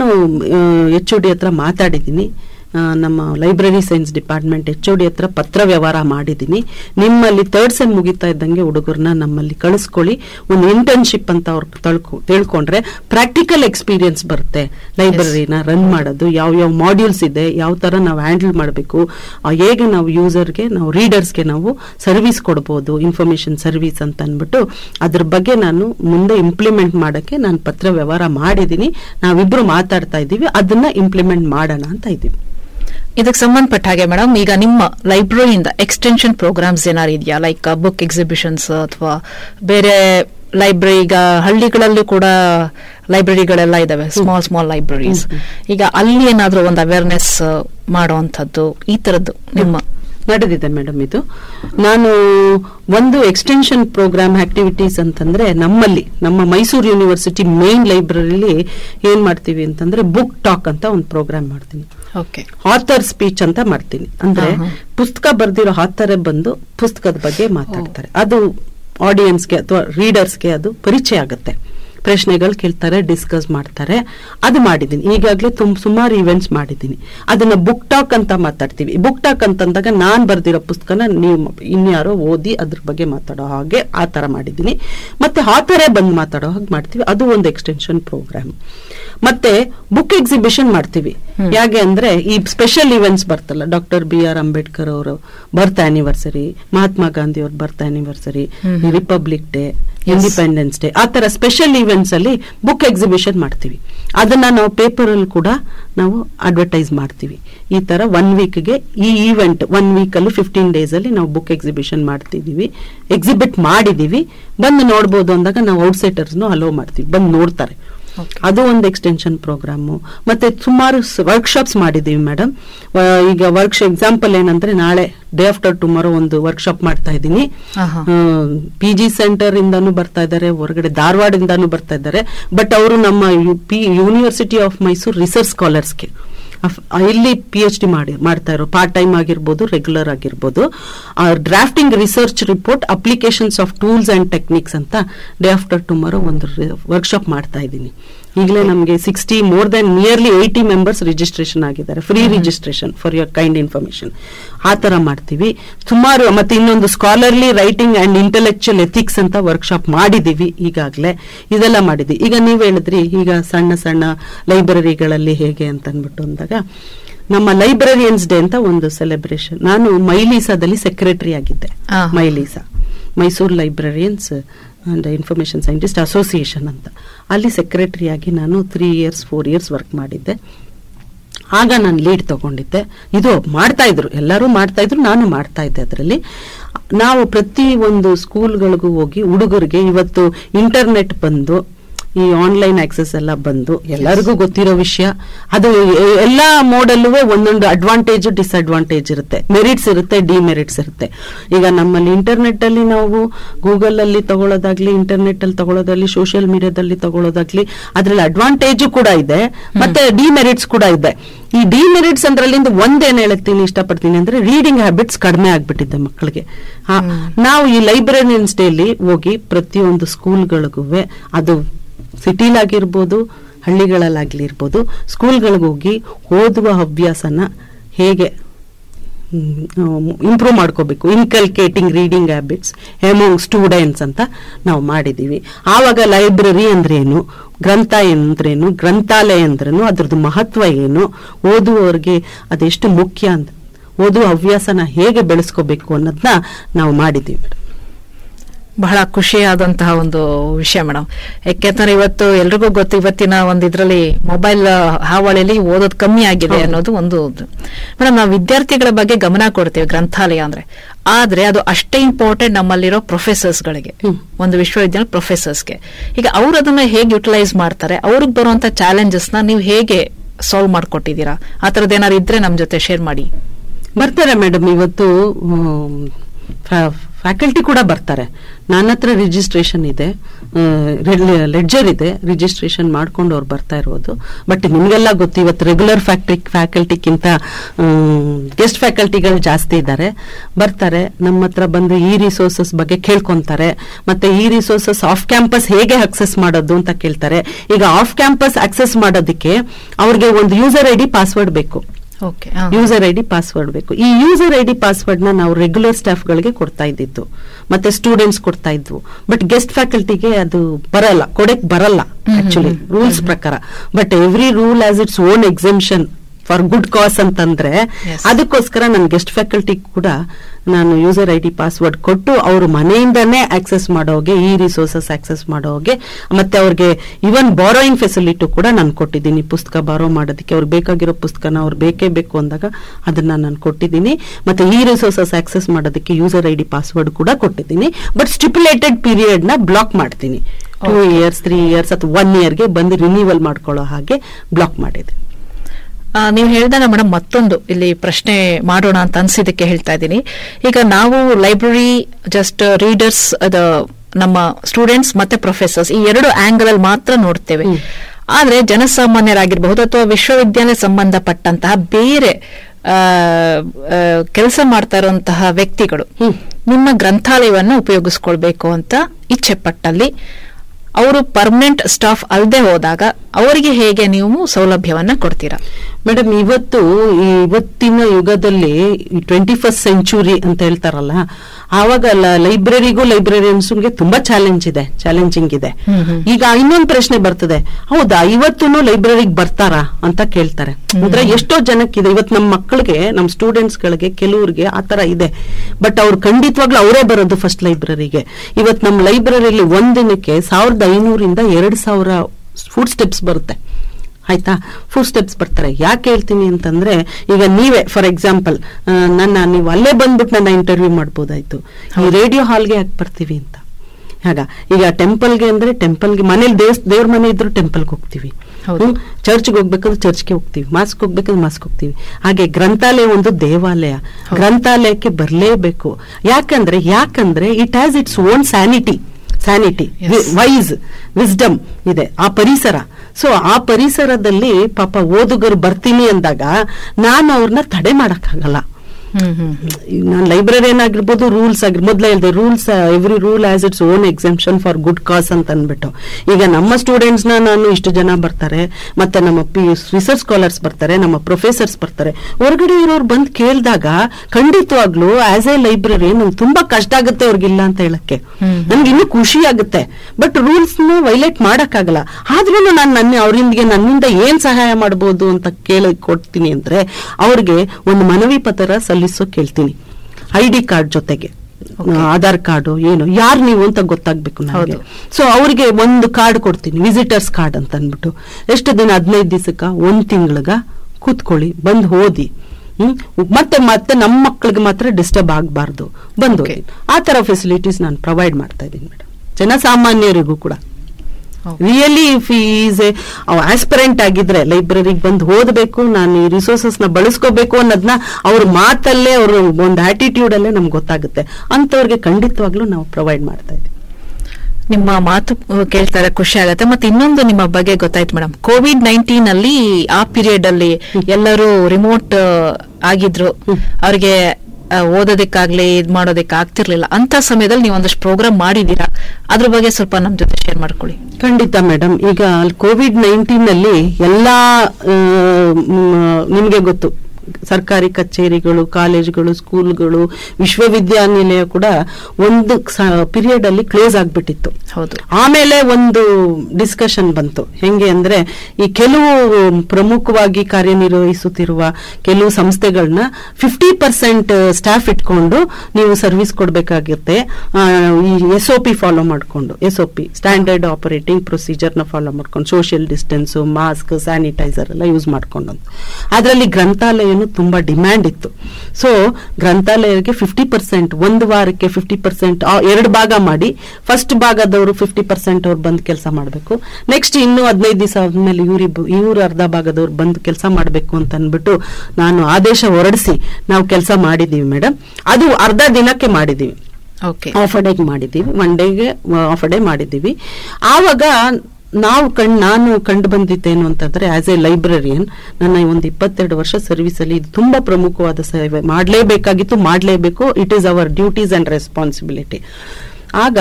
ಎಚ್ ಒ ಡಿ ಹತ್ರ ಮಾತಾಡಿದ್ದೀನಿ ಆ, ನಮ್ಮ library science department H D ಹತ್ರ ಪತ್ರ ವ್ಯವಹಾರ ಮಾಡಿದ್ದೀನಿ ನಿಮ್ಮಲ್ಲಿ ಥರ್ಡ್ ಸೆಮ್ ಮುಗಿತಾ ಇದ್ದಂಗೆ ಹುಡುಗರನ್ನ ನಮ್ಮಲ್ಲಿ ಕಳಿಸ್ಕೊಳ್ಳಿ ಒಂದು ಇಂಟರ್ನ್ಶಿಪ್ ಅಂತ ಅವ್ರು ತಳ್ಕೊ ತಿಳ್ಕೊಂಡ್ರೆ ಪ್ರಾಕ್ಟಿಕಲ್ ಎಕ್ಸ್ಪೀರಿಯನ್ಸ್ ಬರುತ್ತೆ ಲೈಬ್ರರಿನ ರನ್ ಮಾಡೋದು ಯಾವ ಯಾವ ಮಾಡ್ಯೂಲ್ಸ್ ಇದೆ ಯಾವ ತರ ನಾವು ಹ್ಯಾಂಡಲ್ ಮಾಡಬೇಕು ಹೇಗೆ ನಾವು ಯೂಸರ್ಗೆ ನಾವು ರೀಡರ್ಸ್ಗೆ ನಾವು ಸರ್ವಿಸ್ ಕೊಡ್ಬೋದು ಇನ್ಫಾರ್ಮೇಶನ್ ಸರ್ವಿಸ್ ಅಂತ ಅಂದ್ಬಿಟ್ಟು ಅದ್ರ ಬಗ್ಗೆ ನಾನು ಮುಂದೆ ಇಂಪ್ಲಿಮೆಂಟ್ ಮಾಡಕ್ಕೆ ನಾನು ಪತ್ರ ವ್ಯವಹಾರ ಮಾಡಿದ್ದೀನಿ ನಾವಿಬ್ರು ಮಾತಾಡ್ತಾ ಇದ್ದೀವಿ ಅದನ್ನ ಇಂಪ್ಲಿಮೆಂಟ್ ಮಾಡೋಣ ಅಂತ ಇದ್ದೀವಿ ಇದಕ್ಕೆ ಸಂಬಂಧಪಟ್ಟ ಹಾಗೆ ಮೇಡಮ್ ಈಗ ನಿಮ್ಮ ಲೈಬ್ರರಿಯಿಂದ ಎಕ್ಸ್ಟೆನ್ಷನ್ ಪ್ರೋಗ್ರಾಮ್ಸ್ ಏನಾರು ಇದೆಯಾ ಲೈಕ್ ಬುಕ್ ಎಕ್ಸಿಬಿಷನ್ಸ್ ಅಥವಾ ಬೇರೆ ಲೈಬ್ರರಿ ಈಗ ಹಳ್ಳಿಗಳಲ್ಲೂ ಕೂಡ ಲೈಬ್ರರಿಗಳೆಲ್ಲ ಇದಾವೆ ಸ್ಮಾಲ್ ಸ್ಮಾಲ್ ಲೈಬ್ರರೀಸ್ ಈಗ ಅಲ್ಲಿ ಏನಾದ್ರೂ ಒಂದು ಅವೇರ್ನೆಸ್ ಮಾಡುವಂಥದ್ದು ಈ ತರದ್ದು ನಿಮ್ಮ ನಡೆದಿದೆ ಮೇಡಮ್ ಇದು ನಾನು ಒಂದು ಎಕ್ಸ್ಟೆನ್ಷನ್ ಪ್ರೋಗ್ರಾಮ್ ಆಕ್ಟಿವಿಟೀಸ್ ಅಂತಂದ್ರೆ ನಮ್ಮಲ್ಲಿ ನಮ್ಮ ಮೈಸೂರು ಯೂನಿವರ್ಸಿಟಿ ಮೇನ್ ಲೈಬ್ರರಿಲಿ ಏನ್ ಮಾಡ್ತೀವಿ ಅಂತಂದ್ರೆ ಬುಕ್ ಟಾಕ್ ಅಂತ ಒಂದು ಪ್ರೋಗ್ರಾಮ್ ಮಾಡ್ತೀನಿ ಓಕೆ ಆಥರ್ ಸ್ಪೀಚ್ ಅಂತ ಮಾಡ್ತೀನಿ ಅಂದ್ರೆ ಆಹಾ. ಪುಸ್ತಕ ಬರ್ದಿರೋ ಆಥರೇ ಬಂದು ಪುಸ್ತಕದ ಬಗ್ಗೆ ಮಾತಾಡ್ತಾರೆ ಅದು ಆಡಿಯನ್ಸ್ಗೆ ಅಥವಾ ರೀಡರ್ಸ್ಗೆ ಅದು ಪರಿಚಯ ಆಗುತ್ತೆ ಪ್ರಶ್ನೆಗಳು ಕೇಳ್ತಾರೆ ಡಿಸ್ಕಸ್ ಮಾಡ್ತಾರೆ ಅದು ಮಾಡಿದ್ದೀನಿ ಈಗಾಗಲೇ ತುಂಬ ಸುಮಾರು ಇವೆಂಟ್ಸ್ ಮಾಡಿದ್ದೀನಿ ಅದನ್ನ ಬುಕ್ ಟಾಕ್ ಅಂತ ಮಾತಾಡ್ತೀವಿ ಬುಕ್ ಟಾಕ್ ಅಂತಂದಾಗ ನಾನ್ ಬರ್ದಿರೋ ಪುಸ್ತಕನ ನೀವು ಇನ್ಯಾರೋ ಓದಿ ಅದ್ರ ಬಗ್ಗೆ ಮಾತಾಡೋ ಹಾಗೆ ಆ ತರ ಮಾಡಿದ್ದೀನಿ ಮತ್ತೆ ಆಥರೇ ಬಂದು ಮಾತಾಡೋ ಹಾಗೆ ಮಾಡ್ತೀವಿ ಅದು ಒಂದು ಎಕ್ಸ್ಟೆನ್ಷನ್ ಪ್ರೋಗ್ರಾಮ್ ಮತ್ತೆ ಬುಕ್ ಎಕ್ಸಿಬಿಷನ್ ಮಾಡ್ತೀವಿ ಯಾಕೆ ಅಂದ್ರೆ ಈ ಸ್ಪೆಷಲ್ ಇವೆಂಟ್ಸ್ ಬರ್ತಲ್ಲ ಡಾಕ್ಟರ್ ಬಿ ಆರ್ ಅಂಬೇಡ್ಕರ್ ಅವರು ಬರ್ತ್ ಆನಿವರ್ಸರಿ ಮಹಾತ್ಮ ಗಾಂಧಿ ಅವ್ರ birth anniversary republic day independence day ಆ ತರ ಸ್ಪೆಷಲ್ ಇವೆಂಟ್ಸ್ ಅಲ್ಲಿ ಬುಕ್ ಎಕ್ಸಿಬಿಷನ್ ಮಾಡ್ತೀವಿ ಅದನ್ನ ನಾವು ಪೇಪರ್ ಅಲ್ಲಿ ಕೂಡ ನಾವು ಅಡ್ವರ್ಟೈಸ್ ಮಾಡ್ತೀವಿ ಈ ತರ ಒನ್ ವೀಕ್ಗೆ ಈ ಈವೆಂಟ್ ಒನ್ ವೀಕ್ ಅಲ್ಲಿ ಫಿಫ್ಟೀನ್ ಡೇಸ್ ಅಲ್ಲಿ ನಾವು ಬುಕ್ ಎಕ್ಸಿಬಿಷನ್ ಮಾಡ್ತಿದೀವಿ ಎಕ್ಸಿಬಿಟ್ ಮಾಡಿದೀವಿ ಬಂದು ನೋಡ್ಬೋದು ಅಂದಾಗ ನಾವು ಔಟ್ಸೈಡರ್ಸ್ನು ಅಲೋ ಮಾಡ್ತೀವಿ ಬಂದು ನೋಡ್ತಾರೆ Okay. ಅದು ಒಂದು ಎಕ್ಸ್ಟೆನ್ಷನ್ ಪ್ರೋಗ್ರಾಮು ಮತ್ತೆ ಸುಮಾರು ವರ್ಕ್ಶಾಪ್ಸ್ ಮಾಡಿದೀವಿ ಮೇಡಮ್ ಈಗ ವರ್ಕ್ ಎಕ್ಸಾಂಪಲ್ ಏನಂದ್ರೆ ನಾಳೆ ಡೇ ಆಫ್ಟರ್ ಟುಮಾರೋ ಒಂದು ವರ್ಕ್ಶಾಪ್ ಮಾಡ್ತಾ ಇದ್ದೀನಿ ಆಹಾ. ಪಿ ಜಿ ಸೆಂಟರ್ ಇಂದಾನು ಬರ್ತಾ ಇದ್ದಾರೆ ಹೊರಗಡೆ ಧಾರವಾಡದಿಂದಾನು ಬರ್ತಾ ಇದ್ದಾರೆ ಬಟ್ ಅವರು ನಮ್ಮ P university of Mysuru research ಸ್ಕಾಲರ್ಸ್ಗೆ ಅಫ್- ಇಲ್ಲಿ ಪಿ ಎಚ್ ಡಿ ಮಾಡಿ ಮಾಡ್ತಾ ಇರೋ ಪಾರ್ಟ್ ಟೈಮ್ ಆಗಿರ್ಬೋದು ರೆಗ್ಯುಲರ್ ಆಗಿರ್ಬೋದು drafting research report applications of tools and techniques ಅಂತ ಡೇ ಆಫ್ಟರ್ ಟುಮಾರೋ ಒಂದು ವರ್ಕ್ಶಾಪ್ ಮಾಡ್ತಾ ಇದ್ದೀನಿ ಈಗಲೇ ನಮಗೆ sixty more than nearly eighty members registration ಆಗಿದ್ದಾರೆ free registration for your kind information ಆ ತರ ಮಾಡ್ತೀವಿ ಸುಮಾರು ಮತ್ತೆ ಇನ್ನೊಂದು scholarly writing and intellectual ethics ಅಂತ ವರ್ಕ್ಶಾಪ್ ಮಾಡಿದೀವಿ ಈಗಾಗಲೇ ಇದೆಲ್ಲ ಮಾಡಿದ್ವಿ ಈಗ ನೀವು ಹೇಳಿದ್ರಿ ಈಗ ಸಣ್ಣ ಸಣ್ಣ ಲೈಬ್ರರಿಗಳಲ್ಲಿ ಹೇಗೆ ಅಂತ ಅಂದ್ಬಿಟ್ಟು ಅಂದಾಗ ನಮ್ಮ ಲೈಬ್ರರಿಯನ್ಸ್ ಡೇ ಅಂತ ಒಂದು ಸೆಲೆಬ್ರೇಷನ್ ನಾನು ಮೈಲೀಸಾದಲ್ಲಿ ಸೆಕ್ರೆಟರಿ ಆಗಿದ್ದೆ ಆ. MYLISA Mysuru librarians and information scientist association ಅಂತ ಅಲ್ಲಿ ಸೆಕ್ರೆಟರಿ ಆಗಿ ನಾನು three years four years work ಮಾಡಿದ್ದೆ ಆಗ ನಾನು ಲೀಡ್ ತಗೊಂಡಿದ್ದೆ ಇದು ಮಾಡ್ತಾ ಇದ್ರು ಎಲ್ಲರೂ ಮಾಡ್ತಾ ಇದ್ರು ನಾನು ಮಾಡ್ತಾ ಇದ್ದೆ ಅದರಲ್ಲಿ ನಾವು ಪ್ರತಿ ಒಂದು ಸ್ಕೂಲ್ಗಳಿಗೂ ಹೋಗಿ ಹುಡುಗರಿಗೆ ಇವತ್ತು ಇಂಟರ್ನೆಟ್ ಬಂದು ಈ ಆನ್ಲೈನ್ ಆಕ್ಸೆಸ್ ಎಲ್ಲ ಬಂದು ಎಲ್ಲರಿಗೂ ಗೊತ್ತಿರೋ ವಿಷಯ ಅದು ಎ- ಎಲ್ಲಾ ಮೋಡಲ್ಲೂ ಒಂದೊಂದು ಅಡ್ವಾಂಟೇಜ್ ಡಿಸ್ಅಡ್ವಾಂಟೇಜ್ ಇರುತ್ತೆ ಮೆರಿಟ್ಸ್ ಇರುತ್ತೆ ಡಿಮೆರಿಟ್ಸ್ ಇರುತ್ತೆ ಈಗ ನಮ್ಮಲ್ಲಿ ಇಂಟರ್ನೆಟ್ ಅಲ್ಲಿ ನಾವು ಗೂಗಲ್ ಅಲ್ಲಿ ತಗೊಳ್ಳೋದಾಗ್ಲಿ ಇಂಟರ್ನೆಟ್ ಅಲ್ಲಿ ತಗೊಳ್ಳೋದಾಗ್ಲಿ ಸೋಷಿಯಲ್ ಮೀಡಿಯಾದಲ್ಲಿ ತಗೊಳ್ಳೋದಾಗ್ಲಿ ಅದ್ರಲ್ಲಿ ಅಡ್ವಾಂಟೇಜ್ ಕೂಡ ಇದೆ ಮತ್ತೆ ಡಿಮೆರಿಟ್ಸ್ ಕೂಡ ಇದೆ ಈ ಡಿಮೆರಿಟ್ಸ್ ಅಂದ್ರಲ್ಲಿಂದ ಒಂದೇನ್ ಹೇಳ್ತೀನಿ ಇಷ್ಟಪಡ್ತೀನಿ ಅಂದ್ರೆ ರೀಡಿಂಗ್ ಹ್ಯಾಬಿಟ್ಸ್ ಕಡಿಮೆ ಆಗ್ಬಿಟ್ಟಿದೆ ಮಕ್ಕಳಿಗೆ ಆ, ನಾವು ಈ ಲೈಬ್ರರಿಯನ್ಸ್ ಡೇಲಿ ಹೋಗಿ ಪ್ರತಿಯೊಂದು ಸ್ಕೂಲ್ಗಳಿಗೂ ಅದು ಸಿಟಿಲಾಗಿರ್ಬೋದು ಹಳ್ಳಿಗಳಲ್ಲಾಗ್ಲಿ ಇರ್ಬೋದು ಸ್ಕೂಲ್ಗಳಿಗೆ ಹೋಗಿ ಓದುವ ಹವ್ಯಾಸನ ಹೇಗೆ ಇಂಪ್ರೂವ್ ಮಾಡ್ಕೋಬೇಕು inculcating reading habits among students ಅಂತ ನಾವು ಮಾಡಿದೀವಿ ಆವಾಗ ಲೈಬ್ರರಿ ಅಂದ್ರೇನು ಗ್ರಂಥ ಅಂದ್ರೇನು ಗ್ರಂಥಾಲಯ ಅಂದ್ರೇನು ಅದ್ರದ್ದು ಮಹತ್ವ ಏನು ಓದುವವರಿಗೆ ಅದೆಷ್ಟು ಮುಖ್ಯ ಅಂತ ಓದುವ ಹವ್ಯಾಸನ ಹೇಗೆ ಬೆಳೆಸ್ಕೋಬೇಕು ಅನ್ನೋದನ್ನ ನಾವು ಮಾಡಿದ್ದೀವಿ ಮೇಡಮ್ ಬಹಳ ಖುಷಿಯಾದಂತಹ ಒಂದು ವಿಷಯ ಮೇಡಮ್ ಯಾಕೆಂದ್ರೆ ಇವತ್ತು ಎಲ್ರಿಗೂ ಗೊತ್ತು ಇವತ್ತಿನ ಒಂದು ಇದರಲ್ಲಿ ಮೊಬೈಲ್ ಹಾವಳಿಯಲ್ಲಿ ಓದೋದು ಕಮ್ಮಿ ಆಗಿದೆ ಹೌದು. ಅನ್ನೋದು ಒಂದು ಮೇಡಮ್ ನಾವು ವಿದ್ಯಾರ್ಥಿಗಳ ಬಗ್ಗೆ ಗಮನ ಕೊಡ್ತೇವೆ ಗ್ರಂಥಾಲಯ ಅಂದ್ರೆ ಆದ್ರೆ ಅದು ಅಷ್ಟೇ ಇಂಪಾರ್ಟೆಂಟ್ ನಮ್ಮಲ್ಲಿರೋ ಪ್ರೊಫೆಸರ್ಸ್ಗಳಿಗೆ ಹ್ಮ್. ಒಂದು ವಿಶ್ವವಿದ್ಯಾಲಯ ಪ್ರೊಫೆಸರ್ಸ್ಗೆ ಈಗ ಅವ್ರು ಅದನ್ನ ಹೇಗೆ ಯುಟಿಲೈಸ್ ಮಾಡ್ತಾರೆ ಅವ್ರಿಗೆ ಬರುವಂತ ಚಾಲೆಂಜಸ್ ನ ನೀವು ಹೇಗೆ ಸಾಲ್ವ್ ಮಾಡ್ಕೊಟ್ಟಿದ್ದೀರಾ ಆ ಥರದ್ದು ಏನಾದ್ರು ಇದ್ರೆ ನಮ್ ಜೊತೆ ಶೇರ್ ಮಾಡಿ ಬರ್ತಾರೆ ಮೇಡಮ್ ಇವತ್ತು ಫ್ಯಾಕಲ್ಟಿ ಕೂಡ ಬರ್ತಾರೆ ನನ್ನ ಹತ್ರ ರಿಜಿಸ್ಟ್ರೇಷನ್ ಇದೆ ಲೆಡ್ಜರ್ ಇದೆ ರಿಜಿಸ್ಟ್ರೇಷನ್ ಮಾಡ್ಕೊಂಡು ಅವ್ರು ಬರ್ತಾ ಇರೋದು ಬಟ್ ನಿಮಗೆಲ್ಲ ಗೊತ್ತು ಇವತ್ತು ರೆಗ್ಯುಲರ್ ಫ್ಯಾಕ್ಟ್ರಿ ಫ್ಯಾಕಲ್ಟಿಗಿಂತ ಗೆಸ್ಟ್ ಫ್ಯಾಕಲ್ಟಿಗಳು ಜಾಸ್ತಿ ಇದ್ದಾರೆ ಬರ್ತಾರೆ ನಮ್ಮ ಹತ್ರ ಬಂದು ಈ ರಿಸೋರ್ಸಸ್ ಬಗ್ಗೆ ಕೇಳ್ಕೊಂತಾರೆ ಮತ್ತೆ ಈ ರಿಸೋರ್ಸಸ್ ಆಫ್ ಕ್ಯಾಂಪಸ್ ಹೇಗೆ ಅಕ್ಸೆಸ್ ಮಾಡೋದು ಅಂತ ಕೇಳ್ತಾರೆ ಈಗ ಆಫ್ ಕ್ಯಾಂಪಸ್ ಅಕ್ಸೆಸ್ ಮಾಡೋದಕ್ಕೆ ಅವ್ರಿಗೆ ಒಂದು ಯೂಸರ್ ಐ ಡಿ ಪಾಸ್ವರ್ಡ್ ಬೇಕು okay user I D password ಬೇಕು ಈ ಯೂಸರ್ ಐ ಡಿ ಪಾಸ್ವರ್ಡ್ ನ ನಾವು ರೆಗ್ಯುಲರ್ ಸ್ಟಾಫ್ ಗಳಿಗೆ ಕೊಡ್ತಾ ಇದ್ದಿದ್ದು ಮತ್ತೆ ಸ್ಟೂಡೆಂಟ್ಸ್ ಕೊಡ್ತಾ ಇದ್ವು ಬಟ್ ಗೆಸ್ಟ್ ಫ್ಯಾಕಲ್ಟಿಗೆ ಅದು ಬರಲ್ಲ ಕೊಡಕ್ ಬರಲ್ಲ ಆಕ್ಚುಲಿ ರೂಲ್ಸ್ ಪ್ರಕಾರ but every rule has its own exemption for good cause ಅಂತಂದ್ರೆ Yes. ಅದಕ್ಕೋಸ್ಕರ ನನ್ನ ಗೆಸ್ಟ್ ಫ್ಯಾಕಲ್ಟಿ ಕೂಡ ನಾನು ಯೂಸರ್ ಐ ಡಿ ಪಾಸ್ವರ್ಡ್ ಕೊಟ್ಟು ಅವರು ಮನೆಯಿಂದನೇ ಆಕ್ಸೆಸ್ ಮಾಡೋಗೆ ಈ ರಿಸೋರ್ಸಸ್ ಆಕ್ಸೆಸ್ ಮಾಡೋಗೆ ಮತ್ತೆ ಅವ್ರಿಗೆ ಇವನ್ ಬಾರೋಯಿಂಗ್ ಫೆಸಿಲಿಟಿ ಕೂಡ ನಾನು ಕೊಟ್ಟಿದ್ದೀನಿ ಪುಸ್ತಕ ಬಾರೋ ಮಾಡೋದಕ್ಕೆ ಅವ್ರಿಗೆ ಬೇಕಾಗಿರೋ ಪುಸ್ತಕನ ಅವ್ರು ಬೇಕೇ ಬೇಕು ಅಂದಾಗ ಅದನ್ನ ನಾನು ಕೊಟ್ಟಿದ್ದೀನಿ ಮತ್ತೆ ಈ ರಿಸೋರ್ಸಸ್ ಆಕ್ಸೆಸ್ ಮಾಡೋದಕ್ಕೆ ಯೂಸರ್ ಐ ಡಿ ಪಾಸ್ವರ್ಡ್ ಕೂಡ ಕೊಟ್ಟಿದ್ದೀನಿ ಬಟ್ ಸ್ಟಿಪ್ಯುಲೇಟೆಡ್ ಪೀರಿಯಡ್ ನ ಬ್ಲಾಕ್ ಮಾಡ್ತೀನಿ ಟೂ ಇಯರ್ಸ್ ತ್ರೀ ಇಯರ್ಸ್ ಅಥವಾ ಒನ್ ಇಯರ್ಗೆ ಬಂದು ರಿನ್ಯೂವಲ್ ಮಾಡ್ಕೊಳ್ಳೋ ಹಾಗೆ ಬ್ಲಾಕ್ ಮಾಡಿದೆ ಆ, ನೀವು ಹೇಳಿದಾಗ ಮೇಡಮ್ ಮತ್ತೊಂದು ಇಲ್ಲಿ ಪ್ರಶ್ನೆ ಮಾಡೋಣ ಅಂತ ಅನ್ಸಿದ್ದಕ್ಕೆ ಹೇಳ್ತಾ ಇದ್ದೀನಿ ಈಗ ನಾವು ಲೈಬ್ರರಿ ಜಸ್ಟ್ ರೀಡರ್ಸ್ ಅದ ನಮ್ಮ ಸ್ಟೂಡೆಂಟ್ಸ್ ಮತ್ತೆ ಪ್ರೊಫೆಸರ್ಸ್ ಈ ಎರಡು ಆಂಗಲ್ ಅಲ್ಲಿ ಮಾತ್ರ ನೋಡ್ತೇವೆ ಹ್ಮ್. ಆದ್ರೆ ಜನಸಾಮಾನ್ಯರಾಗಿರಬಹುದು ಅಥವಾ ವಿಶ್ವವಿದ್ಯಾಲಯ ಸಂಬಂಧಪಟ್ಟಂತಹ ಬೇರೆ ಕೆಲಸ ಮಾಡ್ತಾ ಇರುವಂತಹ ವ್ಯಕ್ತಿಗಳು ಹ್ಮ್. ನಿಮ್ಮ ಗ್ರಂಥಾಲಯವನ್ನು ಉಪಯೋಗಿಸ್ಕೊಳ್ಬೇಕು ಅಂತ ಇಚ್ಛೆ ಪಟ್ಟಲ್ಲಿ ಅವರು ಪರ್ಮನೆಂಟ್ ಸ್ಟಾಫ್ ಅಲ್ಲದೆ ಹೋದಾಗ ಅವರಿಗೆ ಹೇಗೆ ನೀವು ಸೌಲಭ್ಯವನ್ನ ಕೊಡ್ತೀರಾ ಮೇಡಮ್ ಇವತ್ತು ಈ ಇವತ್ತಿನ ಯುಗದಲ್ಲಿ ಟ್ವೆಂಟಿ ಫಸ್ಟ್ ಸೆಂಚುರಿ ಅಂತ ಹೇಳ್ತಾರಲ್ಲ ಆವಾಗ ಲೈಬ್ರರಿಗೂ ಲೈಬ್ರರಿಯನ್ಸ್ಗೆ ತುಂಬಾ ಚಾಲೆಂಜ್ ಇದೆ ಚಾಲೆಂಜಿಂಗ್ ಇದೆ ಹ್ಮ್ ಹ್ಮ್. ಈಗ ಇನ್ನೊಂದು ಪ್ರಶ್ನೆ ಬರ್ತದೆ ಹೌದಾ ಇವತ್ತು ಲೈಬ್ರರಿಗೆ ಬರ್ತಾರಾ ಅಂತ ಕೇಳ್ತಾರೆ ಅಂದ್ರೆ ಎಷ್ಟೋ ಜನಕ್ಕಿದೆ ಇವತ್ತು ನಮ್ಮ ಮಕ್ಕಳಿಗೆ ನಮ್ಮ ಸ್ಟೂಡೆಂಟ್ಸ್ ಗಳಿಗೆ ಕೆಲವ್ರಿಗೆ ಆತರ ಇದೆ ಬಟ್ ಅವ್ರು ಖಂಡಿತವಾಗ್ಲೂ ಅವರೇ ಬರೋದು ಫಸ್ಟ್ ಲೈಬ್ರರಿಗೆ ಇವತ್ತು ನಮ್ಮ ಲೈಬ್ರರಿಲಿ ಒಂದಿನಕ್ಕೆ ಸಾವಿರದ ಐನೂರಿಂದ ಎರಡ್ ಸಾವಿರ ಫುಡ್ ಸ್ಟೆಪ್ಸ್ ಬರುತ್ತೆ ಆಯ್ತಾ ಫುಡ್ ಸ್ಟೆಪ್ಸ್ ಬರ್ತಾರೆ ಯಾಕೆ ಹೇಳ್ತೀನಿ ಅಂತಂದ್ರೆ ಈಗ ನೀವೇ ಫಾರ್ ಎಕ್ಸಾಂಪಲ್ ನನ್ನ ನೀವು ಅಲ್ಲೇ ಬಂದ್ಬಿಟ್ಟು ನನ್ನ ಇಂಟರ್ವ್ಯೂ ಮಾಡ್ಬೋದಾಯ್ತು ಈ ರೇಡಿಯೋ ಹಾಲ್ಗೆ ಯಾಕೆ ಬರ್ತೀವಿ ಅಂತ ಆಗ ಈಗ ಟೆಂಪಲ್ಗೆ ಅಂದ್ರೆ ಟೆಂಪಲ್ಗೆ ಮನೇಲಿ ದೇವ್ ದೇವ್ರ ಮನೆ ಇದ್ರು ಟೆಂಪಲ್ಗೆ ಹೋಗ್ತೀವಿ ಹೌದು. ಚರ್ಚ್ಗೆ ಹೋಗ್ಬೇಕಾದ್ರೆ ಚರ್ಚ್ಗೆ ಹೋಗ್ತೀವಿ ಮಾಸ್ಕ್ ಹೋಗ್ಬೇಕಾದ್ರೆ ಮಾಸ್ಕ್ ಹೋಗ್ತೀವಿ ಹಾಗೆ ಗ್ರಂಥಾಲಯ ಒಂದು ದೇವಾಲಯ ಗ್ರಂಥಾಲಯಕ್ಕೆ ಬರಲೇಬೇಕು ಯಾಕಂದ್ರೆ ಯಾಕಂದ್ರೆ it has its own sanity sanity Yes. Wise wisdom ಇದೆ ಆ ಪರಿಸರ ಸೊ ಆ ಪರಿಸರದಲ್ಲಿ ಪಾಪ ಓದುಗರು ಬರ್ತೀನಿ ಅಂದಾಗ ನಾನು ಅವ್ರನ್ನ ತಡೆ ಮಾಡಕ್ಕಾಗಲ್ಲ ಹ್ಮ್ ಹ್ಮ್ ಹ್ಮ್. ನಾನು ಲೈಬ್ರರಿಯನ್ ಆಗಿರ್ಬೋದು ರೂಲ್ಸ್ ಆಗಿರ್ ಮೊದಲೇ ಹೇಳಿದೆ rules every rule has its own exemption for good cause ಅಂತ ಅಂದ್ಬಿಟ್ಟು ಈಗ ನಮ್ಮ ಸ್ಟೂಡೆಂಟ್ಸ್ ನ ನಾನು ಇಷ್ಟು ಜನ ಬರ್ತಾರೆ ಮತ್ತೆ ನಮ್ಮ ಪಿ ರಿಸರ್ಚ್ ಸ್ಕಾಲರ್ಸ್ ಬರ್ತಾರೆ ನಮ್ಮ ಪ್ರೊಫೆಸರ್ಸ್ ಬರ್ತಾರೆ ಹೊರಗಡೆ ಇರೋರು ಬಂದು ಕೇಳಿದಾಗ ಖಂಡಿತವಾಗ್ಲೂ ಆಸ್ ಎ ಲೈಬ್ರರಿ ನಂಗೆ ತುಂಬಾ ಕಷ್ಟ ಆಗುತ್ತೆ ಅವ್ರಿಗಿಲ್ಲ ಅಂತ ಹೇಳಕ್ಕೆ ಹ್ಮ್. ನನ್ಗೆ ಇನ್ನೂ ಖುಷಿ ಆಗುತ್ತೆ ಬಟ್ ರೂಲ್ಸ್ ನ ವೈಲೇಟ್ ಮಾಡಕ್ಕಾಗಲ್ಲ ಆದ್ರೂ ನಾನು ನನ್ನ ಅವರಿಂದಿಗೆ ನನ್ನಿಂದ ಏನ್ ಸಹಾಯ ಮಾಡಬಹುದು ಅಂತ ಕೇಳಿ ಕೊಡ್ತೀನಿ ಅಂದ್ರೆ ಅವ್ರಿಗೆ ಒಂದು ಮನವಿ ಪತ್ರ ಸಲ್ಲಿಸೋ ಕೇಳ್ತೀನಿ ಐ ಡಿ ಕಾರ್ಡ್ ಜೊತೆಗೆ ಆಧಾರ್ ಕಾರ್ಡು ಏನು ಯಾರು ನೀವು ಅಂತ ಗೊತ್ತಾಗ್ಬೇಕು ನನಗೆ ಹೌದು. ಸೊ ಅವರಿಗೆ ಒಂದು ಕಾರ್ಡ್ ಕೊಡ್ತೀನಿ ವಿಸಿಟರ್ಸ್ ಕಾರ್ಡ್ ಅಂತ ಅಂದ್ಬಿಟ್ಟು ಎಷ್ಟು ದಿನ ಹದಿನೈದು ದಿವಸಕ್ಕ ಒಂದ್ ತಿಂಗ್ಳಿಗ ಕೂತ್ಕೊಳ್ಳಿ ಬಂದು ಓದಿ ಹ್ಮ್ ಮತ್ತೆ ಮತ್ತೆ ನಮ್ಮ ಮಕ್ಕಳಿಗೆ ಮಾತ್ರ ಡಿಸ್ಟರ್ಬ್ ಆಗಬಾರ್ದು ಬಂದು Okay. ಓದಿ. ಆ ತರ ಫೆಸಿಲಿಟೀಸ್ ನಾನು ಪ್ರೊವೈಡ್ ಮಾಡ್ತಾ ಇದ್ದೀನಿ ಮೇಡಮ್ ಜನಸಾಮಾನ್ಯರಿಗೂ ಕೂಡ Okay. Really if is a aspirant ಆಗಿದ್ರೆ ಲೈಬ್ರರಿಗೆ ಬಂದು ಓದಬೇಕು ನಾನು ಈ ರಿಸೋರ್ಸಸ್ ನ ಬಳಸ್ಕೋಬೇಕು ಅನ್ನೋದನ್ನ ಅವ್ರ ಮಾತಲ್ಲೇ ಅವ್ರ ಒಂದು ಆಟಿಟ್ಯೂಡ್ ಅಲ್ಲೇ ನಮ್ಗೆ ಗೊತ್ತಾಗುತ್ತೆ ಅಂತವ್ರಿಗೆ ಖಂಡಿತವಾಗ್ಲೂ ನಾವು ಪ್ರೊವೈಡ್ ಮಾಡ್ತಾ ಇದ್ದೀವಿ ನಿಮ್ಮ ಮಾತು ಕೇಳ್ತಾರೆ ಖುಷಿ ಆಗತ್ತೆ ಮತ್ತೆ ಇನ್ನೊಂದು ನಿಮ್ಮ ಬಗ್ಗೆ ಗೊತ್ತಾಯ್ತು ಮೇಡಮ್ ಕೋವಿಡ್ ನೈನ್ಟೀನ್ ಅಲ್ಲಿ ಆ ಪೀರಿಯಡ್ ಅಲ್ಲಿ ಎಲ್ಲರೂ ರಿಮೋಟ್ ಆಗಿದ್ರು ಅವ್ರಿಗೆ ಆ, ಓದೋದಕ್ಕಾಗ್ಲಿ ಇದ್ ಮಾಡೋದಕ್ಕೆ ಆಗ್ತಿರ್ಲಿಲ್ಲ ಅಂತ ಸಮಯದಲ್ಲಿ ನೀವು ಒಂದಷ್ಟು ಪ್ರೋಗ್ರಾಮ್ ಮಾಡಿದೀರಾ ಅದ್ರ ಬಗ್ಗೆ ಸ್ವಲ್ಪ ನಮ್ ಜೊತೆ ಶೇರ್ ಮಾಡ್ಕೊಳ್ಳಿ ಖಂಡಿತ ಮೇಡಮ್ ಈಗ ಕೋವಿಡ್ ನೈನ್ಟೀನ್ ನಲ್ಲಿ ಎಲ್ಲಾ ಆ, ಮ್, ನಿಮ್ಗೆ ಗೊತ್ತು ಸರ್ಕಾರಿ ಕಚೇರಿಗಳು ಕಾಲೇಜುಗಳು ಸ್ಕೂಲ್ಗಳು ವಿಶ್ವವಿದ್ಯಾನಿಲಯ ಕೂಡ ಒಂದು ಪೀರಿಯಡ್ ಅಲ್ಲಿ ಕ್ಲೋಸ್ ಆಗ್ಬಿಟ್ಟಿತ್ತು ಹೌದು ಆಮೇಲೆ ಒಂದು ಡಿಸ್ಕಷನ್ ಬಂತು ಹೆಂಗೆ ಅಂದ್ರೆ ಈ ಕೆಲವು ಪ್ರಮುಖವಾಗಿ ಕಾರ್ಯನಿರ್ವಹಿಸುತ್ತಿರುವ ಕೆಲವು ಸಂಸ್ಥೆಗಳನ್ನ ಫಿಫ್ಟಿ ಪರ್ಸೆಂಟ್ ಸ್ಟಾಫ್ ಇಟ್ಕೊಂಡು ನೀವು ಸರ್ವಿಸ್ ಕೊಡಬೇಕಾಗಿರುತ್ತೆ ಈ ಎಸ್ ಒ ಪಿ ಫಾಲೋ ಮಾಡಿಕೊಂಡು S O P standard operating ಪ್ರೊಸೀಜರ್ನ ಫಾಲೋ ಮಾಡ್ಕೊಂಡು ಸೋಷಿಯಲ್ ಡಿಸ್ಟೆನ್ಸ್ ಮಾಸ್ಕ್ ಸ್ಯಾನಿಟೈಸರ್ ಎಲ್ಲ ಯೂಸ್ ಮಾಡ್ಕೊಂಡು ಅದರಲ್ಲಿ ಗ್ರಂಥಾಲಯನು ತುಂಬಾ ಡಿಮ್ಯಾಂಡ್ ಇತ್ತು ಸೊ ಗ್ರಂಥಾಲಯಕ್ಕೆ ಫಿಫ್ಟಿ ಪರ್ಸೆಂಟ್ ಒಂದು ವಾರಕ್ಕೆ ಫಿಫ್ಟಿ ಪರ್ಸೆಂಟ್ ಎರಡು ಭಾಗ ಮಾಡಿ ಫಸ್ಟ್ ಭಾಗದವರು ಫಿಫ್ಟಿ ಪರ್ಸೆಂಟ್ ಅವ್ರು ಬಂದು ಕೆಲಸ ಮಾಡಬೇಕು ನೆಕ್ಸ್ಟ್ ಇನ್ನು ಹದಿನೈದು ದಿವಸ ಆದ್ಮೇಲೆ ಇವ್ರಿಬ್ಬ ಇವ್ರು ಅರ್ಧ ಭಾಗದವ್ರು ಬಂದು ಕೆಲಸ ಮಾಡಬೇಕು ಅಂತ ಅಂದ್ಬಿಟ್ಟು ನಾನು ಆದೇಶ ಹೊರಡಿಸಿ ನಾವು ಕೆಲಸ ಮಾಡಿದೀವಿ ಮೇಡಮ್ ಅದು ಅರ್ಧ ದಿನಕ್ಕೆ ಮಾಡಿದೀವಿ ಓಕೆ ಆಫ್ ಡೇಗೆ ಮಾಡಿದ್ದೀವಿ ಒನ್ ಡೇಗೆ ಆಫ್ ಡೇ ಮಾಡಿದ್ದೀವಿ ಆವಾಗ ನಾವು ಕಂಡು ನಾನು ಕಂಡು ಬಂದಿದ್ದೇನು ಅಂತಂದ್ರೆ ಆಸ್ ಎ ಲೈಬ್ರರಿಯನ್ ನನ್ನ ಈ ಒಂದು ಇಪ್ಪತ್ತೆರಡು ವರ್ಷ ಸರ್ವಿಸ್ ಅಲ್ಲಿ ಇದು ತುಂಬಾ ಪ್ರಮುಖವಾದ ಸೇವೆ ಮಾಡಲೇಬೇಕಾಗಿತ್ತು ಮಾಡಲೇಬೇಕು it is our duties and responsibility ಆಗ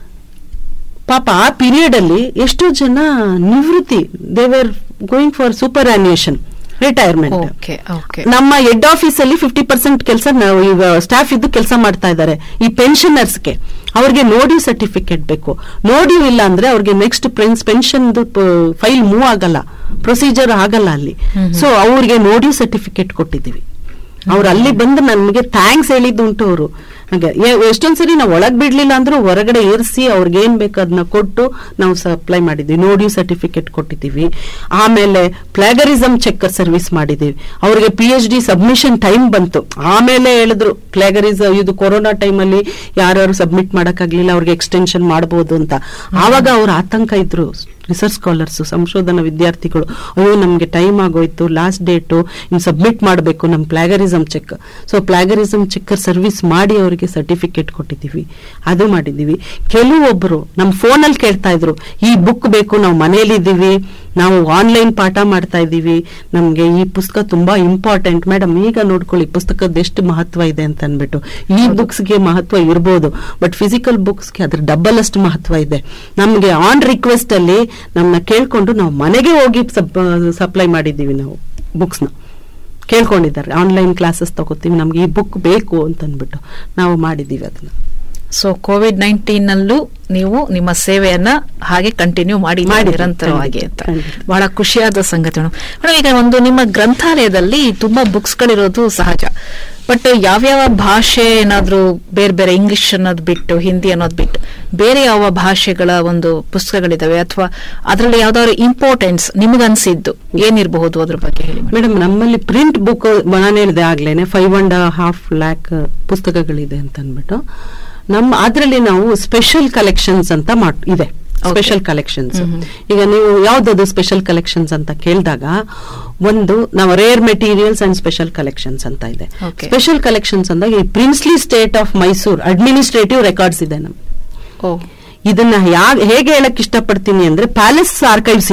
ಪಾಪ ಆ ಪೀರಿಯಡ್ ಅಲ್ಲಿ ಎಷ್ಟೋ ಜನ ನಿವೃತ್ತಿ they were going for superannuation retirement okay okay ನಮ್ಮ ಹೆಡ್ ಆಫೀಸ್ ಅಲ್ಲಿ ಫಿಫ್ಟಿ ಪರ್ಸೆಂಟ್ ಕೆಲಸ ನಾವು ಈಗ ಸ್ಟಾಫ್ ಇದ್ದು ಕೆಲಸ ಮಾಡ್ತಾ ಇದ್ದಾರೆ ಈ ಪೆನ್ಷನರ್ಸ್ಗೆ ಅವ್ರಿಗೆ ನೋಡಿ ಸರ್ಟಿಫಿಕೇಟ್ ಬೇಕು ನೋಡಿ ಇಲ್ಲ ಅಂದ್ರೆ ಅವ್ರಿಗೆ ನೆಕ್ಸ್ಟ್ ಪೆನ್ಷನ್ ಫೈಲ್ ಮೂವ್ ಆಗಲ್ಲ ಪ್ರೊಸೀಜರ್ ಆಗಲ್ಲ ಅಲ್ಲಿ ಸೊ ಅವ್ರಿಗೆ ನೋಡಿ ಸರ್ಟಿಫಿಕೇಟ್ ಕೊಟ್ಟಿದ್ದೀವಿ ಅವ್ರು ಅಲ್ಲಿ ಬಂದು ನಮಗೆ ಥ್ಯಾಂಕ್ಸ್ ಹೇಳಿದ್ದು ಉಂಟು ಅವರು ಹಾಗೆ ಎ- ಎಷ್ಟೊಂದ್ಸರಿ ನಾವು ಒಳಗ್ ಬಿಡ್ಲಿಲ್ಲ ಅಂದ್ರೂ ಹೊರಗಡೆ ಏರಿಸಿ ಅವ್ರಿಗೆ ಏನ್ ಬೇಕು ಅದನ್ನ ಕೊಟ್ಟು ನಾವು ಸಪ್ಲೈ ಮಾಡಿದ್ವಿ ನೋಡಿ ಸರ್ಟಿಫಿಕೇಟ್ ಕೊಟ್ಟಿದ್ದೀವಿ ಆಮೇಲೆ ಪ್ಲಾಗರಿಸಮ್ ಚೆಕ್ ಸರ್ವಿಸ್ ಮಾಡಿದೀವಿ ಅವ್ರಿಗೆ P H D submission time ಬಂತು ಆಮೇಲೆ ಹೇಳಿದ್ರು ಪ್ಲಾಗರಿಸಮ್ ಇದು ಕೊರೋನಾ ಟೈಮಲ್ಲಿ ಯಾರ್ಯಾರು ಸಬ್ಮಿಟ್ ಮಾಡಕ್ಕಾಗ್ಲಿಲ್ಲ ಅವ್ರಿಗೆ ಎಕ್ಸ್ಟೆನ್ಷನ್ ಮಾಡಬಹುದು ಅಂತ ಆವಾಗ ಅವ್ರ ಆತಂಕ ಇದ್ರು ರಿಸರ್ಚ್ ಸ್ಕಾಲರ್ಸ್ ಸಂಶೋಧನಾ ವಿದ್ಯಾರ್ಥಿಗಳು ಅಯ್ಯೋ ನಮ್ಗೆ ಟೈಮ್ ಆಗೋಯ್ತು ಲಾಸ್ಟ್ ಡೇಟು ಇನ್ನು ಸಬ್ಮಿಟ್ ಮಾಡಬೇಕು ನಮ್ಮ plagiarism check so plagiarism check service ಮಾಡಿ ಅವರಿಗೆ ಸರ್ಟಿಫಿಕೇಟ್ ಕೊಟ್ಟಿದ್ದೀವಿ ಅದು ಮಾಡಿದ್ದೀವಿ ಕೆಲವೊಬ್ಬರು ನಮ್ಮ ಫೋನಲ್ಲಿ ಕೇಳ್ತಾ ಇದ್ರು ಈ ಬುಕ್ ಬೇಕು ನಾವು ಮನೇಲಿದ್ದೀವಿ ನಾವು ಆನ್ಲೈನ್ ಪಾಠ ಮಾಡ್ತಾ ಇದ್ದೀವಿ ನಮಗೆ ಈ ಪುಸ್ತಕ ತುಂಬಾ ಇಂಪಾರ್ಟೆಂಟ್ ಮೇಡಮ್ ಈಗ ನೋಡ್ಕೊಳ್ಳಿ ಪುಸ್ತಕದ ಎಷ್ಟು ಮಹತ್ವ ಇದೆ ಅಂತ ಅಂದ್ಬಿಟ್ಟು ಈ ಬುಕ್ಸ್ಗೆ ಮಹತ್ವ ಇರ್ಬೋದು ಬಟ್ ಫಿಸಿಕಲ್ ಬುಕ್ಸ್ಗೆ ಅದ್ರ ಡಬಲ್ ಅಷ್ಟು ಮಹತ್ವ ಇದೆ ನಮಗೆ ಆನ್ ರಿಕ್ವೆಸ್ಟ್ ಅಲ್ಲಿ ನಮ್ಮನ್ನ ಕೇಳ್ಕೊಂಡು ನಾವು ಮನೆಗೆ ಹೋಗಿ ಸಪ್ಲೈ ಮಾಡಿದ್ದೀವಿ ನಾವು ಬುಕ್ಸ್ನ ಕೇಳ್ಕೊಂಡಿದ್ದಾರೆ ಆನ್ಲೈನ್ ಕ್ಲಾಸಸ್ ತಗೋತೀವಿ ನಮ್ಗೆ ಈ ಬುಕ್ ಬೇಕು ಅಂತ ಅಂದ್ಬಿಟ್ಟು ನಾವು ಮಾಡಿದ್ದೀವಿ ಅದನ್ನ ಸೊ ಕೋವಿಡ್ ನೈನ್ಟೀನ್ ನಲ್ಲೂ ನೀವು ನಿಮ್ಮ ಸೇವೆಯನ್ನ ಹಾಗೆ ಕಂಟಿನ್ಯೂ ಮಾಡಿ ಮಾಡಿದ್ದೀವಿ, ನಿರಂತರವಾಗಿ ಖಂಡಿತ, ಅಂತ ಖಂಡಿತ. ಬಹಳ ಖುಷಿಯಾದ ಸಂಗತಿ ಮೇಡಮ್ ಮೇಡಮ್ ಈಗ ಒಂದು ನಿಮ್ಮ ಗ್ರಂಥಾಲಯದಲ್ಲಿ ತುಂಬಾ ಬುಕ್ಸ್ ಗಳಿರೋದು ಸಹಜ ಬಟ್ ಯಾವ್ಯಾವ ಭಾಷೆ ಏನಾದ್ರೂ ಬೇರೆ ಬೇರೆ ಇಂಗ್ಲಿಷ್ ಅನ್ನೋದು ಬಿಟ್ಟು ಹಿಂದಿ ಅನ್ನೋದು ಬಿಟ್ಟು ಬೇರೆ ಯಾವ ಭಾಷೆಗಳ ಒಂದು ಪುಸ್ತಕಗಳಿದಾವೆ ಅಥವಾ ಅದರಲ್ಲಿ ಯಾವ್ದಾದ್ರು ಇಂಪಾರ್ಟೆನ್ಸ್ ನಿಮಗನ್ಸಿದ್ದು ಏನಿರಬಹುದು ಅದ್ರ ಬಗ್ಗೆ ಹೇಳಿ madam. ಮೇಡಮ್ ನಮ್ಮಲ್ಲಿ ಪ್ರಿಂಟ್ ಬುಕ್ ನಾನು ಹೇಳಿದೆ ಆಗ್ಲೇನೆ ಫೈವ್ ಅಂಡ್ ಹಾಫ್ ಲ್ಯಾಕ್ ಪುಸ್ತಕಗಳಿದೆ ಅಂತ ಅಂದ್ಬಿಟ್ಟು ನಮ್ಮ ಅದರಲ್ಲಿ ನಾವು ಸ್ಪೆಷಲ್ ಕಲೆಕ್ಷನ್ಸ್ ಅಂತ ಮಾಡ್ ಇದೆ ಸ್ಪೆಷಲ್ ಕಲೆಕ್ಷನ್ಸ್ ಈಗ ನೀವು ಯಾವ್ದದು ಸ್ಪೆಷಲ್ ಕಲೆಕ್ಷನ್ಸ್ ಅಂತ ಕೇಳಿದಾಗ ಒಂದು ನಾವು rare materials and special collections ಅಂತ ಇದೆ Okay. ಸ್ಪೆಷಲ್ ಕಲೆಕ್ಷನ್ಸ್ ಅಂದಾಗ ಈ princely state of Mysore administrative records ಇದೆ ನಮ್ಗೆ ಓ ಇದನ್ನ ಯಾ ಹೇಗೆ ಹೇಳಕ್ ಇಷ್ಟಪಡ್ತೀನಿ ಅಂದ್ರೆ ಪ್ಯಾಲೇಸ್ ಆರ್ಕೈವ್ಸ್ ಇತ್ತು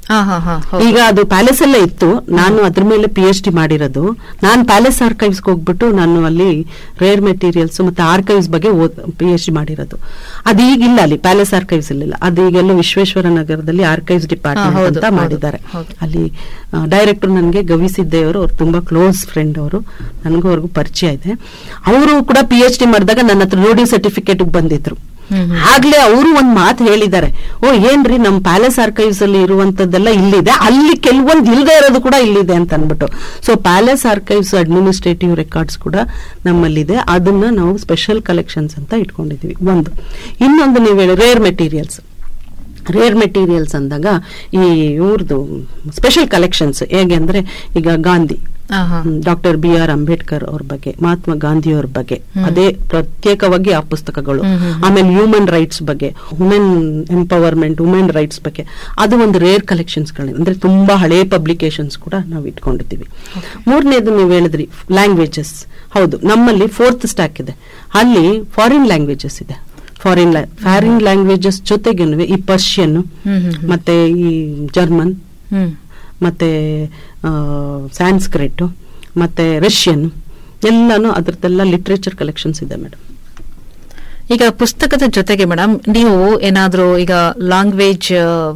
ಹಾ ಹಾ ಹಾ ಹೌದು. ಈಗ ಅದು ಪ್ಯಾಲೇಸ್ ಅಲ್ಲೇ ಇತ್ತು ನಾನು ಅದ್ರ ಮೇಲೆ ಪಿ ಎಚ್ ಡಿ ಮಾಡಿರೋದು ನಾನು ಪ್ಯಾಲೇಸ್ ಆರ್ಕೈವ್ಸ್ ಹೋಗ್ಬಿಟ್ಟು ನಾನು ಅಲ್ಲಿ ರೇರ್ ಮೆಟೀರಿಯಲ್ಸ್ ಮತ್ತೆ ಆರ್ಕೈವ್ಸ್ ಬಗ್ಗೆ ಪಿ ಎಚ್ ಡಿ ಮಾಡಿರೋದು ಅದು ಈಗ ಇಲ್ಲ ಅಲ್ಲಿ ಪ್ಯಾಲೇಸ್ ಆರ್ಕೈವ್ಸ್ ಇರಲಿಲ್ಲ ಅದು ಈಗೆಲ್ಲ ವಿಶ್ವೇಶ್ವರ ನಗರದಲ್ಲಿ ಆರ್ಕೈವ್ಸ್ ಡಿಪಾರ್ಟ್ಮೆಂಟ್ ಹೌದು, ಅಂತ ಹೌದು, ಮಾಡಿದ್ದಾರೆ ಹೌದು. ಅಲ್ಲಿ ಡೈರೆಕ್ಟರ್ ನನಗೆ ಗವಿಸಿದ್ದೇವರು ಅವ್ರು ತುಂಬಾ ಕ್ಲೋಸ್ ಫ್ರೆಂಡ್ ಅವರು ನನಗೂ ಅವ್ರಿಗೂ ಪರಿಚಯ ಇದೆ ಅವರು ಕೂಡ ಪಿ ಎಚ್ ಡಿ ಮಾಡಿದಾಗ ನನ್ನ ಹತ್ರ ರೋಡಿ ಸರ್ಟಿಫಿಕೇಟ್ ಬಂದಿದ್ರು ಹ್ಮ್, ಹ್ಮ್. ಆಗ್ಲೇ ಅವರು ಒಂದ್ ಮಾತು ಹೇಳಿದ್ದಾರೆ ಓ ಏನ್ರಿ ನಮ್ ಪ್ಯಾಲೇಸ್ ಆರ್ಕೈವ್ಸ್ ಅಲ್ಲಿ ಇರುವಂತದ್ದೆಲ್ಲ ಇಲ್ಲಿದೆ ಅಲ್ಲಿ ಕೆಲವೊಂದು ಇಲ್ಲದೆ ಇರೋದು ಕೂಡ ಇಲ್ಲಿದೆ ಅಂತ ಅನ್ಬಿಟ್ಟು so palace archives administrative records ಕೂಡ ನಮ್ಮಲ್ಲಿದೆ ಅದನ್ನ ನಾವು ಸ್ಪೆಷಲ್ ಕಲೆಕ್ಷನ್ಸ್ ಅಂತ ಇಟ್ಕೊಂಡಿದೀವಿ ಒಂದು ಇನ್ನೊಂದು ನೀವು ಹೇಳಿ ರೇರ್ ಮೆಟೀರಿಯಲ್ಸ್ ರೇರ್ ಮೆಟೀರಿಯಲ್ಸ್ ಅಂದಾಗ ಈ ಇವ್ರದ್ದು ಸ್ಪೆಷಲ್ ಕಲೆಕ್ಷನ್ಸ್ ಹೇಗೆ ಅಂದ್ರೆ ಈಗ ಗಾಂಧಿ ಹಾ, ಹಾ. ಡಾಕ್ಟರ್ ಬಿ ಆರ್ ಅಂಬೇಡ್ಕರ್ ಅವ್ರ ಬಗ್ಗೆ ಮಹಾತ್ಮ ಗಾಂಧಿ ಅವ್ರ ಬಗ್ಗೆ ಅದೇ ಪ್ರತ್ಯೇಕವಾಗಿ ಆ ಪುಸ್ತಕಗಳು ಹ್ಮ್, ಹ್ಮ್, ಹ್ಮ್. ಆಮೇಲೆ ಹ್ಯೂಮನ್ ರೈಟ್ಸ್ ಬಗ್ಗೆ ವುಮೆನ್ ಎಂಪವರ್ಮೆಂಟ್ ವುಮೆನ್ ರೈಟ್ಸ್ ಬಗ್ಗೆ ಅದು ಒಂದು ರೇರ್ ಕಲೆಕ್ಷನ್ಸ್ ಅಂದ್ರೆ ತುಂಬಾ ಹಳೆ ಪಬ್ಲಿಕೇಶನ್ಸ್ ಕೂಡ ನಾವು ಇಟ್ಕೊಂಡಿದ್ದೀವಿ ಮೂರನೇದು ನೀವು ಹೇಳಿದ್ರಿ ಲ್ಯಾಂಗ್ವೇಜಸ್ ಹೌದು ನಮ್ಮಲ್ಲಿ ಫೋರ್ತ್ ಸ್ಟಾಕ್ ಇದೆ ಅಲ್ಲಿ ಫಾರಿನ್ ಲ್ಯಾಂಗ್ವೇಜಸ್ ಇದೆ ಫಾರಿನ್ ಫಾರಿನ್ ಲ್ಯಾಂಗ್ವೇಜಸ್ ಜೊತೆಗೆ ಈ ಪರ್ಷಿಯನ್ ಹ್ಮ್, ಹ್ಮ್, ಹ್ಮ್. ಮತ್ತೆ ಈ ಜರ್ಮನ್ ಹ್ಮ್ ಮತ್ತೆ ಸ್ಯಾನ್ಸ್ಕ್ರಿಟ್ ಮತ್ತೆ ರಷ್ಯನ್ ಎಲ್ಲಾನು ಅದ್ರದ್ದೆಲ್ಲ ಲಿಟ್ರೇಚರ್ ಕಲೆಕ್ಷನ್ಸ್ ಇದೆ ಮೇಡಮ್ ಈಗ ಪುಸ್ತಕದ ಜೊತೆಗೆ ಮೇಡಮ್ ನೀವು ಏನಾದ್ರೂ ಈಗ ಲ್ಯಾಂಗ್ವೇಜ್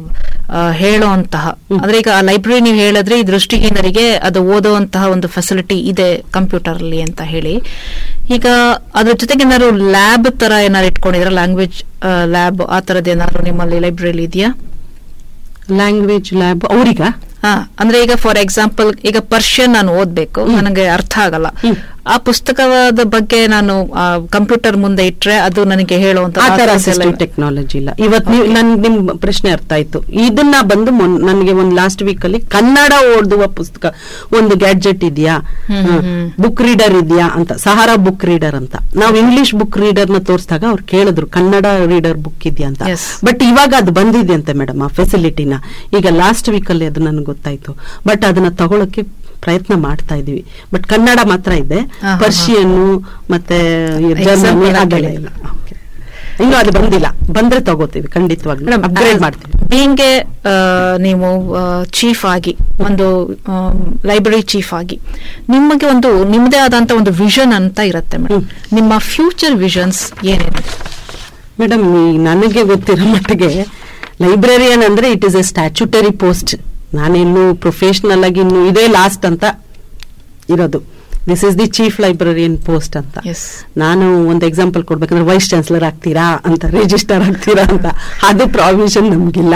ಹೇಳುವಂತಹ ಅಂದ್ರೆ ಈಗ ಲೈಬ್ರರಿ ನೀವು ಹೇಳಿದ್ರೆ ಈ ದೃಷ್ಟಿಹೀನರಿಗೆ ಅದು ಓದುವಂತಹ ಒಂದು ಫೆಸಿಲಿಟಿ ಇದೆ ಕಂಪ್ಯೂಟರ್ ಅಲ್ಲಿ ಅಂತ ಹೇಳಿ ಈಗ ಅದ್ರ ಜೊತೆಗೆ ಏನಾದ್ರು ಲ್ಯಾಬ್ ತರ ಏನಾದ್ರು ಇಟ್ಕೊಂಡಿದ್ರ ಲ್ಯಾಂಗ್ವೇಜ್ ಲ್ಯಾಬ್ ಆ ತರದ್ ಏನಾದ್ರು ನಿಮ್ಮಲ್ಲಿ ಲೈಬ್ರರಿಲಿ ಇದೆಯಾ ಲ್ಯಾಂಗ್ವೇಜ್ ಲ್ಯಾಬ್ ಅವ್ರಿಗ ಹಾ ಅಂದ್ರೆ ಈಗ ಫಾರ್ ಎಕ್ಸಾಂಪಲ್ ಈಗ ಪರ್ಷಿಯನ್ ನಾನು ಓದ್ಬೇಕು ನನಗೆ ಅರ್ಥ ಆಗಲ್ಲ ಹ್ಮ್. ಆ ಪುಸ್ತಕದ ಬಗ್ಗೆ ನಾನು ಕಂಪ್ಯೂಟರ್ ಮುಂದೆ ಇಟ್ರೆ ಅದು ನನಗೆ ಹೇಳುವಂತ ಆ ತರ ಅಸಿಸ್ಟಿವ್ ಟೆಕ್ನಾಲಜಿ ಇಲ್ಲ ಇವತ್ ನೀವು ನನ್ ನಿಮ್ ಪ್ರಶ್ನೆ ಅರ್ಥ ಆಯ್ತು ಇದನ್ನ ಬಂದು ನನಗೆ ಒಂದ್ ಲಾಸ್ಟ್ ವೀಕ್ ಅಲ್ಲಿ ಕನ್ನಡ ಓದುವ ಪುಸ್ತಕ ಒಂದು ಗ್ಯಾಡ್ಜೆಟ್ ಇದೆಯಾ ಹ್ಮ್, ಹ್ಮ್, ಹ್ಮ್. ಬುಕ್ ರೀಡರ್ ಇದೆಯಾ ಅಂತ ಸಹಾರಾ ಬುಕ್ ರೀಡರ್ ಅಂತ ನಾವು ಇಂಗ್ಲಿಷ್ ಬುಕ್ ರೀಡರ್ ನ ತೋರಿಸಿದಾಗ ಅವ್ರು ಕೇಳಿದ್ರು ಕನ್ನಡ ರೀಡರ್ ಬುಕ್ ಇದೆಯಾ ಅಂತ Yes. ಬಟ್ ಇವಾಗ ಅದು ಬಂದಿದೆ ಅಂತೆ ಮೇಡಮ್ ಆ ಫೆಸಿಲಿಟಿನ ಈಗ ಲಾಸ್ಟ್ ವೀಕ್ ಅಲ್ಲಿ ಅದು ನನಗೆ ಗೊತ್ತಾಯ್ತು ಬಟ್ ಅದನ್ನ ತಗೊಳಕ್ಕೆ ಪ್ರಯತ್ನ ಮಾಡ್ತಾ ಇದೀವಿ ಬಟ್ ಕನ್ನಡ ಮಾತ್ರ ಇದೆ ಹಾ, ಹಾ, ಪರ್ಷಿಯನ್ನು ಮತ್ತೆ Exam ಜರ್ಮನಿ ಕೊಡಕ್ಕೆ ಅದೆಲ್ಲ ಇಲ್ಲ. ಇಲ್ಲ Okay. ಇನ್ನು ಅದು ಬಂದಿಲ್ಲ ಬಂದ್ರೆ ತಗೋತೀವಿ ಖಂಡಿತವಾಗ್ಲೂ ಅಪ್ಗ್ರೇಡ್ ಮಾಡ್ತೀವಿ ಬೀಂಗೆ ನೀವು ಚೀಫ್ ಆಗಿ ಒಂದು ಲೈಬ್ರರಿ ಚೀಫ್ ಆಗಿ ನಿಮಗೆ ಒಂದು ನಿಮ್ಮದೇ ಆದಂತ ಒಂದು ವಿಷನ್ ಅಂತ ಇರುತ್ತೆ ಮೇಡಮ್ ನಿಮ್ಮ ಫ್ಯೂಚರ್ ವಿಷನ್ಸ್ ಏನೇನು ಮೇಡಮ್ ನನಗೆ ಗೊತ್ತಿರೋ ಮಟ್ಟಿಗೆ ಲೈಬ್ರರಿಯನ್ ಅಂದ್ರೆ it is a statutory post ನಾನಿನ್ನು ಪ್ರೊಫೆಷನಲ್ ಆಗಿ ಇನ್ನು ಇದೇ ಲಾಸ್ಟ್ ಅಂತ ಇರೋದು this is the chief librarian post ಅಂತ ಎಸ್ ನಾನು ಒಂದು ಎಕ್ಸಾಂಪಲ್ ಕೊಡ್ಬೇಕಂದ್ರೆ ವೈಸ್ ಚಾನ್ಸಲರ್ ಆಗ್ತೀರಾ ಅಂತ ರಿಜಿಸ್ಟರ್ ಆಗ್ತೀರಾ ಅಂತ ಅದು ಪ್ರಾವಿಷನ್ ನಮ್ಗಿಲ್ಲ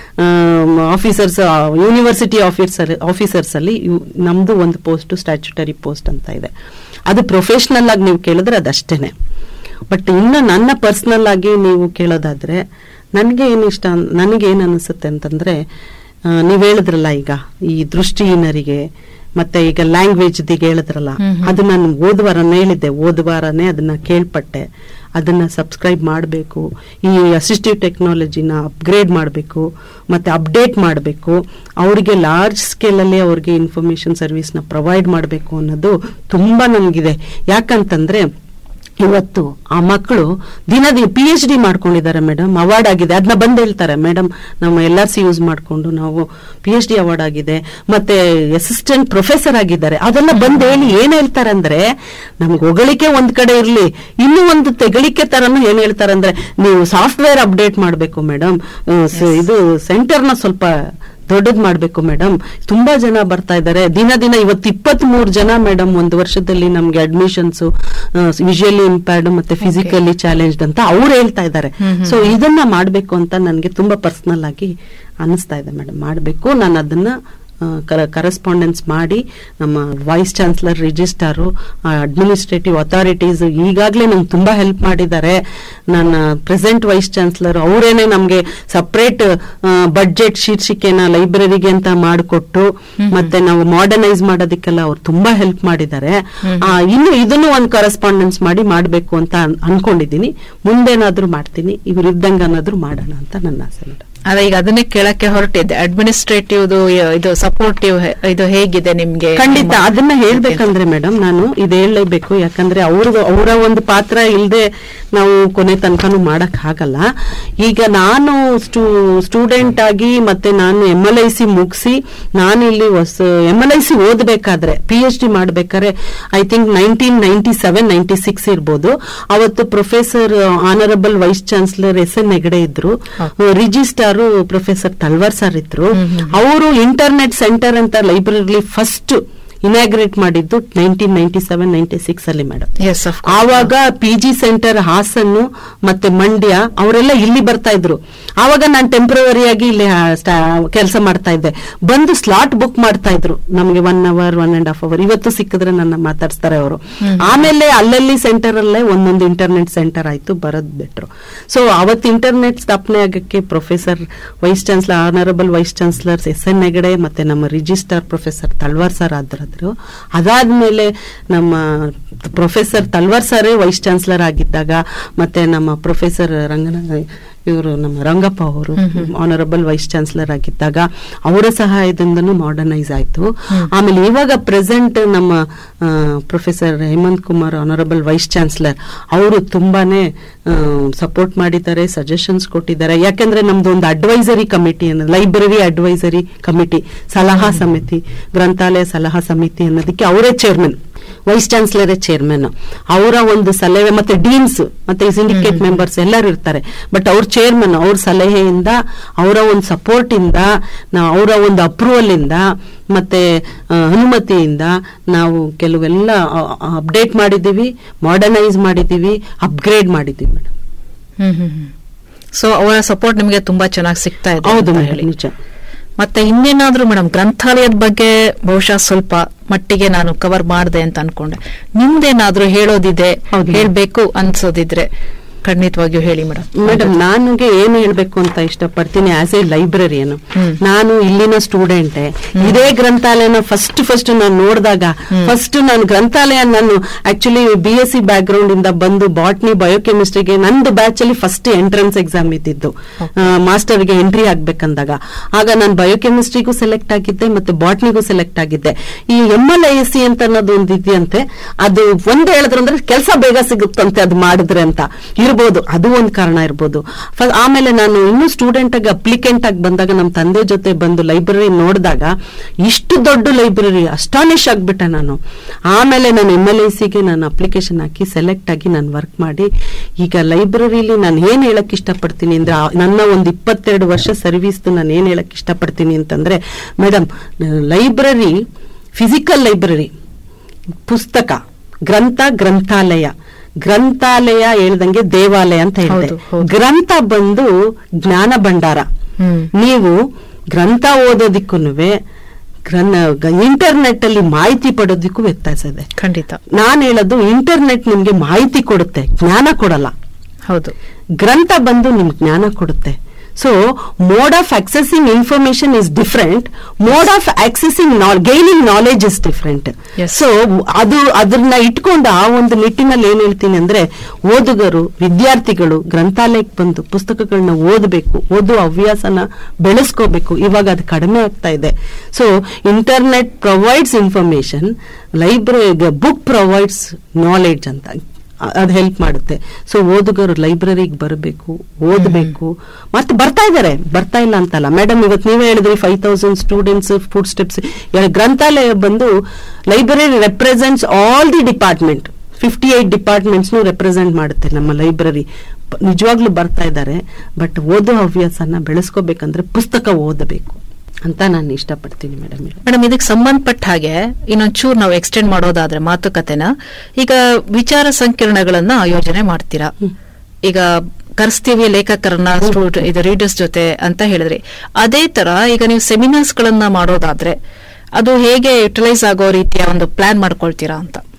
ಆಫೀಸರ್ಸ್ ಯೂನಿವರ್ಸಿಟಿ ಆಫೀಸರ್ ಆಫೀಸರ್ಸ್ ಅಲ್ಲಿ ಇವ್- ನಮ್ದು ಒಂದು ಪೋಸ್ಟ್ ಸ್ಟ್ಯಾಚ್ಯುಟರಿ ಪೋಸ್ಟ್ ಅಂತ ಇದೆ ಅದು ಪ್ರೊಫೆಷನಲ್ ಆಗಿ ನೀವು ಕೇಳಿದ್ರೆ ಅದಷ್ಟೇನೆ ಬಟ್ ಇನ್ನು ನನ್ನ ಪರ್ಸನಲ್ ಆಗಿ ನೀವು ಕೇಳೋದಾದ್ರೆ ನನಗೆ ಏನು ಇಷ್ಟ ಅನ್- ನನಗೆ ಏನು ಅನಿಸುತ್ತೆ ಅಂತಂದ್ರೆ ಆ, ನೀವ್ ಹೇಳಿದ್ರಲ್ಲ ಈಗ ಈ ದೃಷ್ಟಿಹೀನರಿಗೆ ಮತ್ತೆ ಈಗ ಲ್ಯಾಂಗ್ವೇಜ್ ಹೇಳಿದ್ರಲ್ಲ ಹ್ಮ್ ಹ್ಮ್. ಅದು ನಾನು ಓದುವಾರನೇ ಹೇಳಿದ್ದೆ ಓದುವಾರನೇ ಅದನ್ನ ಕೇಳ್ಪಟ್ಟೆ ಅದನ್ನ ಸಬ್ಸ್ಕ್ರೈಬ್ ಮಾಡಬೇಕು ಈ ಅಸಿಸ್ಟಿವ್ ಟೆಕ್ನಾಲಜಿನ ಅಪ್ಗ್ರೇಡ್ ಮಾಡಬೇಕು ಮತ್ತೆ ಅಪ್ಡೇಟ್ ಮಾಡಬೇಕು ಅವರಿಗೆ ಲಾರ್ಜ್ ಸ್ಕೇಲಲ್ಲಿ ಅವ್ರಿಗೆ ಇನ್ಫಾರ್ಮೇಶನ್ ಸರ್ವಿಸ್ನ ಪ್ರೊವೈಡ್ ಮಾಡಬೇಕು ಅನ್ನೋದು ತುಂಬಾ ನಮಗಿದೆ ಯಾಕಂತಂದ್ರೆ ಇವತ್ತು ಆ ಮಕ್ಕಳು ದಿನ ಪಿ ಎಚ್ ಡಿ ಮಾಡ್ಕೊಂಡಿದ್ದಾರೆ ಮೇಡಮ್ ಅವಾರ್ಡ್ ಆಗಿದೆ ಅದನ್ನ ಬಂದು ಹೇಳ್ತಾರೆ ಮೇಡಮ್ ನಮ್ಮ ಎಲ್ ಆರ್ ಸಿ ಯೂಸ್ ಮಾಡಿಕೊಂಡು ನಾವು ಪಿ ಎಚ್ ಡಿ ಅವಾರ್ಡ್ ಆಗಿದೆ ಮತ್ತೆ ಅಸಿಸ್ಟೆಂಟ್ ಪ್ರೊಫೆಸರ್ ಆಗಿದ್ದಾರೆ ಅದೆಲ್ಲ ಬಂದು ಹೇಳಿ ಏನ್ ಹೇಳ್ತಾರೆ ಅಂದ್ರೆ ನಮ್ಗೆ ಹೊಗಳಿಕೆ ಒಂದ್ ಕಡೆ ಇರ್ಲಿ ಇನ್ನೂ ಒಂದು ತೆಗಳಿಕೆ ತರನು ಏನ್ ಹೇಳ್ತಾರೆ ಅಂದ್ರೆ ನೀವು ಸಾಫ್ಟ್ವೇರ್ ಅಪ್ಡೇಟ್ ಮಾಡಬೇಕು ಮೇಡಮ್ ಇದು ಸೆಂಟರ್ನ ಸ್ವಲ್ಪ ದೊಡ್ಡದ್ ಮಾಡ್ಬೇಕು ಮೇಡಮ್ ತುಂಬಾ ಜನ ಬರ್ತಾ ಇದ್ದಾರೆ ದಿನ ದಿನ ಇವತ್ತು ಇಪ್ಪತ್ತ್ ಮೂರು ಜನ ಮೇಡಮ್ ಒಂದು ವರ್ಷದಲ್ಲಿ ನಮ್ಗೆ ಅಡ್ಮಿಷನ್ಸ್ ವಿಜುವಲಿ ಇಂಪ್ಯಾರ್ಡ್ ಮತ್ತೆ ಫಿಸಿಕಲಿ ಚಾಲೆಂಜ್ಡ್ ಅಂತ ಅವ್ರು ಹೇಳ್ತಾ ಇದ್ದಾರೆ ಹ್ಮ್ ಹ್ಮ್. ಸೊ ಇದನ್ನ ಮಾಡ್ಬೇಕು ಅಂತ ನನಗೆ ತುಂಬಾ ಪರ್ಸನಲ್ ಆಗಿ ಅನಿಸ್ತಾ ಇದೆ ಮೇಡಮ್ ಮಾಡ್ಬೇಕು ನಾನು ಅದನ್ನ ಕರೆಸ್ಪಾಂಡೆನ್ಸ್ ಮಾಡಿ ನಮ್ಮ vice chancellor registrar administrative authorities ಈಗಾಗಲೇ ನಂಗೆ ತುಂಬಾ ಹೆಲ್ಪ್ ಮಾಡಿದ್ದಾರೆ ನನ್ನ ಪ್ರೆಸೆಂಟ್ ವೈಸ್ ಚಾನ್ಸಲರ್ ಅವರೇನೆ ನಮಗೆ ಸಪ್ರೇಟ್ ಬಡ್ಜೆಟ್ ಶೀರ್ಷಿಕೆನ ಲೈಬ್ರರಿಗೆ ಅಂತ ಮಾಡಿಕೊಟ್ಟು ಮತ್ತೆ ನಾವು ಮಾಡರ್ನೈಸ್ ಮಾಡೋದಕ್ಕೆಲ್ಲ ಅವ್ರು ತುಂಬಾ ಹೆಲ್ಪ್ ಮಾಡಿದ್ದಾರೆ ಆ, ಇನ್ನು ಇದನ್ನು ಒಂದು ಕರೆಸ್ಪಾಂಡೆನ್ಸ್ ಮಾಡಿ ಮಾಡಬೇಕು ಅಂತ ಅನ್- ಅನ್ಕೊಂಡಿದ್ದೀನಿ ಮುಂದೇನಾದ್ರೂ ಮಾಡ್ತೀನಿ ಇವ್ರು ಇದ್ದಂಗ ಅನ್ನೋದ್ರು ಮಾಡೋಣ ಅಂತ ನನ್ನ ಆಸೆ ಮೇಡಮ್ ಅದೇ ಈಗ ಅದನ್ನೇ ಕೇಳಕ್ಕೆ ಹೊರಟಿದ್ದೆ ಅಡ್ಮಿನಿಸ್ಟ್ರೇಟಿವ್ ಇದು ಸಪೋರ್ಟಿವ್ ಇದು ಹೇಗಿದೆ ನಿಮ್ಗೆ ಖಂಡಿತ ನಿಮ್ಮ- ಅದನ್ನ ಹೇಳ್ಬೇಕಂದ್ರೆ ಮೇಡಮ್ ನಾನು ಇದು ಹೇಳಲೇಬೇಕು ಯಾಕಂದ್ರೆ ಅವ್ರದ್ದು ಅವರ ಒಂದು ಪಾತ್ರ ಇಲ್ಲದೆ ನಾವು ಕೊನೆ ತನಕನೂ ಮಾಡಕ್ ಆಗಲ್ಲ ಈಗ ನಾನು ಸ್ಟೂಡೆಂಟ್ ಆಗಿ ಮತ್ತೆ ನಾನು ಎಮ್ ಎಲ್ ಐ ಸಿ ಮುಗಿಸಿ ನಾನು ಇಲ್ಲಿ ಹೊಸ ಎಮ್ ಎಲ್ ಐ ಸಿ ಓದ್ಬೇಕಾದ್ರೆ ಪಿ ಎಚ್ ಡಿ ಮಾಡ್ಬೇಕಾದ್ರೆ I think nineteen ninety seven ninety six ಇರ್ಬೋದು ಅವತ್ತು professor honourable vice chancellor S N Hegde ಇದ್ರು ರಿಜಿಸ್ಟ್ರಾರು ಪ್ರೊಫೆಸರ್ ತಲ್ವಾರ್ ಸರ್ ಇದ್ರು ಅವರು ಇಂಟರ್ನೆಟ್ ಸೆಂಟರ್ ಅಂತ ಲೈಬ್ರರಿ ಫಸ್ಟ್ ಇನಾಗ್ರೇಟ್ ಮಾಡಿದ್ದು nineteen ninety seven ninety six ಅಲ್ಲಿ ಮೇಡಮ್ Yes, of course. ಆವಾಗ ಪಿ ಜಿ ಸೆಂಟರ್ ಹಾಸನ್ನು ಮತ್ತೆ ಮಂಡ್ಯ ಅವರೆಲ್ಲ ಇಲ್ಲಿ ಬರ್ತಾ ಇದ್ರು ಆವಾಗ ನಾನು ಟೆಂಪ್ರವರಿ ಆಗಿ ಇಲ್ಲಿ ಕೆಲಸ ಮಾಡ್ತಾ ಇದ್ದೆ ಬಂದು ಸ್ಲಾಟ್ ಬುಕ್ ಮಾಡ್ತಾ ಇದ್ರು ನಮಗೆ one hour one and half hour ಇವತ್ತು ಸಿಕ್ಕಿದ್ರೆ ನನ್ನ ಮಾತಾಡ್ಸ್ತಾರೆ ಅವರು ಆಮೇಲೆ ಅಲ್ಲಲ್ಲಿ ಸೆಂಟರ್ ಅಲ್ಲೇ ಒಂದೊಂದು ಇಂಟರ್ನೆಟ್ ಸೆಂಟರ್ ಆಯ್ತು ಬರೋದ್ ಬಿಟ್ರು ಸೊ ಅವತ್ತು ಇಂಟರ್ನೆಟ್ ಸ್ಥಾಪನೆ ಆಗಕ್ಕೆ professor vice chancellor honourable vice chancellor S N Hegde ಮತ್ತೆ ನಮ್ಮ ರಿಜಿಸ್ಟ್ರಾರ್ ಪ್ರೊಫೆಸರ್ ತಲ್ವಾರ್ ಸರ್ ಆದ್ರದ್ರು ಅದಾದ್ಮೇಲೆ ನಮ್ಮ ಪ್ರೊಫೆಸರ್ ತಲ್ವಾರ್ ಸರೇ ವೈಸ್ ಚಾನ್ಸಲರ್ ಆಗಿದ್ದಾಗ ಮತ್ತೆ ನಮ್ಮ ಪ್ರೊಫೆಸರ್ ರಂಗನ ಇವರು ನಮ್ಮ ರಂಗಪ್ಪ ಅವರು ಆನರಬಲ್ ವೈಸ್ ಚಾನ್ಸಲರ್ ಆಗಿದ್ದಾಗ ಅವರ ಸಹಾಯದಿಂದನೂ ಮಾಡರ್ನೈಸ್ ಆಯ್ತು ಆಮೇಲೆ ಇವಾಗ ಪ್ರೆಸೆಂಟ್ ನಮ್ಮ professor Hemanth Kumar honourable vice chancellor ಅವರು ತುಂಬಾನೇ ಸಪೋರ್ಟ್ ಮಾಡಿದ್ದಾರೆ ಸಜೆಷನ್ಸ್ ಕೊಟ್ಟಿದ್ದಾರೆ ಯಾಕಂದ್ರೆ ನಮ್ದು ಒಂದು ಅಡ್ವೈಸರಿ ಕಮಿಟಿ ಅನ್ನೋದು ಲೈಬ್ರರಿ ಅಡ್ವೈಸರಿ ಕಮಿಟಿ ಸಲಹಾ ಸಮಿತಿ ಗ್ರಂಥಾಲಯ ಸಲಹಾ ಸಮಿತಿ ಅನ್ನೋದಕ್ಕೆ ಅವರೇ ಚೇರ್ಮನ್ ವೈಸ್ ಚಾನ್ಸಲರೇ ಚೇರ್ಮನ್ ಅವರ ಒಂದು ಸಲಹೆ ಮತ್ತೆ ಡೀನ್ಸ್ ಮತ್ತೆ ಸಿಂಡಿಕೇಟ್ ಮೆಂಬರ್ಸ್ ಎಲ್ಲರೂ ಇರ್ತಾರೆ ಬಟ್ ಅವ್ರ ಚೇರ್ಮನ್ ಅವ್ರ ಸಲಹೆಯಿಂದ ಅವರ ಒಂದು ಸಪೋರ್ಟ್ ಇಂದ ನಾವು ಅವರ ಒಂದು ಅಪ್ರೂವಲ್ ಇಂದ ಮತ್ತೆ ಆ, ಅನುಮತಿಯಿಂದ ನಾವು ಕೆಲವೆಲ್ಲ ಅಪ್ಡೇಟ್ ಮಾಡಿದ್ದೀವಿ ಮಾಡರ್ನೈಸ್ ಮಾಡಿದ್ದೀವಿ ಅಪ್ಗ್ರೇಡ್ ಮಾಡಿದ್ದೀವಿ ಮೇಡಮ್ ಹ್ಮ್ ಹ್ಮ್ ಸೊ ಅವರ ಸಪೋರ್ಟ್ ನಿಮಗೆ ತುಂಬಾ ಚೆನ್ನಾಗಿ ಸಿಗ್ತಾ ಇದೆ ಹೌದು ಅಂತ ಮೇಡಮ್ ಹೇಳಿ. ನಿಜ ಮತ್ತೆ ಇನ್ನೇನಾದ್ರೂ ಮೇಡಮ್ ಗ್ರಂಥಾಲಯದ ಬಗ್ಗೆ ಬಹುಶಃ ಸ್ವಲ್ಪ ಮಟ್ಟಿಗೆ ನಾನು ಕವರ್ ಮಾಡಿದೆ ಅಂತ ಅನ್ಕೊಂಡೆ ನಿಮ್ದೇನಾದ್ರೂ ಹೇಳೋದಿದೆ ಹೌದು. ಹೇಳ್ಬೇಕು ಅನ್ಸೋದಿದ್ರೆ ಖಂಡಿತವಾಗಿಯೂ ಹೇಳಿ ಮೇಡಮ್ ಮೇಡಮ್ ನನಗೆ ಏನು ಹೇಳ್ಬೇಕು ಅಂತ ಇಷ್ಟಪಡ್ತೀನಿ ಆಸ್ ಎ ಲೈಬ್ರರಿಯನ್ ನಾನು ಇಲ್ಲಿನ ಸ್ಟೂಡೆಂಟ್ ಇದೇ ಗ್ರಂಥಾಲಯನ ಫಸ್ಟ್ ಫಸ್ಟ್ ನಾನು ನೋಡಿದಾಗ ಫಸ್ಟ್ ನಾನು ಗ್ರಂಥಾಲಯ ನಾನು actually B S C background ಇಂದ ಬಂದು ಬಾಟ್ನಿ ಬಯೋಕೆಮಿಸ್ಟ್ರಿಗೆ ನಂದು ಬ್ಯಾಚ್ ಅಲ್ಲಿ ಫಸ್ಟ್ ಎಂಟ್ರೆನ್ಸ್ ಎಕ್ಸಾಮ್ ಇದ್ದಿದ್ದು ಮಾಸ್ಟರ್ಗೆ ಎಂಟ್ರಿ ಆಗ್ಬೇಕಂದಾಗ ಆಗ ನಾನು ಬಯೋಕೆಮಿಸ್ಟ್ರಿಗೂ ಸೆಲೆಕ್ಟ್ ಆಗಿದ್ದೆ ಮತ್ತೆ ಬಾಟ್ನಿಗೂ ಸೆಲೆಕ್ಟ್ ಆಗಿದ್ದೆ ಈ M L I S C ಅಂತ ಅನ್ನೋದು ಒಂದು ಇದೆಯಂತೆ ಅದು ಒಂದ್ ಹೇಳಿದ್ರು ಅಂದ್ರೆ ಕೆಲಸ ಬೇಗ ಸಿಗುತ್ತಂತೆ ಅದು ಮಾಡಿದ್ರೆ ಅಂತ ಇರ್ಬೋದು ಅದು ಒಂದು ಕಾರಣ ಇರ್ಬೋದು ಫ- ಆಮೇಲೆ ನಾನು ಇನ್ನೂ ಸ್ಟೂಡೆಂಟ್ ಆಗಿ ಅಪ್ಲಿಕೆಂಟ್ ಆಗಿ ಬಂದಾಗ ನಮ್ಮ ತಂದೆ ಜೊತೆ ಬಂದು ಲೈಬ್ರರಿ ನೋಡಿದಾಗ ಇಷ್ಟು ದೊಡ್ಡ ಲೈಬ್ರರಿ ಅಸ್ಟಾನಿಶ್ ಆಗ್ಬಿಟ್ಟೆ ನಾನು ಆಮೇಲೆ ನಾನು ಎಮ್ ಎಲ್ ಐ ಸಿಗೆ ನಾನು ಅಪ್ಲಿಕೇಶನ್ ಹಾಕಿ ಸೆಲೆಕ್ಟ್ ಆಗಿ ನಾನು ವರ್ಕ್ ಮಾಡಿ ಈಗ ಲೈಬ್ರರಿಲಿ ನಾನು ಏನ್ ಹೇಳಕ್ ಇಷ್ಟಪಡ್ತೀನಿ ಅಂದ್ರೆ ಆ- ನನ್ನ ಒಂದು ಇಪ್ಪತ್ತೆರಡು ವರ್ಷ ಸರ್ವಿಸ್ ನಾನು ಏನ್ ಹೇಳಕ್ ಇಷ್ಟಪಡ್ತೀನಿ ಅಂತಂದ್ರೆ ಮೇಡಮ್ ಲೈಬ್ರರಿ ಫಿಸಿಕಲ್ ಲೈಬ್ರರಿ ಪುಸ್ತಕ ಗ್ರಂಥ ಗ್ರಂಥಾಲಯ ಗ್ರಂಥಾಲಯ ಹೇಳ್ದಂಗೆ ದೇವಾಲಯ ಅಂತ ಹೇಳಿದೆ ಹೌದು, ಹೌದು. ಗ್ರಂಥ ಬಂದು ಜ್ಞಾನ ಭಂಡಾರ ಹ್ಮ್. ನೀವು ಗ್ರಂಥ ಓದೋದಿಕ್ಕೂ ಇಂಟರ್ನೆಟ್ ಅಲ್ಲಿ ಮಾಹಿತಿ ಪಡೋದಕ್ಕೂ ವ್ಯತ್ಯಾಸ ಇದೆ ಖಂಡಿತ ನಾನು ಹೇಳೋದು ಇಂಟರ್ನೆಟ್ ನಿಮ್ಗೆ ಮಾಹಿತಿ ಕೊಡುತ್ತೆ ಜ್ಞಾನ ಕೊಡಲ್ಲ ಹೌದು ಗ್ರಂಥ ಬಂದು ನಿಮ್ಗೆ ಜ್ಞಾನ ಕೊಡುತ್ತೆ so mode of accessing information is different mode of accessing gaining knowledge is different Yes. So ಅದು ಅದನ್ನ ಇಟ್ಕೊಂಡು ಆ ಒಂದು ನಿಟ್ಟಿನಲ್ಲಿ ಏನ್ ಹೇಳ್ತೀನಿ ಅಂದ್ರೆ ಓದುಗರು ವಿದ್ಯಾರ್ಥಿಗಳು ಗ್ರಂಥಾಲಯಕ್ಕೆ ಬಂದು ಪುಸ್ತಕಗಳನ್ನ ಓದಬೇಕು ಓದುವ ಹವ್ಯಾಸನ ಬೆಳೆಸ್ಕೋಬೇಕು ಇವಾಗ ಅದು ಕಡಿಮೆ ಆಗ್ತಾ ಇದೆ so internet provides information library book provides knowledge ಅಂತ ಅದು ಹೆಲ್ಪ್ ಮಾಡುತ್ತೆ ಸೊ ಓದುಗರು ಲೈಬ್ರರಿಗೆ ಬರಬೇಕು ಓದಬೇಕು ಮತ್ತೆ ಬರ್ತಾ ಇದ್ದಾರೆ ಬರ್ತಾ ಇಲ್ಲ ಅಂತಲ್ಲ ಮೇಡಮ್ ಇವತ್ತು ನೀವೇ ಹೇಳಿದ್ರಿ five thousand students footsteps ಗ್ರಂಥಾಲಯ ಬಂದು library represents all the department fifty eight ಡಿಪಾರ್ಟ್ಮೆಂಟ್ಸ್ನು ರೆಪ್ರೆಸೆಂಟ್ ಮಾಡುತ್ತೆ ನಮ್ಮ ಲೈಬ್ರರಿ ನಿಜವಾಗ್ಲೂ ಬರ್ತಾ ಇದ್ದಾರೆ ಬಟ್ ಓದೋ ಹವ್ಯಾಸನ ಬೆಳೆಸ್ಕೋಬೇಕಂದ್ರೆ ಪುಸ್ತಕ ಓದಬೇಕು ಅಂತ ನಾನು ಇಷ್ಟಪಡ್ತೀನಿ ಮೇಡಮ್ ಮೇಡಮ್ ಇದಕ್ಕೆ ಸಂಬಂಧಪಟ್ಟ ಹಾಗೆ ಇನ್ನೊಂಚೂರು ನಾವು ಎಕ್ಸ್ಟೆಂಡ್ ಮಾಡೋದಾದ್ರೆ ಮಾತುಕತೆನ ಈಗ ವಿಚಾರ ಸಂಕಿರಣಗಳನ್ನ ಆಯೋಜನೆ ಮಾಡ್ತೀರಾ ಈಗ ಕರೆಸ್ತೀವಿ ಲೇಖಕರನ್ನ ಸ್ಟೂಡ್- ಇದು ರೀಡರ್ಸ್ ಜೊತೆ ಅಂತ ಹೇಳಿದ್ರಿ ಅದೇ ತರ ಈಗ ನೀವು ಸೆಮಿನಾರ್ಸ್ ಗಳನ್ನ ಮಾಡೋದಾದ್ರೆ ಅದು ಹೇಗೆ ಯುಟಿಲೈಸ್ ಆಗೋ ರೀತಿಯ ಒಂದು ಪ್ಲಾನ್ ಮಾಡ್ಕೊಳ್ತೀರಾ ಅಂತ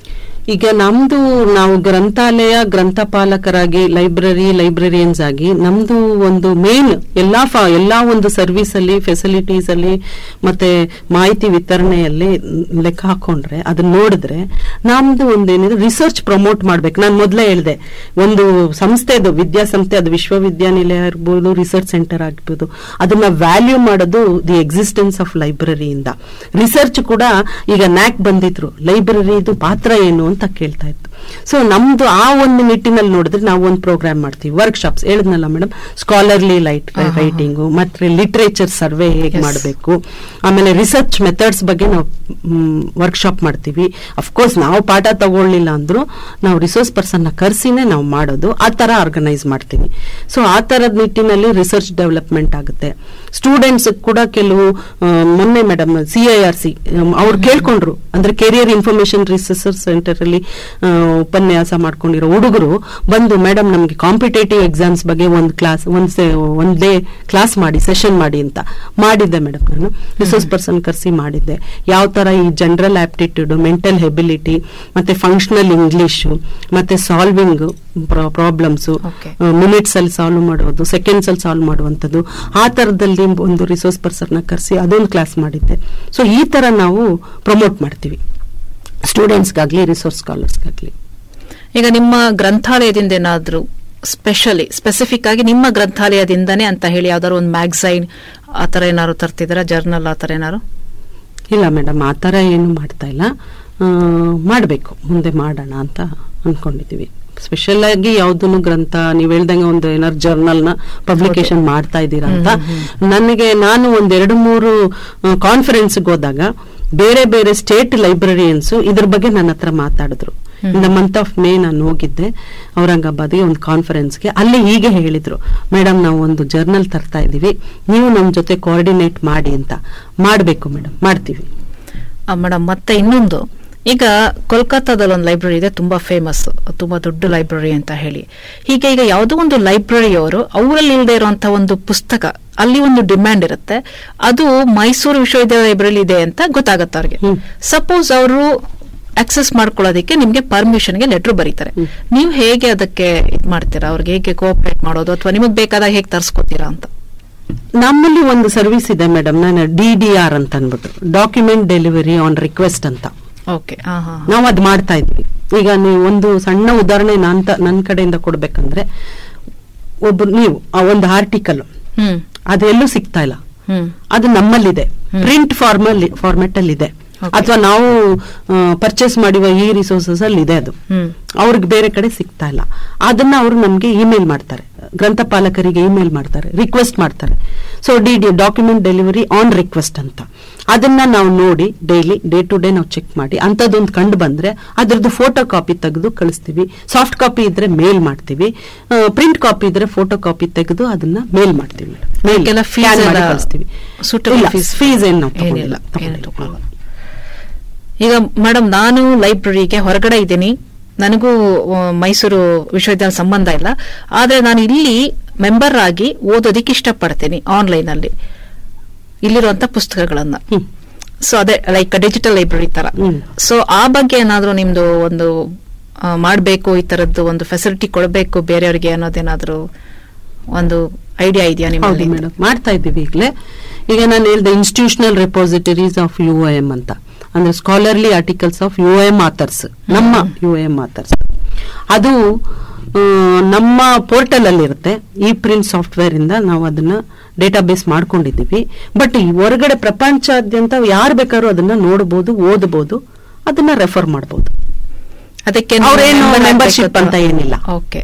ಈಗ ನಮ್ದು ನಾವು ಗ್ರಂಥಾಲಯ ಗ್ರಂಥಪಾಲಕರಾಗಿ ಲೈಬ್ರರಿ ಲೈಬ್ರರಿಯನ್ಸ್ ಆಗಿ ನಮ್ದು ಒಂದು ಮೇನ್ ಎಲ್ಲಾ ಫ- ಎಲ್ಲಾ ಒಂದು ಸರ್ವಿಸ್ ಅಲ್ಲಿ ಫೆಸಿಲಿಟೀಸ್ ಅಲ್ಲಿ ಮತ್ತೆ ಮಾಹಿತಿ ವಿತರಣೆಯಲ್ಲಿ ಲೆಕ್ಕ ಹಾಕೊಂಡ್ರೆ ಅದನ್ನ ನೋಡಿದ್ರೆ ನಮ್ದು ಒಂದೇನಿದೆ ರಿಸರ್ಚ್ ಪ್ರಮೋಟ್ ಮಾಡ್ಬೇಕು ನಾನು ಮೊದಲೇ ಹೇಳಿದೆ ಒಂದು ಸಂಸ್ಥೆದು ವಿದ್ಯಾಸಂಸ್ಥೆ ಅದು ವಿಶ್ವವಿದ್ಯಾನಿಲಯ ಇರ್ಬೋದು ರಿಸರ್ಚ್ ಸೆಂಟರ್ ಆಗಿರ್ಬೋದು ಅದನ್ನ ವ್ಯಾಲ್ಯೂ ಮಾಡೋದು ದಿ ಎಕ್ಸಿಸ್ಟೆನ್ಸ್ ಆಫ್ ಲೈಬ್ರರಿಯಿಂದ ರಿಸರ್ಚ್ ಕೂಡ ಈಗ ನ್ಯಾಕ್ ಬಂದಿದ್ರು ಲೈಬ್ರರಿದು ಪಾತ್ರ ಏನು ಅಂತ ಕೇಳ್ತಾ ಇತ್ತು ಸೊ ನಮ್ದು ಆ ಒಂದು ನಿಟ್ಟಿನಲ್ಲಿ ನೋಡಿದ್ರೆ ನಾವು ಒಂದು ಪ್ರೋಗ್ರಾಮ್ ಮಾಡ್ತೀವಿ ವರ್ಕ್ಶಾಪ್ಸ್ ಹೇಳಿದ್ನಲ್ಲ ಮೇಡಮ್ ಸ್ಕಾಲರ್ಲಿ ಲೈಟ್ ರೈಟಿಂಗು ಮತ್ತೆ ಲಿಟ್ರೇಚರ್ ಸರ್ವೆ ಹೇಗೆ Yes. ಮಾಡಬೇಕು ಆಮೇಲೆ ರಿಸರ್ಚ್ ಮೆಥಡ್ಸ್ ಬಗ್ಗೆ ನಾವು ವರ್ಕ್ಶಾಪ್ ಮಾಡ್ತೀವಿ ಅಫ್ಕೋರ್ಸ್ ನಾವು ಪಾಠ ತಗೊಳ್ಳಿಲ್ಲ ಅಂದ್ರೂ ನಾವು ರಿಸೋರ್ಸ್ ಪರ್ಸನ್ನ ಕರ್ಸಿನೇ ನಾವು ಮಾಡೋದು ಆ ತರ ಆರ್ಗನೈಸ್ ಮಾಡ್ತೀವಿ ಸೊ ಆ ತರದ ನಿಟ್ಟಿನಲ್ಲಿ ರಿಸರ್ಚ್ ಡೆವಲಪ್ಮೆಂಟ್ ಆಗುತ್ತೆ ಸ್ಟೂಡೆಂಟ್ಸ್ ಕೂಡ ಕೆಲವು ಆ, ಮೊನ್ನೆ madam C I R C ಅವ್ರು ಕೇಳ್ಕೊಂಡ್ರು ಅಂದ್ರೆ ಕೆರಿಯರ್ ಇನ್ಫಾರ್ಮೇಶನ್ ರಿಸರ್ಚ್ ಸೆಂಟರ್ ಅಲ್ಲಿ ಆ, ಉಪನ್ಯಾಸ ಮಾಡ್ಕೊಂಡಿರೋ ಹುಡುಗರು ಬಂದು ಮೇಡಮ್ ನಮಗೆ ಕಾಂಪಿಟೇಟಿವ್ ಎಕ್ಸಾಮ್ಸ್ ಬಗ್ಗೆ ಒಂದು ಕ್ಲಾಸ್ ಒಂದ್ ಒಂದ್ ಡೇ ಕ್ಲಾಸ್ ಮಾಡಿ ಸೆಷನ್ ಮಾಡಿ ಅಂತ ಮಾಡಿದ್ದೆ ಮೇಡಮ್ ನಾನು ರಿಸೋರ್ಸ್ ಪರ್ಸನ್ ಕರೆಸಿ ಮಾಡಿದ್ದೆ ಯಾವ ತರ ಈ ಜನರಲ್ ಆಪ್ಟಿಟ್ಯೂಡ್ ಮೆಂಟಲ್ ಹೆಬಿಲಿಟಿ ಮತ್ತೆ ಫಂಕ್ಷನಲ್ ಇಂಗ್ಲಿಷ್ ಮತ್ತೆ ಸಾಲ್ವಿಂಗ್ ಪ್ರಾಬ್ಲಮ್ಸ್ Okay. ಮಿನಿಟ್ಸ್ ಅಲ್ಲಿ ಸಾಲ್ವ್ ಮಾಡೋದು ಸೆಕೆಂಡ್ಸ್ ಅಲ್ಲಿ ಸಾಲ್ವ್ ಮಾಡುವಂಥದ್ದು ಆ ತರದಲ್ಲಿ ಒಂದು ರಿಸೋರ್ಸ್ ಪರ್ಸನ್ ನ ಕರೆಸಿ ಅದೊಂದು ಕ್ಲಾಸ್ ಮಾಡಿದ್ದೆ ಸೊ ಈ ತರ ನಾವು ಪ್ರಮೋಟ್ ಮಾಡ್ತೀವಿ ಸ್ಟೂಡೆಂಟ್ಸ್ಗಾಗ್ಲಿ ರಿಸೋರ್ಸ್ ಸ್ಕಾಲರ್ಸ್ಗಾಗ್ಲಿ ಈಗ ನಿಮ್ಮ ಗ್ರಂಥಾಲಯದಿಂದ ಏನಾದ್ರು ಸ್ಪೆಷಲಿ ಸ್ಪೆಸಿಫಿಕ್ ಆಗಿ ನಿಮ್ಮ ಗ್ರಂಥಾಲಯದಿಂದನೇ ಅಂತ ಹೇಳಿ ಯಾವ್ದಾದ್ರು ಒಂದು ಮ್ಯಾಗಝೈನ್ ಆ ತರ ಏನಾದ್ರು ತರ್ತಿದ್ದೀರಾ ಜರ್ನಲ್ ಆ ತರ ಏನಾದ್ರು ಇಲ್ಲ ಮೇಡಮ್ ಆ ಥರ ಏನು ಮಾಡ್ತಾ ಇಲ್ಲ ಮಾಡಬೇಕು ಮುಂದೆ ಮಾಡೋಣ ಅಂತ ಅನ್ಕೊಂಡಿದೀವಿ ಸ್ಪೆಷಲ್ ಆಗಿ ಯಾವ್ದನ್ನು ಗ್ರಂಥ ನೀವ್ ಹೇಳ್ದಂಗೆ ಒಂದು ಏನಾದ್ರು ಜರ್ನಲ್ ನ ಪಬ್ಲಿಕೇಶನ್ ಮಾಡ್ತಾ ಇದ್ದೀರಾ ಅಂತ ನನಗೆ ನಾನು ಒಂದ್ ಎರಡು ಮೂರು ಕಾನ್ಫರೆನ್ಸ್ಗೆ ಹೋದಾಗ ಬೇರೆ ಬೇರೆ ಸ್ಟೇಟ್ ಲೈಬ್ರರಿಯನ್ಸ್ ಇದ್ರ ಬಗ್ಗೆ ನನ್ನ ಹತ್ರ ಮಾತಾಡಿದ್ರು in the month of May ನಾನು ಹೋಗಿದ್ದೆ ಔರಂಗಾಬಾದ್ಗೆ ಒಂದು ಕಾನ್ಫರೆನ್ಸ್ಗೆ ಅಲ್ಲಿ ಹೀಗೆ ಹೇಳಿದ್ರು ಮೇಡಮ್ ನಾವು ಒಂದು ಜರ್ನಲ್ ತರ್ತಾ ಇದೀವಿ ನೀವು ನಮ್ಮ ಜೊತೆ ಕೋಆರ್ಡಿನೇಟ್ ಮಾಡಿ ಅಂತ ಮಾಡಬೇಕು ಮೇಡಮ್ ಮಾಡ್ತೀವಿ ಮೇಡಮ್ ಮತ್ತೆ ಇನ್ನೊಂದು ಈಗ ಕೋಲ್ಕತ್ತಾದಲ್ಲಿ ಒಂದು ಲೈಬ್ರರಿ ಇದೆ ತುಂಬಾ ಫೇಮಸ್ ತುಂಬಾ ದೊಡ್ಡ ಲೈಬ್ರರಿ ಅಂತ ಹೇಳಿ ಹೀಗೆ ಈಗ ಯಾವುದೋ ಒಂದು ಲೈಬ್ರರಿಯವರು ಅವರಲ್ಲಿ ಇಲ್ಲದೆ ಇರುವಂತಹ ಒಂದು ಪುಸ್ತಕ ಅಲ್ಲಿ ಒಂದು ಡಿಮ್ಯಾಂಡ್ ಇರುತ್ತೆ ಅದು ಮೈಸೂರು ವಿಶ್ವವಿದ್ಯಾಲಯ ಲೈಬ್ರರಿ ಇದೆ ಅಂತ ಗೊತ್ತಾಗತ್ತೆ ಅವ್ರಿಗೆ ಹ್ಮ್. ಸಪೋಸ್ ಅವರು ಆಕ್ಸೆಸ್ ಮಾಡ್ಕೊಳ್ಳೋದಕ್ಕೆ ನಿಮ್ಗೆ ಪರ್ಮಿಷನ್ಗೆ ಲೆಟರ್ ಬರೀತಾರೆ ಹ್ಮ್. ನೀವು ಹೇಗೆ ಅದಕ್ಕೆ ಇದ್ ಮಾಡ್ತೀರಾ ಅವ್ರಿಗೆ ಹೇಗೆ ಕೋಆಪರೇಟ್ ಮಾಡೋದು ಅಥವಾ ನಿಮಗೆ ಬೇಕಾದಾಗ ಹೇಗೆ ತರಿಸ್ಕೋತೀರಾ ಅಂತ ನಮ್ಮಲ್ಲಿ ಒಂದು ಸರ್ವಿಸ್ ಇದೆ ಮೇಡಮ್ ನಾನು ಡಿ ಡಿ ಆರ್ ಅಂತ ಅನ್ಬಿಟ್ಟು ಡಾಕ್ಯುಮೆಂಟ್ ಡೆಲಿವರಿ ಆನ್ ರಿಕ್ವೆಸ್ಟ್ ಅಂತ ಓಕೆ ಹಾ ಹಾ ನಾವು ಅದ್ ಮಾಡ್ತಾ ಇದ್ವಿ ಈಗ ನೀವು ಒಂದು ಸಣ್ಣ ಉದಾಹರಣೆ ನಾನ್ ತ- ನನ್ ಕಡೆಯಿಂದ ಕೊಡ್ಬೇಕಂದ್ರೆ ಒಬ್ಬ ನೀವು ಆ ಒಂದು ಆರ್ಟಿಕಲ್ ಹ್ಮ್ ಅದೆಲ್ಲೂ ಸಿಗ್ತಾ ಇಲ್ಲ ಹ್ಮ್ ಅದು ನಮ್ಮಲ್ಲಿದೆ ಹ್ಮ್. ಪ್ರಿಂಟ್ ಫಾರ್ಮಲ್ಲಿ ಫಾರ್ಮೆಟ್ ಅಲ್ಲಿ ಇದೆ Okay. ಅಥವಾ ನಾವು ಪರ್ಚೇಸ್ ಮಾಡುವ ಈ ರಿಸೋರ್ಸಸ್ ಅಲ್ಲಿ ಇದೆ ಅದು ಹ್ಮ್ ಅವ್ರಿಗೆ ಬೇರೆ ಕಡೆ ಸಿಗ್ತಾ ಇಲ್ಲ ಅದನ್ನ ಅವರು ನಮ್ಗೆ ಇಮೇಲ್ ಮಾಡ್ತಾರೆ ಗ್ರಂಥಪಾಲಕರಿಗೆ ಇಮೇಲ್ ಮಾಡ್ತಾರೆ ರಿಕ್ವೆಸ್ಟ್ ಮಾಡ್ತಾರೆ so D D document delivery on request ಅಂತ ಅದನ್ನ ನಾವು ನೋಡಿ ಡೈಲಿ ಡೇ ಟು ಡೇ ನಾವು ಚೆಕ್ ಮಾಡಿ ಅಂತದೊಂದು ಕಂಡು ಬಂದ್ರೆ ಅದ್ರದ್ದು ಫೋಟೋ ಕಾಪಿ ತೆಗೆದು ಕಳಿಸ್ತೀವಿ ಸಾಫ್ಟ್ ಕಾಪಿ ಇದ್ರೆ ಮೇಲ್ ಮಾಡ್ತೀವಿ ಪ್ರಿಂಟ್ ಕಾಪಿ ಇದ್ರೆ ಫೋಟೋ ಕಾಪಿ ತೆಗೆದು ಅದನ್ನ ಮೇಲ್ ಮಾಡ್ತೀವಿ ಅದಕ್ಕೆಲ್ಲ fees ಎಲ್ಲ ಕಳಿಸ್ತೀವಿ suitable fees ಫೀಸ್ ಏನು ನಾವು ಏನಿಲ್ಲ, ತಗೊಂಡಿಲ್ಲ ಏನು ತಗೊಂಡಿಲ್ಲ. ತಗೊಳಲ್ಲ. ಈಗ ಮೇಡಮ್ ನಾನು ಲೈಬ್ರರಿಗೆ ಹೊರಗಡೆ ಇದ್ದೀನಿ ನನಗೂ ಆ, ಮೈಸೂರು ವಿಶ್ವವಿದ್ಯಾಲಯ ಸಂಬಂಧ ಇಲ್ಲ ಆದ್ರೆ ನಾನು ಇಲ್ಲಿ ಮೆಂಬರ್ ಆಗಿ ಓದೋದಿಕ್ಕೆ ಇಷ್ಟಪಡ್ತೀನಿ ಆನ್ಲೈನ್ ಅಲ್ಲಿ ಇಲ್ಲಿರುವಂತ ಪುಸ್ತಕಗಳನ್ನ ಹ್ಮ್. ಸೊ ಅದೇ ಲೈಕ್ ಡಿಜಿಟಲ್ ಲೈಬ್ರರಿ ತರ ಹ್ಮ್. ಸೊ ಆ ಬಗ್ಗೆ ಏನಾದ್ರೂ ನಿಮ್ದು ಒಂದು ಆ, ಮಾಡ್ಬೇಕು ಈ ತರದ್ದು ಒಂದು ಫೆಸಿಲಿಟಿ ಕೊಡಬೇಕು ಬೇರೆಯವರಿಗೆ ಅನ್ನೋದೇನಾದ್ರೂ ಒಂದು ಐಡಿಯಾ ಇದೆಯಾ ಹೌದು ನಿಮ್ಮಲ್ಲಿ ಮೇಡಮ್ ಮಾಡ್ತಾ ಇದ್ದೀವಿ ಈಗಲೇ ಈಗ ನಾನು ಹೇಳಿದೆ institutional repositories of U M ಅಂತ ಅಂದ್ರೆ scholarly articles of U M authors ನಮ್ಮ ಯು ಎಂ ಆಥರ್ಸ್ ಅದು ಆ, ನಮ್ಮ ಪೋರ್ಟಲ್ ಅಲ್ಲಿ ಇರುತ್ತೆ ಈ ಪ್ರಿಂಟ್ ಸಾಫ್ಟ್ವೇರ್ ಇಂದ ನಾವು ಅದನ್ನ ಡೇಟಾಬೇಸ್ ಮಾಡ್ಕೊಂಡಿದ್ದೀವಿ ಬಟ್ ಈ ಹೊರಗಡೆ ಪ್ರಪಂಚಾದ್ಯಂತ ಯಾರು ಬೇಕಾದ್ರೂ ಅದನ್ನ ನೋಡಬಹುದು ಓದಬಹುದು ಅದನ್ನ ರೆಫರ್ ಮಾಡಬಹುದು ಅದಕ್ಕೆ ಅವ್ರೇನು membership ಅಂತ ಏನಿಲ್ಲ. ಓಕೆ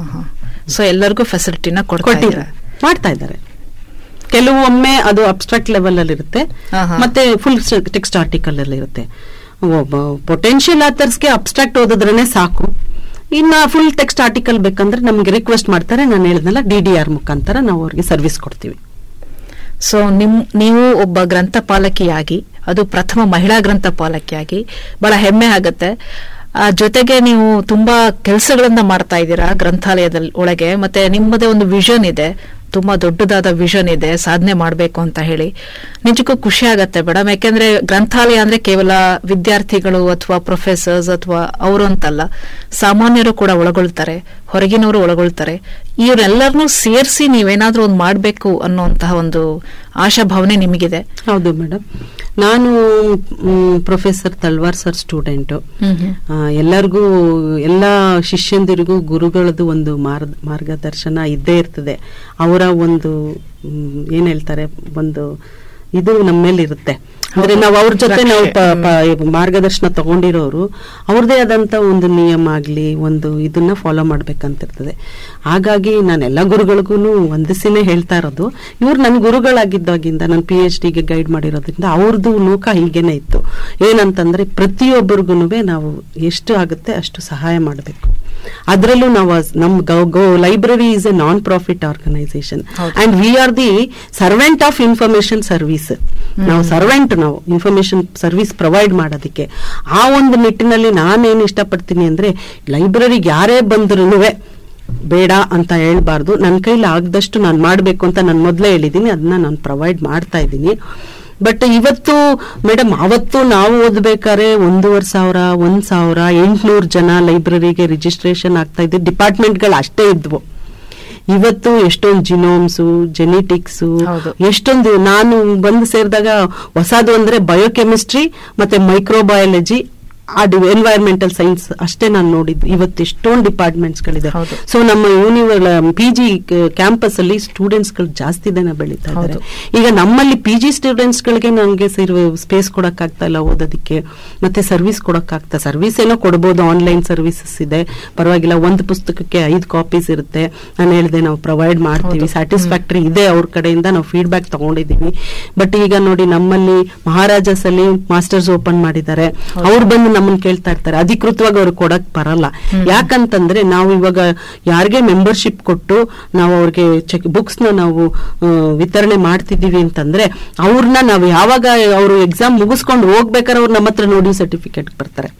ಸೊ ಎಲ್ಲರಿಗೂ ಫೆಸಿಲಿಟಿನ ಕೊಡ್ತಾ ಕೊಟ್ಟಿದ್ದಾರೆ ಇದ್ದಾರೆ ಮಾಡ್ತಾ ಇದ್ದಾರೆ ಕೆಲವೊಮ್ಮೆ ಅದು ಅಬ್ಸ್ಟ್ರಾಕ್ಟ್ ಲೆವೆಲ್ ಅಲ್ಲಿ ಇರುತ್ತೆ ಆಹಾ. ಮತ್ತೆ ಫುಲ್ ಟೆಕ್ಸ್ಟ್ ಆರ್ಟಿಕಲ್ ಅಲ್ಲಿ ಇರುತ್ತೆ ಪೊಟೆನ್ಶಿಯಲ್ ಆಥರ್ಸ್ಗೆ ಅಬ್ಸ್ಟ್ರಾಕ್ಟ್ ಓದಿದ್ರೇನೆ ಸಾಕು ಇನ್ನ ಫುಲ್ ಟೆಕ್ಸ್ಟ್ ಆರ್ಟಿಕಲ್ ಬೇಕಂದ್ರೆ ನಮ್ಗೆ ರಿಕ್ವೆಸ್ಟ್ ಮಾಡ್ತಾರೆ ನಾನು ಹೇಳಿದ್ನಲ್ಲ ಡಿ ಡಿ ಆರ್ ಮುಖಾಂತರ ನಾವು ಅವ್ರಿಗೆ ಸರ್ವಿಸ್ ಕೊಡ್ತೀವಿ ಸೊ ನಿಮ್ ನೀವು ಒಬ್ಬ ಗ್ರಂಥಪಾಲಕಿಯಾಗಿ ಅದು ಪ್ರಥಮ ಮಹಿಳಾ ಗ್ರಂಥಪಾಲಕಿಯಾಗಿ ಬಹಳ ಹೆಮ್ಮೆ ಆಗತ್ತೆ ಆ ಜೊತೆಗೆ ನೀವು ತುಂಬಾ ಕೆಲಸಗಳನ್ನ ಮಾಡ್ತಾ ಇದ್ದೀರಾ ಗ್ರಂಥಾಲಯದಲ್ಲಿ ಒಳಗೆ ಮತ್ತೆ ನಿಮ್ಮದೇ ಒಂದು ವಿಷನ್ ಇದೆ ತುಂಬಾ ದೊಡ್ಡದಾದ ವಿಷನ್ ಇದೆ ಸಾಧನೆ ಮಾಡಬೇಕು ಅಂತ ಹೇಳಿ ನಿಜಕ್ಕೂ ಖುಷಿ ಆಗತ್ತೆ ಮೇಡಮ್ ಯಾಕೆಂದ್ರೆ ಗ್ರಂಥಾಲಯ ಅಂದ್ರೆ ಕೇವಲ ವಿದ್ಯಾರ್ಥಿಗಳು ಅಥವಾ ಪ್ರೊಫೆಸರ್ಸ್ ಅಥವಾ ಅವರು ಅಂತಲ್ಲ ಸಾಮಾನ್ಯರು ಕೂಡ ಒಳಗೊಳ್ತಾರೆ ಹೊರಗಿನವರು ಒಳಗೊಳ್ತಾರೆ ಇವರೆಲ್ಲರನ್ನೂ ಸೇರಿಸಿ ನೀವೇನಾದ್ರೂ ಒಂದು ಮಾಡಬೇಕು ಅನ್ನುವಂತಹ ಒಂದು ಆಶಾಭಾವನೆ ನಿಮಗಿದೆ ಹೌದು ಮೇಡಮ್ ನಾನು ಪ್ರೊಫೆಸರ್ ತಲ್ವಾರ್ ಸರ್ ಸ್ಟೂಡೆಂಟು ಎಲ್ಲರಿಗೂ ಎಲ್ಲ ಶಿಷ್ಯಂದಿರಿಗೂ ಗುರುಗಳದ್ದು ಒಂದು ಮಾರ್ಗ ಮಾರ್ಗದರ್ಶನ ಇದ್ದೇ ಇರ್ತದೆ ಅವರ ಒಂದು ಮ್, ಏನ್ ಹೇಳ್ತಾರೆ ಒಂದು ಇದು ನಮ್ಮ ಮೇಲೆ ಇರುತ್ತೆ ಅಂದ್ರೆ ನಾವು ಅವ್ರ ಜೊತೆ ನಾವು ಪ- ಪ- ಮಾರ್ಗದರ್ಶನ ತಗೊಂಡಿರೋರು ಅವ್ರದೇ ಆದಂತ ಒಂದು ನಿಯಮ ಆಗ್ಲಿ ಒಂದು ಇದನ್ನ ಫಾಲೋ ಮಾಡ್ಬೇಕಂತಿರ್ತದೆ ಹಾಗಾಗಿ ನಾನು ಎಲ್ಲ ಗುರುಗಳಿಗೂ ಒಂದಿಸಿನೇ ಹೇಳ್ತಾ ಇರೋದು ಇವ್ರು ನನ್ನ ಗುರುಗಳಾಗಿದ್ದಾಗಿಂದ ನಾನು ಪಿ ಎಚ್ ಡಿಗೆ ಗೈಡ್ ಮಾಡಿರೋದ್ರಿಂದ ಅವ್ರದ್ದು ನೂಕ ಹೀಗೇನೆ ಇತ್ತು ಏನಂತಂದ್ರೆ ಪ್ರತಿಯೊಬ್ಬರಿಗೂ ನಾವು ಎಷ್ಟು ಆಗುತ್ತೆ ಅಷ್ಟು ಸಹಾಯ ಮಾಡಬೇಕು ಅದರಲ್ಲೂ ನಾವು ಅಸ್- ನಮ್ ಗೋ library is a non profit organisation and we are the servant of information service ನಾವು ಸರ್ವೆಂಟ್ ನಾವು ಇನ್ಫಾರ್ಮೇಶನ್ ಸರ್ವಿಸ್ ಪ್ರೊವೈಡ್ ಮಾಡೋದಕ್ಕೆ ಆ ಒಂದು ನಿಟ್ಟಿನಲ್ಲಿ ನಾನೇನು ಇಷ್ಟಪಡ್ತೀನಿ ಅಂದ್ರೆ ಲೈಬ್ರರಿಗೆ ಯಾರೇ ಬಂದ್ರೂ ಬೇಡ ಅಂತ ಹೇಳ್ಬಾರ್ದು ನನ್ನ ಕೈಲಿ ಆಗದಷ್ಟು ನಾನು ಮಾಡಬೇಕು ಅಂತ ನಾನು ಮೊದಲೇ ಹೇಳಿದ್ದೀನಿ ಅದನ್ನ ನಾನು ಪ್ರೊವೈಡ್ ಮಾಡ್ತಾ ಇದ್ದೀನಿ ಬಟ್ ಇವತ್ತು ಮೇಡಮ್ ಅವತ್ತು ನಾವು ಓದ್ಬೇಕಾದ್ರೆ ಒಂದೂವರೆ ಸಾವಿರ ಒಂದ್ ಸಾವಿರ ಎಂಟ್ನೂರು ಜನ ಲೈಬ್ರರಿಗೆ ರಿಜಿಸ್ಟ್ರೇಷನ್ ಆಗ್ತಾ ಇದ್ದು ಡಿಪಾರ್ಟ್ಮೆಂಟ್ಗಳು ಅಷ್ಟೇ ಇದ್ವು ಇವತ್ತು ಎಷ್ಟೊಂದು ಜಿನೋಮ್ಸು ಜೆನೆಟಿಕ್ಸು ಹೌದು. ಎಷ್ಟೊಂದು ನಾನು ಬಂದು ಸೇರಿದಾಗ ಹೊಸದು ಅಂದ್ರೆ ಬಯೋಕೆಮಿಸ್ಟ್ರಿ ಮತ್ತೆ ಮೈಕ್ರೋಬಯಾಲಜಿ ಆ ಎನ್ವೈರ್ಮೆಂಟಲ್ ಸೈನ್ಸ್ ಅಷ್ಟೇ ನಾನು ನೋಡಿದ್ದು ಇವತ್ತು ಎಷ್ಟೊಂದು ಡಿಪಾರ್ಟ್ಮೆಂಟ್ಸ್ ಗಳಿದೆ ಹೌದು. ಸೊ ನಮ್ಮ ಯೂನಿವರ್ ಪಿ ಜಿ ಕ್ಯಾಂಪಸ್ ಅಲ್ಲಿ ಸ್ಟೂಡೆಂಟ್ಸ್ ಗಳು ಜಾಸ್ತಿ ದಿನ ಬೆಳೀತಾ ಇದ್ದಾರೆ ಹೌದು. ಈಗ ನಮ್ಮಲ್ಲಿ ಪಿ ಜಿ ಸ್ಟೂಡೆಂಟ್ಸ್ ಗಳಿಗೆ ನಮಗೆ ಸ್ಪೇಸ್ ಕೊಡಕ್ ಆಗ್ತಾ ಇಲ್ಲ ಓದೋದಕ್ಕೆ ಮತ್ತೆ ಸರ್ವಿಸ್ ಕೊಡಕ್ ಆಗ್ತಾ ಸರ್ವಿಸ್ ಏನೋ ಕೊಡ್ಬೋದು ಆನ್ಲೈನ್ ಸರ್ವಿಸಸ್ ಇದೆ ಪರವಾಗಿಲ್ಲ ಒಂದು ಪುಸ್ತಕಕ್ಕೆ ಐದು ಕಾಪೀಸ್ ಇರುತ್ತೆ ನಾನು ಹೇಳಿದೆ ನಾವು ಪ್ರೊವೈಡ್ ಮಾಡ್ತೀವಿ ಸ್ಯಾಟಿಸ್ಫ್ಯಾಕ್ಟರಿ ಇದೆ ಅವ್ರ ಕಡೆಯಿಂದ ನಾವು ಫೀಡ್ಬ್ಯಾಕ್ ತಗೊಂಡಿದ್ದೀವಿ ಬಟ್ ಈಗ ನೋಡಿ ನಮ್ಮಲ್ಲಿ ಮಹಾರಾಜಾಸ್ ಅಲ್ಲಿ ಮಾಸ್ಟರ್ಸ್ ಓಪನ್ ಮಾಡಿದ್ದಾರೆ ಅವ್ರು ಬಂದು ನಮ್ಮನ್ನ ಕೇಳ್ತಾ ಇರ್ತಾರೆ ಅಧಿಕೃತವಾಗಿ ಅವ್ರು ಕೊಡಕ್ ಬರಲ್ಲ ಯಾಕಂತಂದ್ರೆ ನಾವು ಇವಾಗ ಯಾರಿಗೆ ಮೆಂಬರ್ಶಿಪ್ ಕೊಟ್ಟು ನಾವು ಅವ್ರಿಗೆ ಚೆಕ್ ಬುಕ್ಸ್ ನ ನಾವು ಆ, ವಿತರಣೆ ಮಾಡ್ತಿದೀವಿ ಅಂತಂದ್ರೆ ಅವ್ರನ್ನ ನಾವು ಯಾವಾಗ ಅವರು ಎಕ್ಸಾಮ್ ಮುಗಿಸ್ಕೊಂಡು ಹೋಗ್ಬೇಕಾದ್ರೆ ಅವ್ರು ನಮ್ಮ ಹತ್ರ ನೋಡಿ ಸರ್ಟಿಫಿಕೇಟ್ ಬರ್ತಾರೆ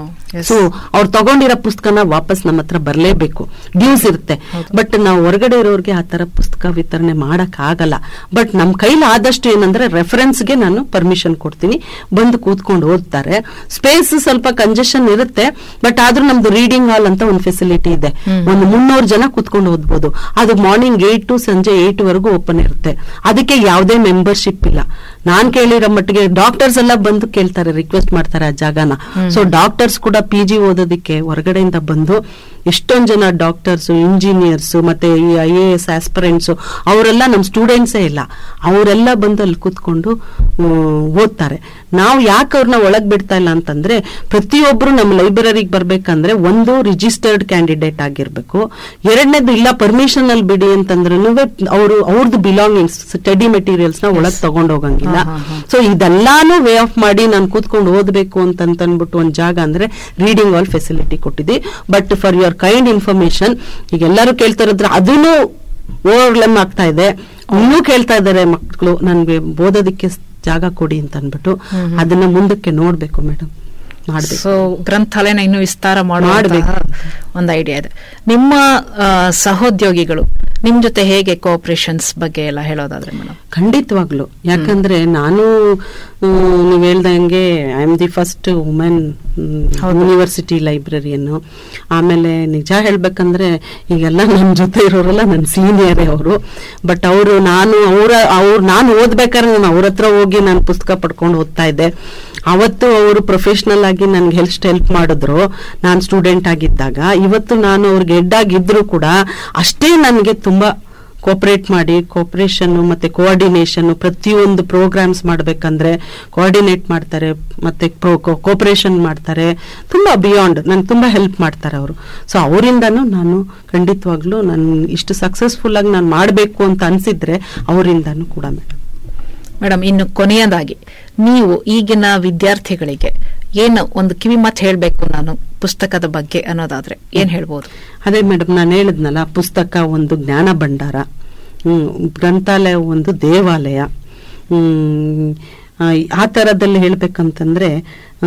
ಸೊ ಅವ್ರು ತಗೊಂಡಿರೋ ಪುಸ್ತಕನ ವಾಪಸ್ ನಮ್ಮ ಹತ್ರ ಬರಲೇಬೇಕು ಡ್ಯೂಸ್ ಇರುತ್ತೆ ಬಟ್ ನಾವು ಹೊರಗಡೆ ಇರೋರಿಗೆ ಆ ತರ ಪುಸ್ತಕ ವಿತರಣೆ ಮಾಡಕ್ ಆಗಲ್ಲ ಬಟ್ ನಮ್ ಕೈಲಿ ಆದಷ್ಟು ಏನಂದ್ರೆ ರೆಫರೆನ್ಸ್ಗೆ ನಾನು ಪರ್ಮಿಷನ್ ಕೊಡ್ತೀನಿ ಬಂದು ಕೂತ್ಕೊಂಡು ಓದ್ತಾರೆ ಸ್ಪೇಸ್ ಸ್ವಲ್ಪ ಕಂಜೆಷನ್ ಇರುತ್ತೆ ಬಟ್ ಆದ್ರೂ ನಮ್ದು ರೀಡಿಂಗ್ ಹಾಲ್ ಅಂತ ಒಂದು ಫೆಸಿಲಿಟಿ ಇದೆ ಒಂದು ಮುನ್ನೂರು ಜನ ಕೂತ್ಕೊಂಡು ಓದ್ಬೋದು ಅದು ಮಾರ್ನಿಂಗ್ ಏಟ್ ಟು ಸಂಜೆ ಏಟ್ ವರೆಗೂ ಓಪನ್ ಇರುತ್ತೆ ಅದಕ್ಕೆ ಯಾವುದೇ ಮೆಂಬರ್ಶಿಪ್ ಇಲ್ಲ ನಾನ್ ಕೇಳಿರೋ ಮಟ್ಟಿಗೆ ಡಾಕ್ಟರ್ಸ್ ಎಲ್ಲ ಬಂದು ಕೇಳ್ತಾರೆ ರಿಕ್ವೆಸ್ಟ್ ಮಾಡ್ತಾರೆ ಆ ಜಾಗನ ಸೊ ಡಾಕ್ಟರ್ಸ್ ಕೂಡ ಪಿ ಜಿ ಓದೋದಕ್ಕೆ ಹೊರಗಡೆಯಿಂದ ಬಂದು ಎಷ್ಟೊಂದ್ ಜನ ಡಾಕ್ಟರ್ಸ್ ಇಂಜಿನಿಯರ್ಸ್ ಮತ್ತೆ ಈ ಐ ಎ ಎಸ್ ಆಸ್ಪರೆಂಟ್ಸ್ ಅವರೆಲ್ಲ ನಮ್ಮ ಸ್ಟೂಡೆಂಟ್ಸೇ ಇಲ್ಲ ಅವರೆಲ್ಲ ಬಂದು ಅಲ್ಲಿ ಕೂತ್ಕೊಂಡು ಹ್ಮ್, ಓದ್ತಾರೆ ನಾವು ಯಾಕೆ ಅವ್ರನ್ನ ಒಳಗ್ ಬಿಡ್ತಾ ಇಲ್ಲ ಅಂತಂದ್ರೆ ಪ್ರತಿಯೊಬ್ರು ನಮ್ಮ ಲೈಬ್ರರಿಗೆ ಬರ್ಬೇಕಂದ್ರೆ ಒಂದು ರಿಜಿಸ್ಟರ್ಡ್ ಕ್ಯಾಂಡಿಡೇಟ್ ಆಗಿರ್ಬೇಕು ಎರಡನೇದು ಇಲ್ಲ ಪರ್ಮಿಷನ್ ಅಲ್ಲಿ ಬಿಡಿ ಅಂತಂದ್ರೂ ಅವರು ಅವ್ರದ್ದು ಬಿಲಾಂಗಿಂಗ್ಸ್ ಸ್ಟಡಿ ಮೆಟೀರಿಯಲ್ಸ್ ನ ಒಳಗ್ ತಗೊಂಡ್ ಹೋಗಂಗಿಲ್ಲ ಸೊ ಇದೆಲ್ಲಾನು ವೇ ಆಫ್ ಮಾಡಿ ನಾನು ಕೂತ್ಕೊಂಡು ಓದಬೇಕು ಅಂತ ಅಂದ್ಬಿಟ್ಟು ಒಂದ್ ಜಾಗ ಅಂದ್ರೆ ರೀಡಿಂಗ್ ಆಲ್ ಫೆಸಿಲಿಟಿ ಕೊಟ್ಟಿದ್ದಿ but for your kind information ಈಗ ಎಲ್ಲರೂ ಕೇಳ್ತಾ ಇರೋದ್ರೆ ಅದನ್ನು ಓವರ್ಲೆಮ್ ಆಗ್ತಾ ಇದೆ ಇನ್ನೂ ಕೇಳ್ತಾ ಇದ್ದಾರೆ ಮಕ್ಕಳು ನನ್ಗೆ ಓದೋದಕ್ಕೆ ಸ್- ಜಾಗ ಕೊಡಿ ಅಂತ ಅನ್ಬಿಟ್ಟು ಅದನ್ನ ಮುಂದಕ್ಕೆ ನೋಡ್ಬೇಕು ಮೇಡಮ್ ಮಾಡ್ಬೇಕು ಸೊ ಗ್ರಂಥಾಲಯನ ಇನ್ನೂ ವಿಸ್ತಾರ ಮಾಡುವಂತಹ ಮಾಡ್ಬೇಕು. ಒಂದು ಐಡಿಯಾ ಇದೆ ನಿಮ್ಮ ಆ, ಸಹೋದ್ಯೋಗಿಗಳು ನಿಮ್ ಜೊತೆ ಹೇಗೆ ಕೋಆಪರೇಷನ್ಸ್ ಬಗ್ಗೆ ಎಲ್ಲ ಹೇಳೋದಾದ್ರೆ ಮೇಡಮ್ ಖಂಡಿತವಾಗ್ಲು ಯಾಕಂದ್ರೆ ನಾನು ಆ, ನೀವ್ ಹೇಳ್ದಂಗೆ I am the first women university librarian ಆಮೇಲೆ ನಿಜ ಹೇಳ್ಬೇಕಂದ್ರೆ ಈಗೆಲ್ಲ ನನ್ನ ಜೊತೆ ಇರೋರೆಲ್ಲ ನನ್ನ ಸೀನಿಯರೇ ಅವರು ಬಟ್ ಅವರು ನಾನು ಅವರ ಅವ್ರು ನಾನು ಓದ್ಬೇಕಾದ್ರೆ ನಾನು ಅವ್ರ ಹತ್ರ ಹೋಗಿ ನಾನು ಪುಸ್ತಕ ಪಡ್ಕೊಂಡು ಓದ್ತಾ ಇದ್ದೆ ಅವತ್ತು ಅವರು ಪ್ರೊಫೆಷನಲ್ ಆಗಿ ನನ್ಗೆ ಹೆಲ್ಪ್ ಹೆಲ್ಪ್ ಮಾಡಿದ್ರು ನಾನು ಸ್ಟೂಡೆಂಟ್ ಆಗಿದ್ದಾಗ ಇವತ್ತು ನಾನು ಅವ್ರಿಗೆ ಹೆಡ್ ಆಗಿದ್ರು ಕೂಡ ಅಷ್ಟೇ ನನಗೆ ತುಂಬಾ ಕೋಪರೇಟ್ ಮಾಡಿ ಕೋಪರೇಷನ್ ಮತ್ತೆ ಕೋಆರ್ಡಿನೇಷನ್ ಪ್ರತಿಯೊಂದು ಪ್ರೋಗ್ರಾಮ್ಸ್ ಮಾಡ್ಬೇಕಂದ್ರೆ ಕೋಆರ್ಡಿನೇಟ್ ಮಾಡ್ತಾರೆ ಮತ್ತೆ ಕೋಪರೇಷನ್ ಮಾಡ್ತಾರೆ ತುಂಬಾ ಬಿಯಾಂಡ್ ನನ್ಗೆ ತುಂಬಾ ಹೆಲ್ಪ್ ಮಾಡ್ತಾರೆ ಅವರು ಸೊ ಅವರಿಂದನೂ ನಾನು ಖಂಡಿತವಾಗ್ಲೂ ನಾನು ಇಷ್ಟು ಸಕ್ಸಸ್ಫುಲ್ ಆಗಿ ನಾನು ಮಾಡಬೇಕು ಅಂತ ಅನ್ಸಿದ್ರೆ ಅವರಿಂದನೂ ಕೂಡ ಮೇಡಮ್ ಮೇಡಮ್ ಇನ್ನು ಕೊನೆಯದಾಗಿ ನೀವು ಈಗಿನ ವಿದ್ಯಾರ್ಥಿಗಳಿಗೆ ಏನು ಒಂದು ಕಿವಿ ಮಾತು ಹೇಳಬೇಕು ನಾನು ಪುಸ್ತಕದ ಬಗ್ಗೆ ಅನ್ನೋದಾದ್ರೆ ಏನ್ ಹೇಳ್ಬೋದು ಅದೇ ಮೇಡಮ್ ನಾನು ಹೇಳಿದ್ನಲ್ಲ ಪುಸ್ತಕ ಒಂದು ಜ್ಞಾನ ಭಂಡಾರ ಹ್ಮ್, ಗ್ರಂಥಾಲಯ ಒಂದು ದೇವಾಲಯ ಹ್ಮ್, ಆ, ಆ ಥರದಲ್ಲಿ ಹೇಳ್ಬೇಕಂತಂದ್ರೆ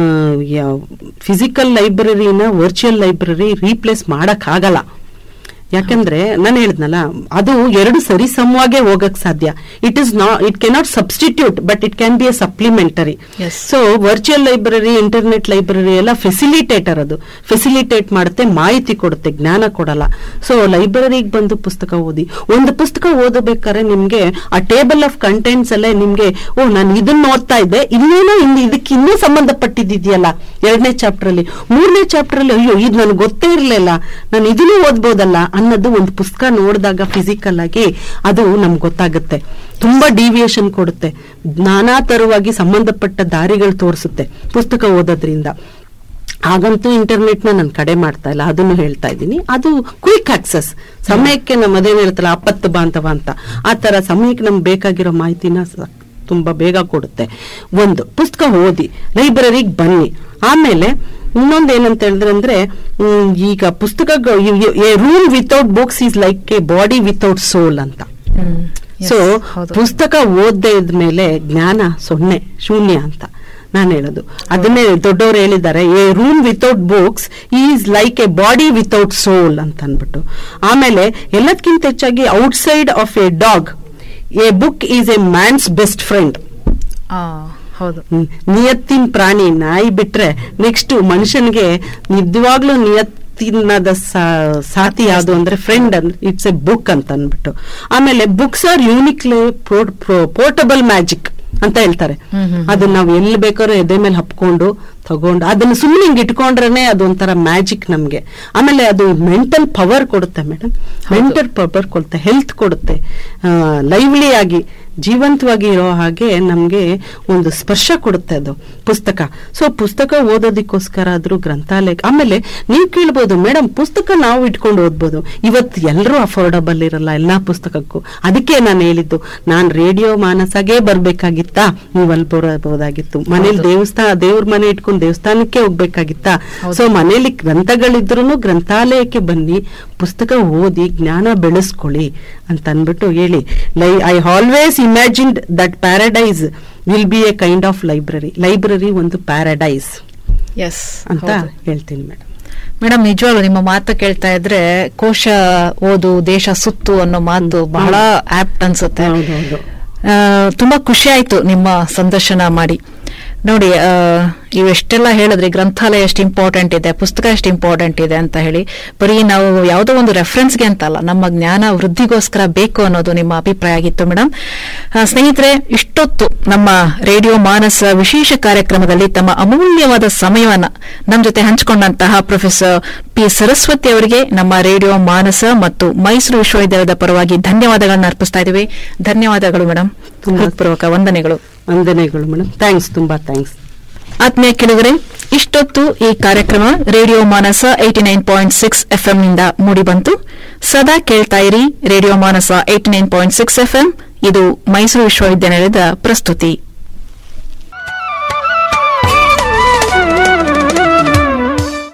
ಫಿಸಿಕಲ್ ಲೈಬ್ರರಿನ ವರ್ಚುವಲ್ ಲೈಬ್ರರಿ ರೀಪ್ಲೇಸ್ ಆಗಲ್ಲ ಯಾಕಂದ್ರೆ ನಾನು ಹೇಳಿದ್ನಲ್ಲ ಅದು ಎರಡು ಸರಿ ಸಮವಾಗೇ ಹೋಗಕ್ ಸಾಧ್ಯ it is not it cannot substitute but it can be a supplementary Yes. So virtual library internet library ಎಲ್ಲ ಫೆಸಿಲಿಟೇಟರ್ ಅದು ಫೆಸಿಲಿಟೇಟ್ ಮಾಡುತ್ತೆ ಮಾಹಿತಿ ಕೊಡುತ್ತೆ ಜ್ಞಾನ ಕೊಡಲ್ಲ ಸೊ ಲೈಬ್ರರಿಗೆ ಬಂದು ಪುಸ್ತಕ ಓದಿ ಒಂದು ಪುಸ್ತಕ ಓದಬೇಕಾದ್ರೆ ನಿಮ್ಗೆ ಆ ಟೇಬಲ್ ಆಫ್ ಕಂಟೆಂಟ್ಸ್ ಅಲ್ಲೇ ನಿಮ್ಗೆ ಓ ನಾನು ಇದನ್ನ ಓದ್ತಾ ಇದ್ದೆ ಇನ್ನೇನೋ ಇನ್ನು ಇದಕ್ಕೆ ಇನ್ನೂ ಸಂಬಂಧಪಟ್ಟಿದ್ಯಲ್ಲ ಎರಡನೇ ಚಾಪ್ಟರ್ ಅಲ್ಲಿ ಮೂರನೇ ಚಾಪ್ಟರ್ ಅಲ್ಲಿ ಅಯ್ಯೋ ಇದು ನನಗೆ ಗೊತ್ತೇ ಇರಲಿಲ್ಲ ನಾನು ಇದನ್ನು ಓದ್ಬೋದಲ್ಲ ಅನ್ನೋದು ಒಂದು ಪುಸ್ತಕ ನೋಡಿದಾಗ ಫಿಸಿಕಲ್ ಆಗಿ ಅದು ನಮ್ಗೆ ಗೊತ್ತಾಗುತ್ತೆ ತುಂಬಾ ಡಿವಿಯೇಷನ್ ಕೊಡುತ್ತೆ ನಾನಾ ತರವಾಗಿ ಸಂಬಂಧಪಟ್ಟ ದಾರಿಗಳು ತೋರಿಸುತ್ತೆ ಪುಸ್ತಕ ಓದೋದ್ರಿಂದ ಹಾಗಂತೂ ಇಂಟರ್ನೆಟ್ ನ ನಾನು ಕಡೆ ಮಾಡ್ತಾ ಇಲ್ಲ ಅದನ್ನು ಹೇಳ್ತಾ ಇದ್ದೀನಿ ಅದು ಕ್ವಿಕ್ ಆಕ್ಸೆಸ್ ಸಮಯಕ್ಕೆ ನಮ್ಮ ಅದೇನು ಹೇಳ್ತಲ್ಲ ಅಪ್ಪತ್ತು ಬಾಂಧವ ಅಂತ ಆ ತರ ಸಮಯಕ್ಕೆ ನಮ್ಗೆ ಬೇಕಾಗಿರೋ ಮಾಹಿತಿನ ಸ- ತುಂಬಾ ಬೇಗ ಕೊಡುತ್ತೆ ಒಂದು ಪುಸ್ತಕ ಓದಿ ಲೈಬ್ರರಿಗೆ ಬನ್ನಿ ಆಮೇಲೆ ಇನ್ನೊಂದು ಏನಂತ ಹೇಳಿದ್ರೆ ಅಂದ್ರೆ ಹ್ಮ್, ಈಗ ಪುಸ್ತಕ room without books is like a body without soul ಅಂತ Yes, ಸೊ ಹೌದು. ಪುಸ್ತಕ ಓದದೇ ಇದ್ಮೇಲೆ ಜ್ಞಾನ ಸೊನ್ನೆ ಶೂನ್ಯ ಅಂತ ನಾನು ಹೇಳೋದು ಅದನ್ನೇ ದೊಡ್ಡವರು ಹೇಳಿದ್ದಾರೆ a room without books is like a body without soul ಅಂತ ಅಂದ್ಬಿಟ್ಟು ಆಮೇಲೆ ಎಲ್ಲದಕ್ಕಿಂತ ಹೆಚ್ಚಾಗಿ outside of a dog a book is a man's best friend ಆ, ಹೌದು ಹ್ಮ್. ನಿಯತ್ತಿನ ಪ್ರಾಣಿ ನಾಯಿ ಬಿಟ್ರೆ ನೆಕ್ಸ್ಟ್ ಮನುಷ್ಯನಿಗೆ ನಿಜವಾಗ್ಲೂ ನಿಯತ್ತಿನದ ಸಾ- ಸಾಥಿ ಯಾವುದು ಅಂದ್ರೆ ಫ್ರೆಂಡ್ ಅಂದ್ರೆ ಇಟ್ಸ್ ಎ ಬುಕ್ ಅಂತ ಅಂದ್ಬಿಟ್ಟು ಆಮೇಲೆ books are uniquely portable magic ಅಂತ ಹೇಳ್ತಾರೆ ಹ್ಮ್, ಹ್ಮ್, ಅದನ್ನ ನಾವು ಎಲ್ಲಿ ಬೇಕಾದ್ರೂ ಎದೆ ಮೇಲೆ ಹಪ್ಕೊಂಡು ತಗೊಂಡು ಅದನ್ನ ಸುಮ್ಮನೆ ಹಿಂಗ್ ಇಟ್ಕೊಂಡ್ರೆ ಅದೊಂಥರ ಮ್ಯಾಜಿಕ್ ನಮ್ಗೆ ಆಮೇಲೆ ಅದು ಮೆಂಟಲ್ ಪವರ್ ಕೊಡುತ್ತೆ ಮೇಡಮ್ ಮೆಂಟಲ್ ಪವರ್ ಕೊಡುತ್ತೆ ಹೆಲ್ತ್ ಕೊಡುತ್ತೆ ಲೈವ್ಲಿ ಆಗಿ ಜೀವಂತವಾಗಿ ಇರೋ ಹಾಗೆ ನಮ್ಗೆ ಒಂದು ಸ್ಪರ್ಶ ಕೊಡುತ್ತೆ ಅದು ಪುಸ್ತಕ ಸೊ ಪುಸ್ತಕ ಓದೋದಕ್ಕೋಸ್ಕರ ಆದ್ರೂ ಗ್ರಂಥಾಲಯ ಆಮೇಲೆ ನೀವು ಕೇಳ್ಬೋದು ಮೇಡಮ್ ಪುಸ್ತಕ ನಾವು ಇಟ್ಕೊಂಡು ಓದ್ಬೋದು ಇವತ್ತು ಎಲ್ಲರೂ ಅಫೋರ್ಡಬಲ್ ಇರಲ್ಲ ಎಲ್ಲಾ ಪುಸ್ತಕಕ್ಕೂ ಅದಕ್ಕೆ ನಾನು ಹೇಳಿದ್ದು ನಾನು ರೇಡಿಯೋ ಮಾನಸಾಗೆ ಬರ್ಬೇಕಾಗಿತ್ತಾ ನೀವು ಅಲ್ಲಿ ಬರಬಹುದಾಗಿತ್ತು ಮನೇಲಿ ದೇವಸ್ಥಾನ ದೇವ್ರ ಮನೆ ಇಟ್ಕೊಂಡು ದೇವಸ್ಥಾನಕ್ಕೆ ಹೋಗ್ಬೇಕಾಗಿತ್ತಾ ಸೊ ಮನೇಲಿ ಗ್ರಂಥಗಳಿದ್ರು ಗ್ರಂಥಾಲಯಕ್ಕೆ ಬನ್ನಿ ಪುಸ್ತಕ ಓದಿ ಜ್ಞಾನ ಬೆಳೆಸ್ಕೊಳ್ಳಿ ಅಂತ ಅನ್ಬಿಟ್ಟು ಹೇಳಿ ಲೈ I always imagined that paradise will be a kind of library library ಒಂದು ಪ್ಯಾರಡೈಸ್ ಎಸ್ ಅಂತ ಹೇಳ್ತೀನಿ ಮೇಡಮ್ ಮೇಡಮ್ ನಿಜವಾಗ್ಲು ನಿಮ್ಮ ಮಾತು ಕೇಳ್ತಾ ಇದ್ರೆ ಕೋಶ ಓದು ದೇಶ ಸುತ್ತು ಅನ್ನೋ ಮಾತು ಬಹಳ ಆಪ್ಟ್ ಅನ್ಸುತ್ತೆ ಹೌದೌದು ಆ, ತುಂಬಾ ಖುಷಿ ಆಯ್ತು ನಿಮ್ಮ ಸಂದರ್ಶನ ಮಾಡಿ ನೋಡಿ ಆ, ಇವೆಷ್ಟೆಲ್ಲ ಹೇಳಿದ್ರಿ ಗ್ರಂಥಾಲಯ ಎಷ್ಟು ಇಂಪಾರ್ಟೆಂಟ್ ಇದೆ ಪುಸ್ತಕ ಎಷ್ಟು ಇಂಪಾರ್ಟೆಂಟ್ ಇದೆ ಅಂತ ಹೇಳಿ ಬರೀ ನಾವು ಯಾವುದೋ ಒಂದು ರೆಫರೆನ್ಸ್ಗೆ ಅಂತಲ್ಲ ನಮ್ಮ ಜ್ಞಾನ ವೃದ್ಧಿಗೋಸ್ಕರ ಬೇಕು ಅನ್ನೋದು ನಿಮ್ಮ ಅಭಿಪ್ರಾಯ ಆಗಿತ್ತು ಮೇಡಮ್ ಸ್ನೇಹಿತರೆ ಇಷ್ಟೊತ್ತು ನಮ್ಮ ರೇಡಿಯೋ ಮಾನಸ ವಿಶೇಷ ಕಾರ್ಯಕ್ರಮದಲ್ಲಿ ತಮ್ಮ ಅಮೂಲ್ಯವಾದ ಸಮಯವನ್ನ ನಮ್ಮ ಜೊತೆ ಹಂಚಿಕೊಂಡಂತಹ ಪ್ರೊಫೆಸರ್ ಪಿ ಸರಸ್ವತಿ ಅವರಿಗೆ ನಮ್ಮ ರೇಡಿಯೋ ಮಾನಸ ಮತ್ತು ಮೈಸೂರು ವಿಶ್ವವಿದ್ಯಾಲಯದ ಪರವಾಗಿ ಧನ್ಯವಾದಗಳನ್ನ ಅರ್ಪಿಸ್ತಾ ಇದ್ದೀವಿ ಧನ್ಯವಾದಗಳು ಮೇಡಮ್ ತುಂಬಾ- ಹೃತ್ಪೂರ್ವಕ ವಂದನೆಗಳು ವಂದನೆಗಳು ಮೇಡಮ್ ಥ್ಯಾಂಕ್ಸ್ ತುಂಬಾ ಥ್ಯಾಂಕ್ಸ್ ಆತ್ಮೀಯ ಕೇಳಿದರೆ ಇಷ್ಟೊತ್ತು ಈ ಕಾರ್ಯಕ್ರಮ radio Manasa eighty nine point six FM ನಿಂದ ಮೂಡಿಬಂತು ಸದಾ ಕೇಳ್ತಾ ಇರಿ radio Manasa eighty nine point six FM ಇದು ಮೈಸೂರು ವಿಶ್ವವಿದ್ಯಾನಿಲಯದ ಪ್ರಸ್ತುತಿ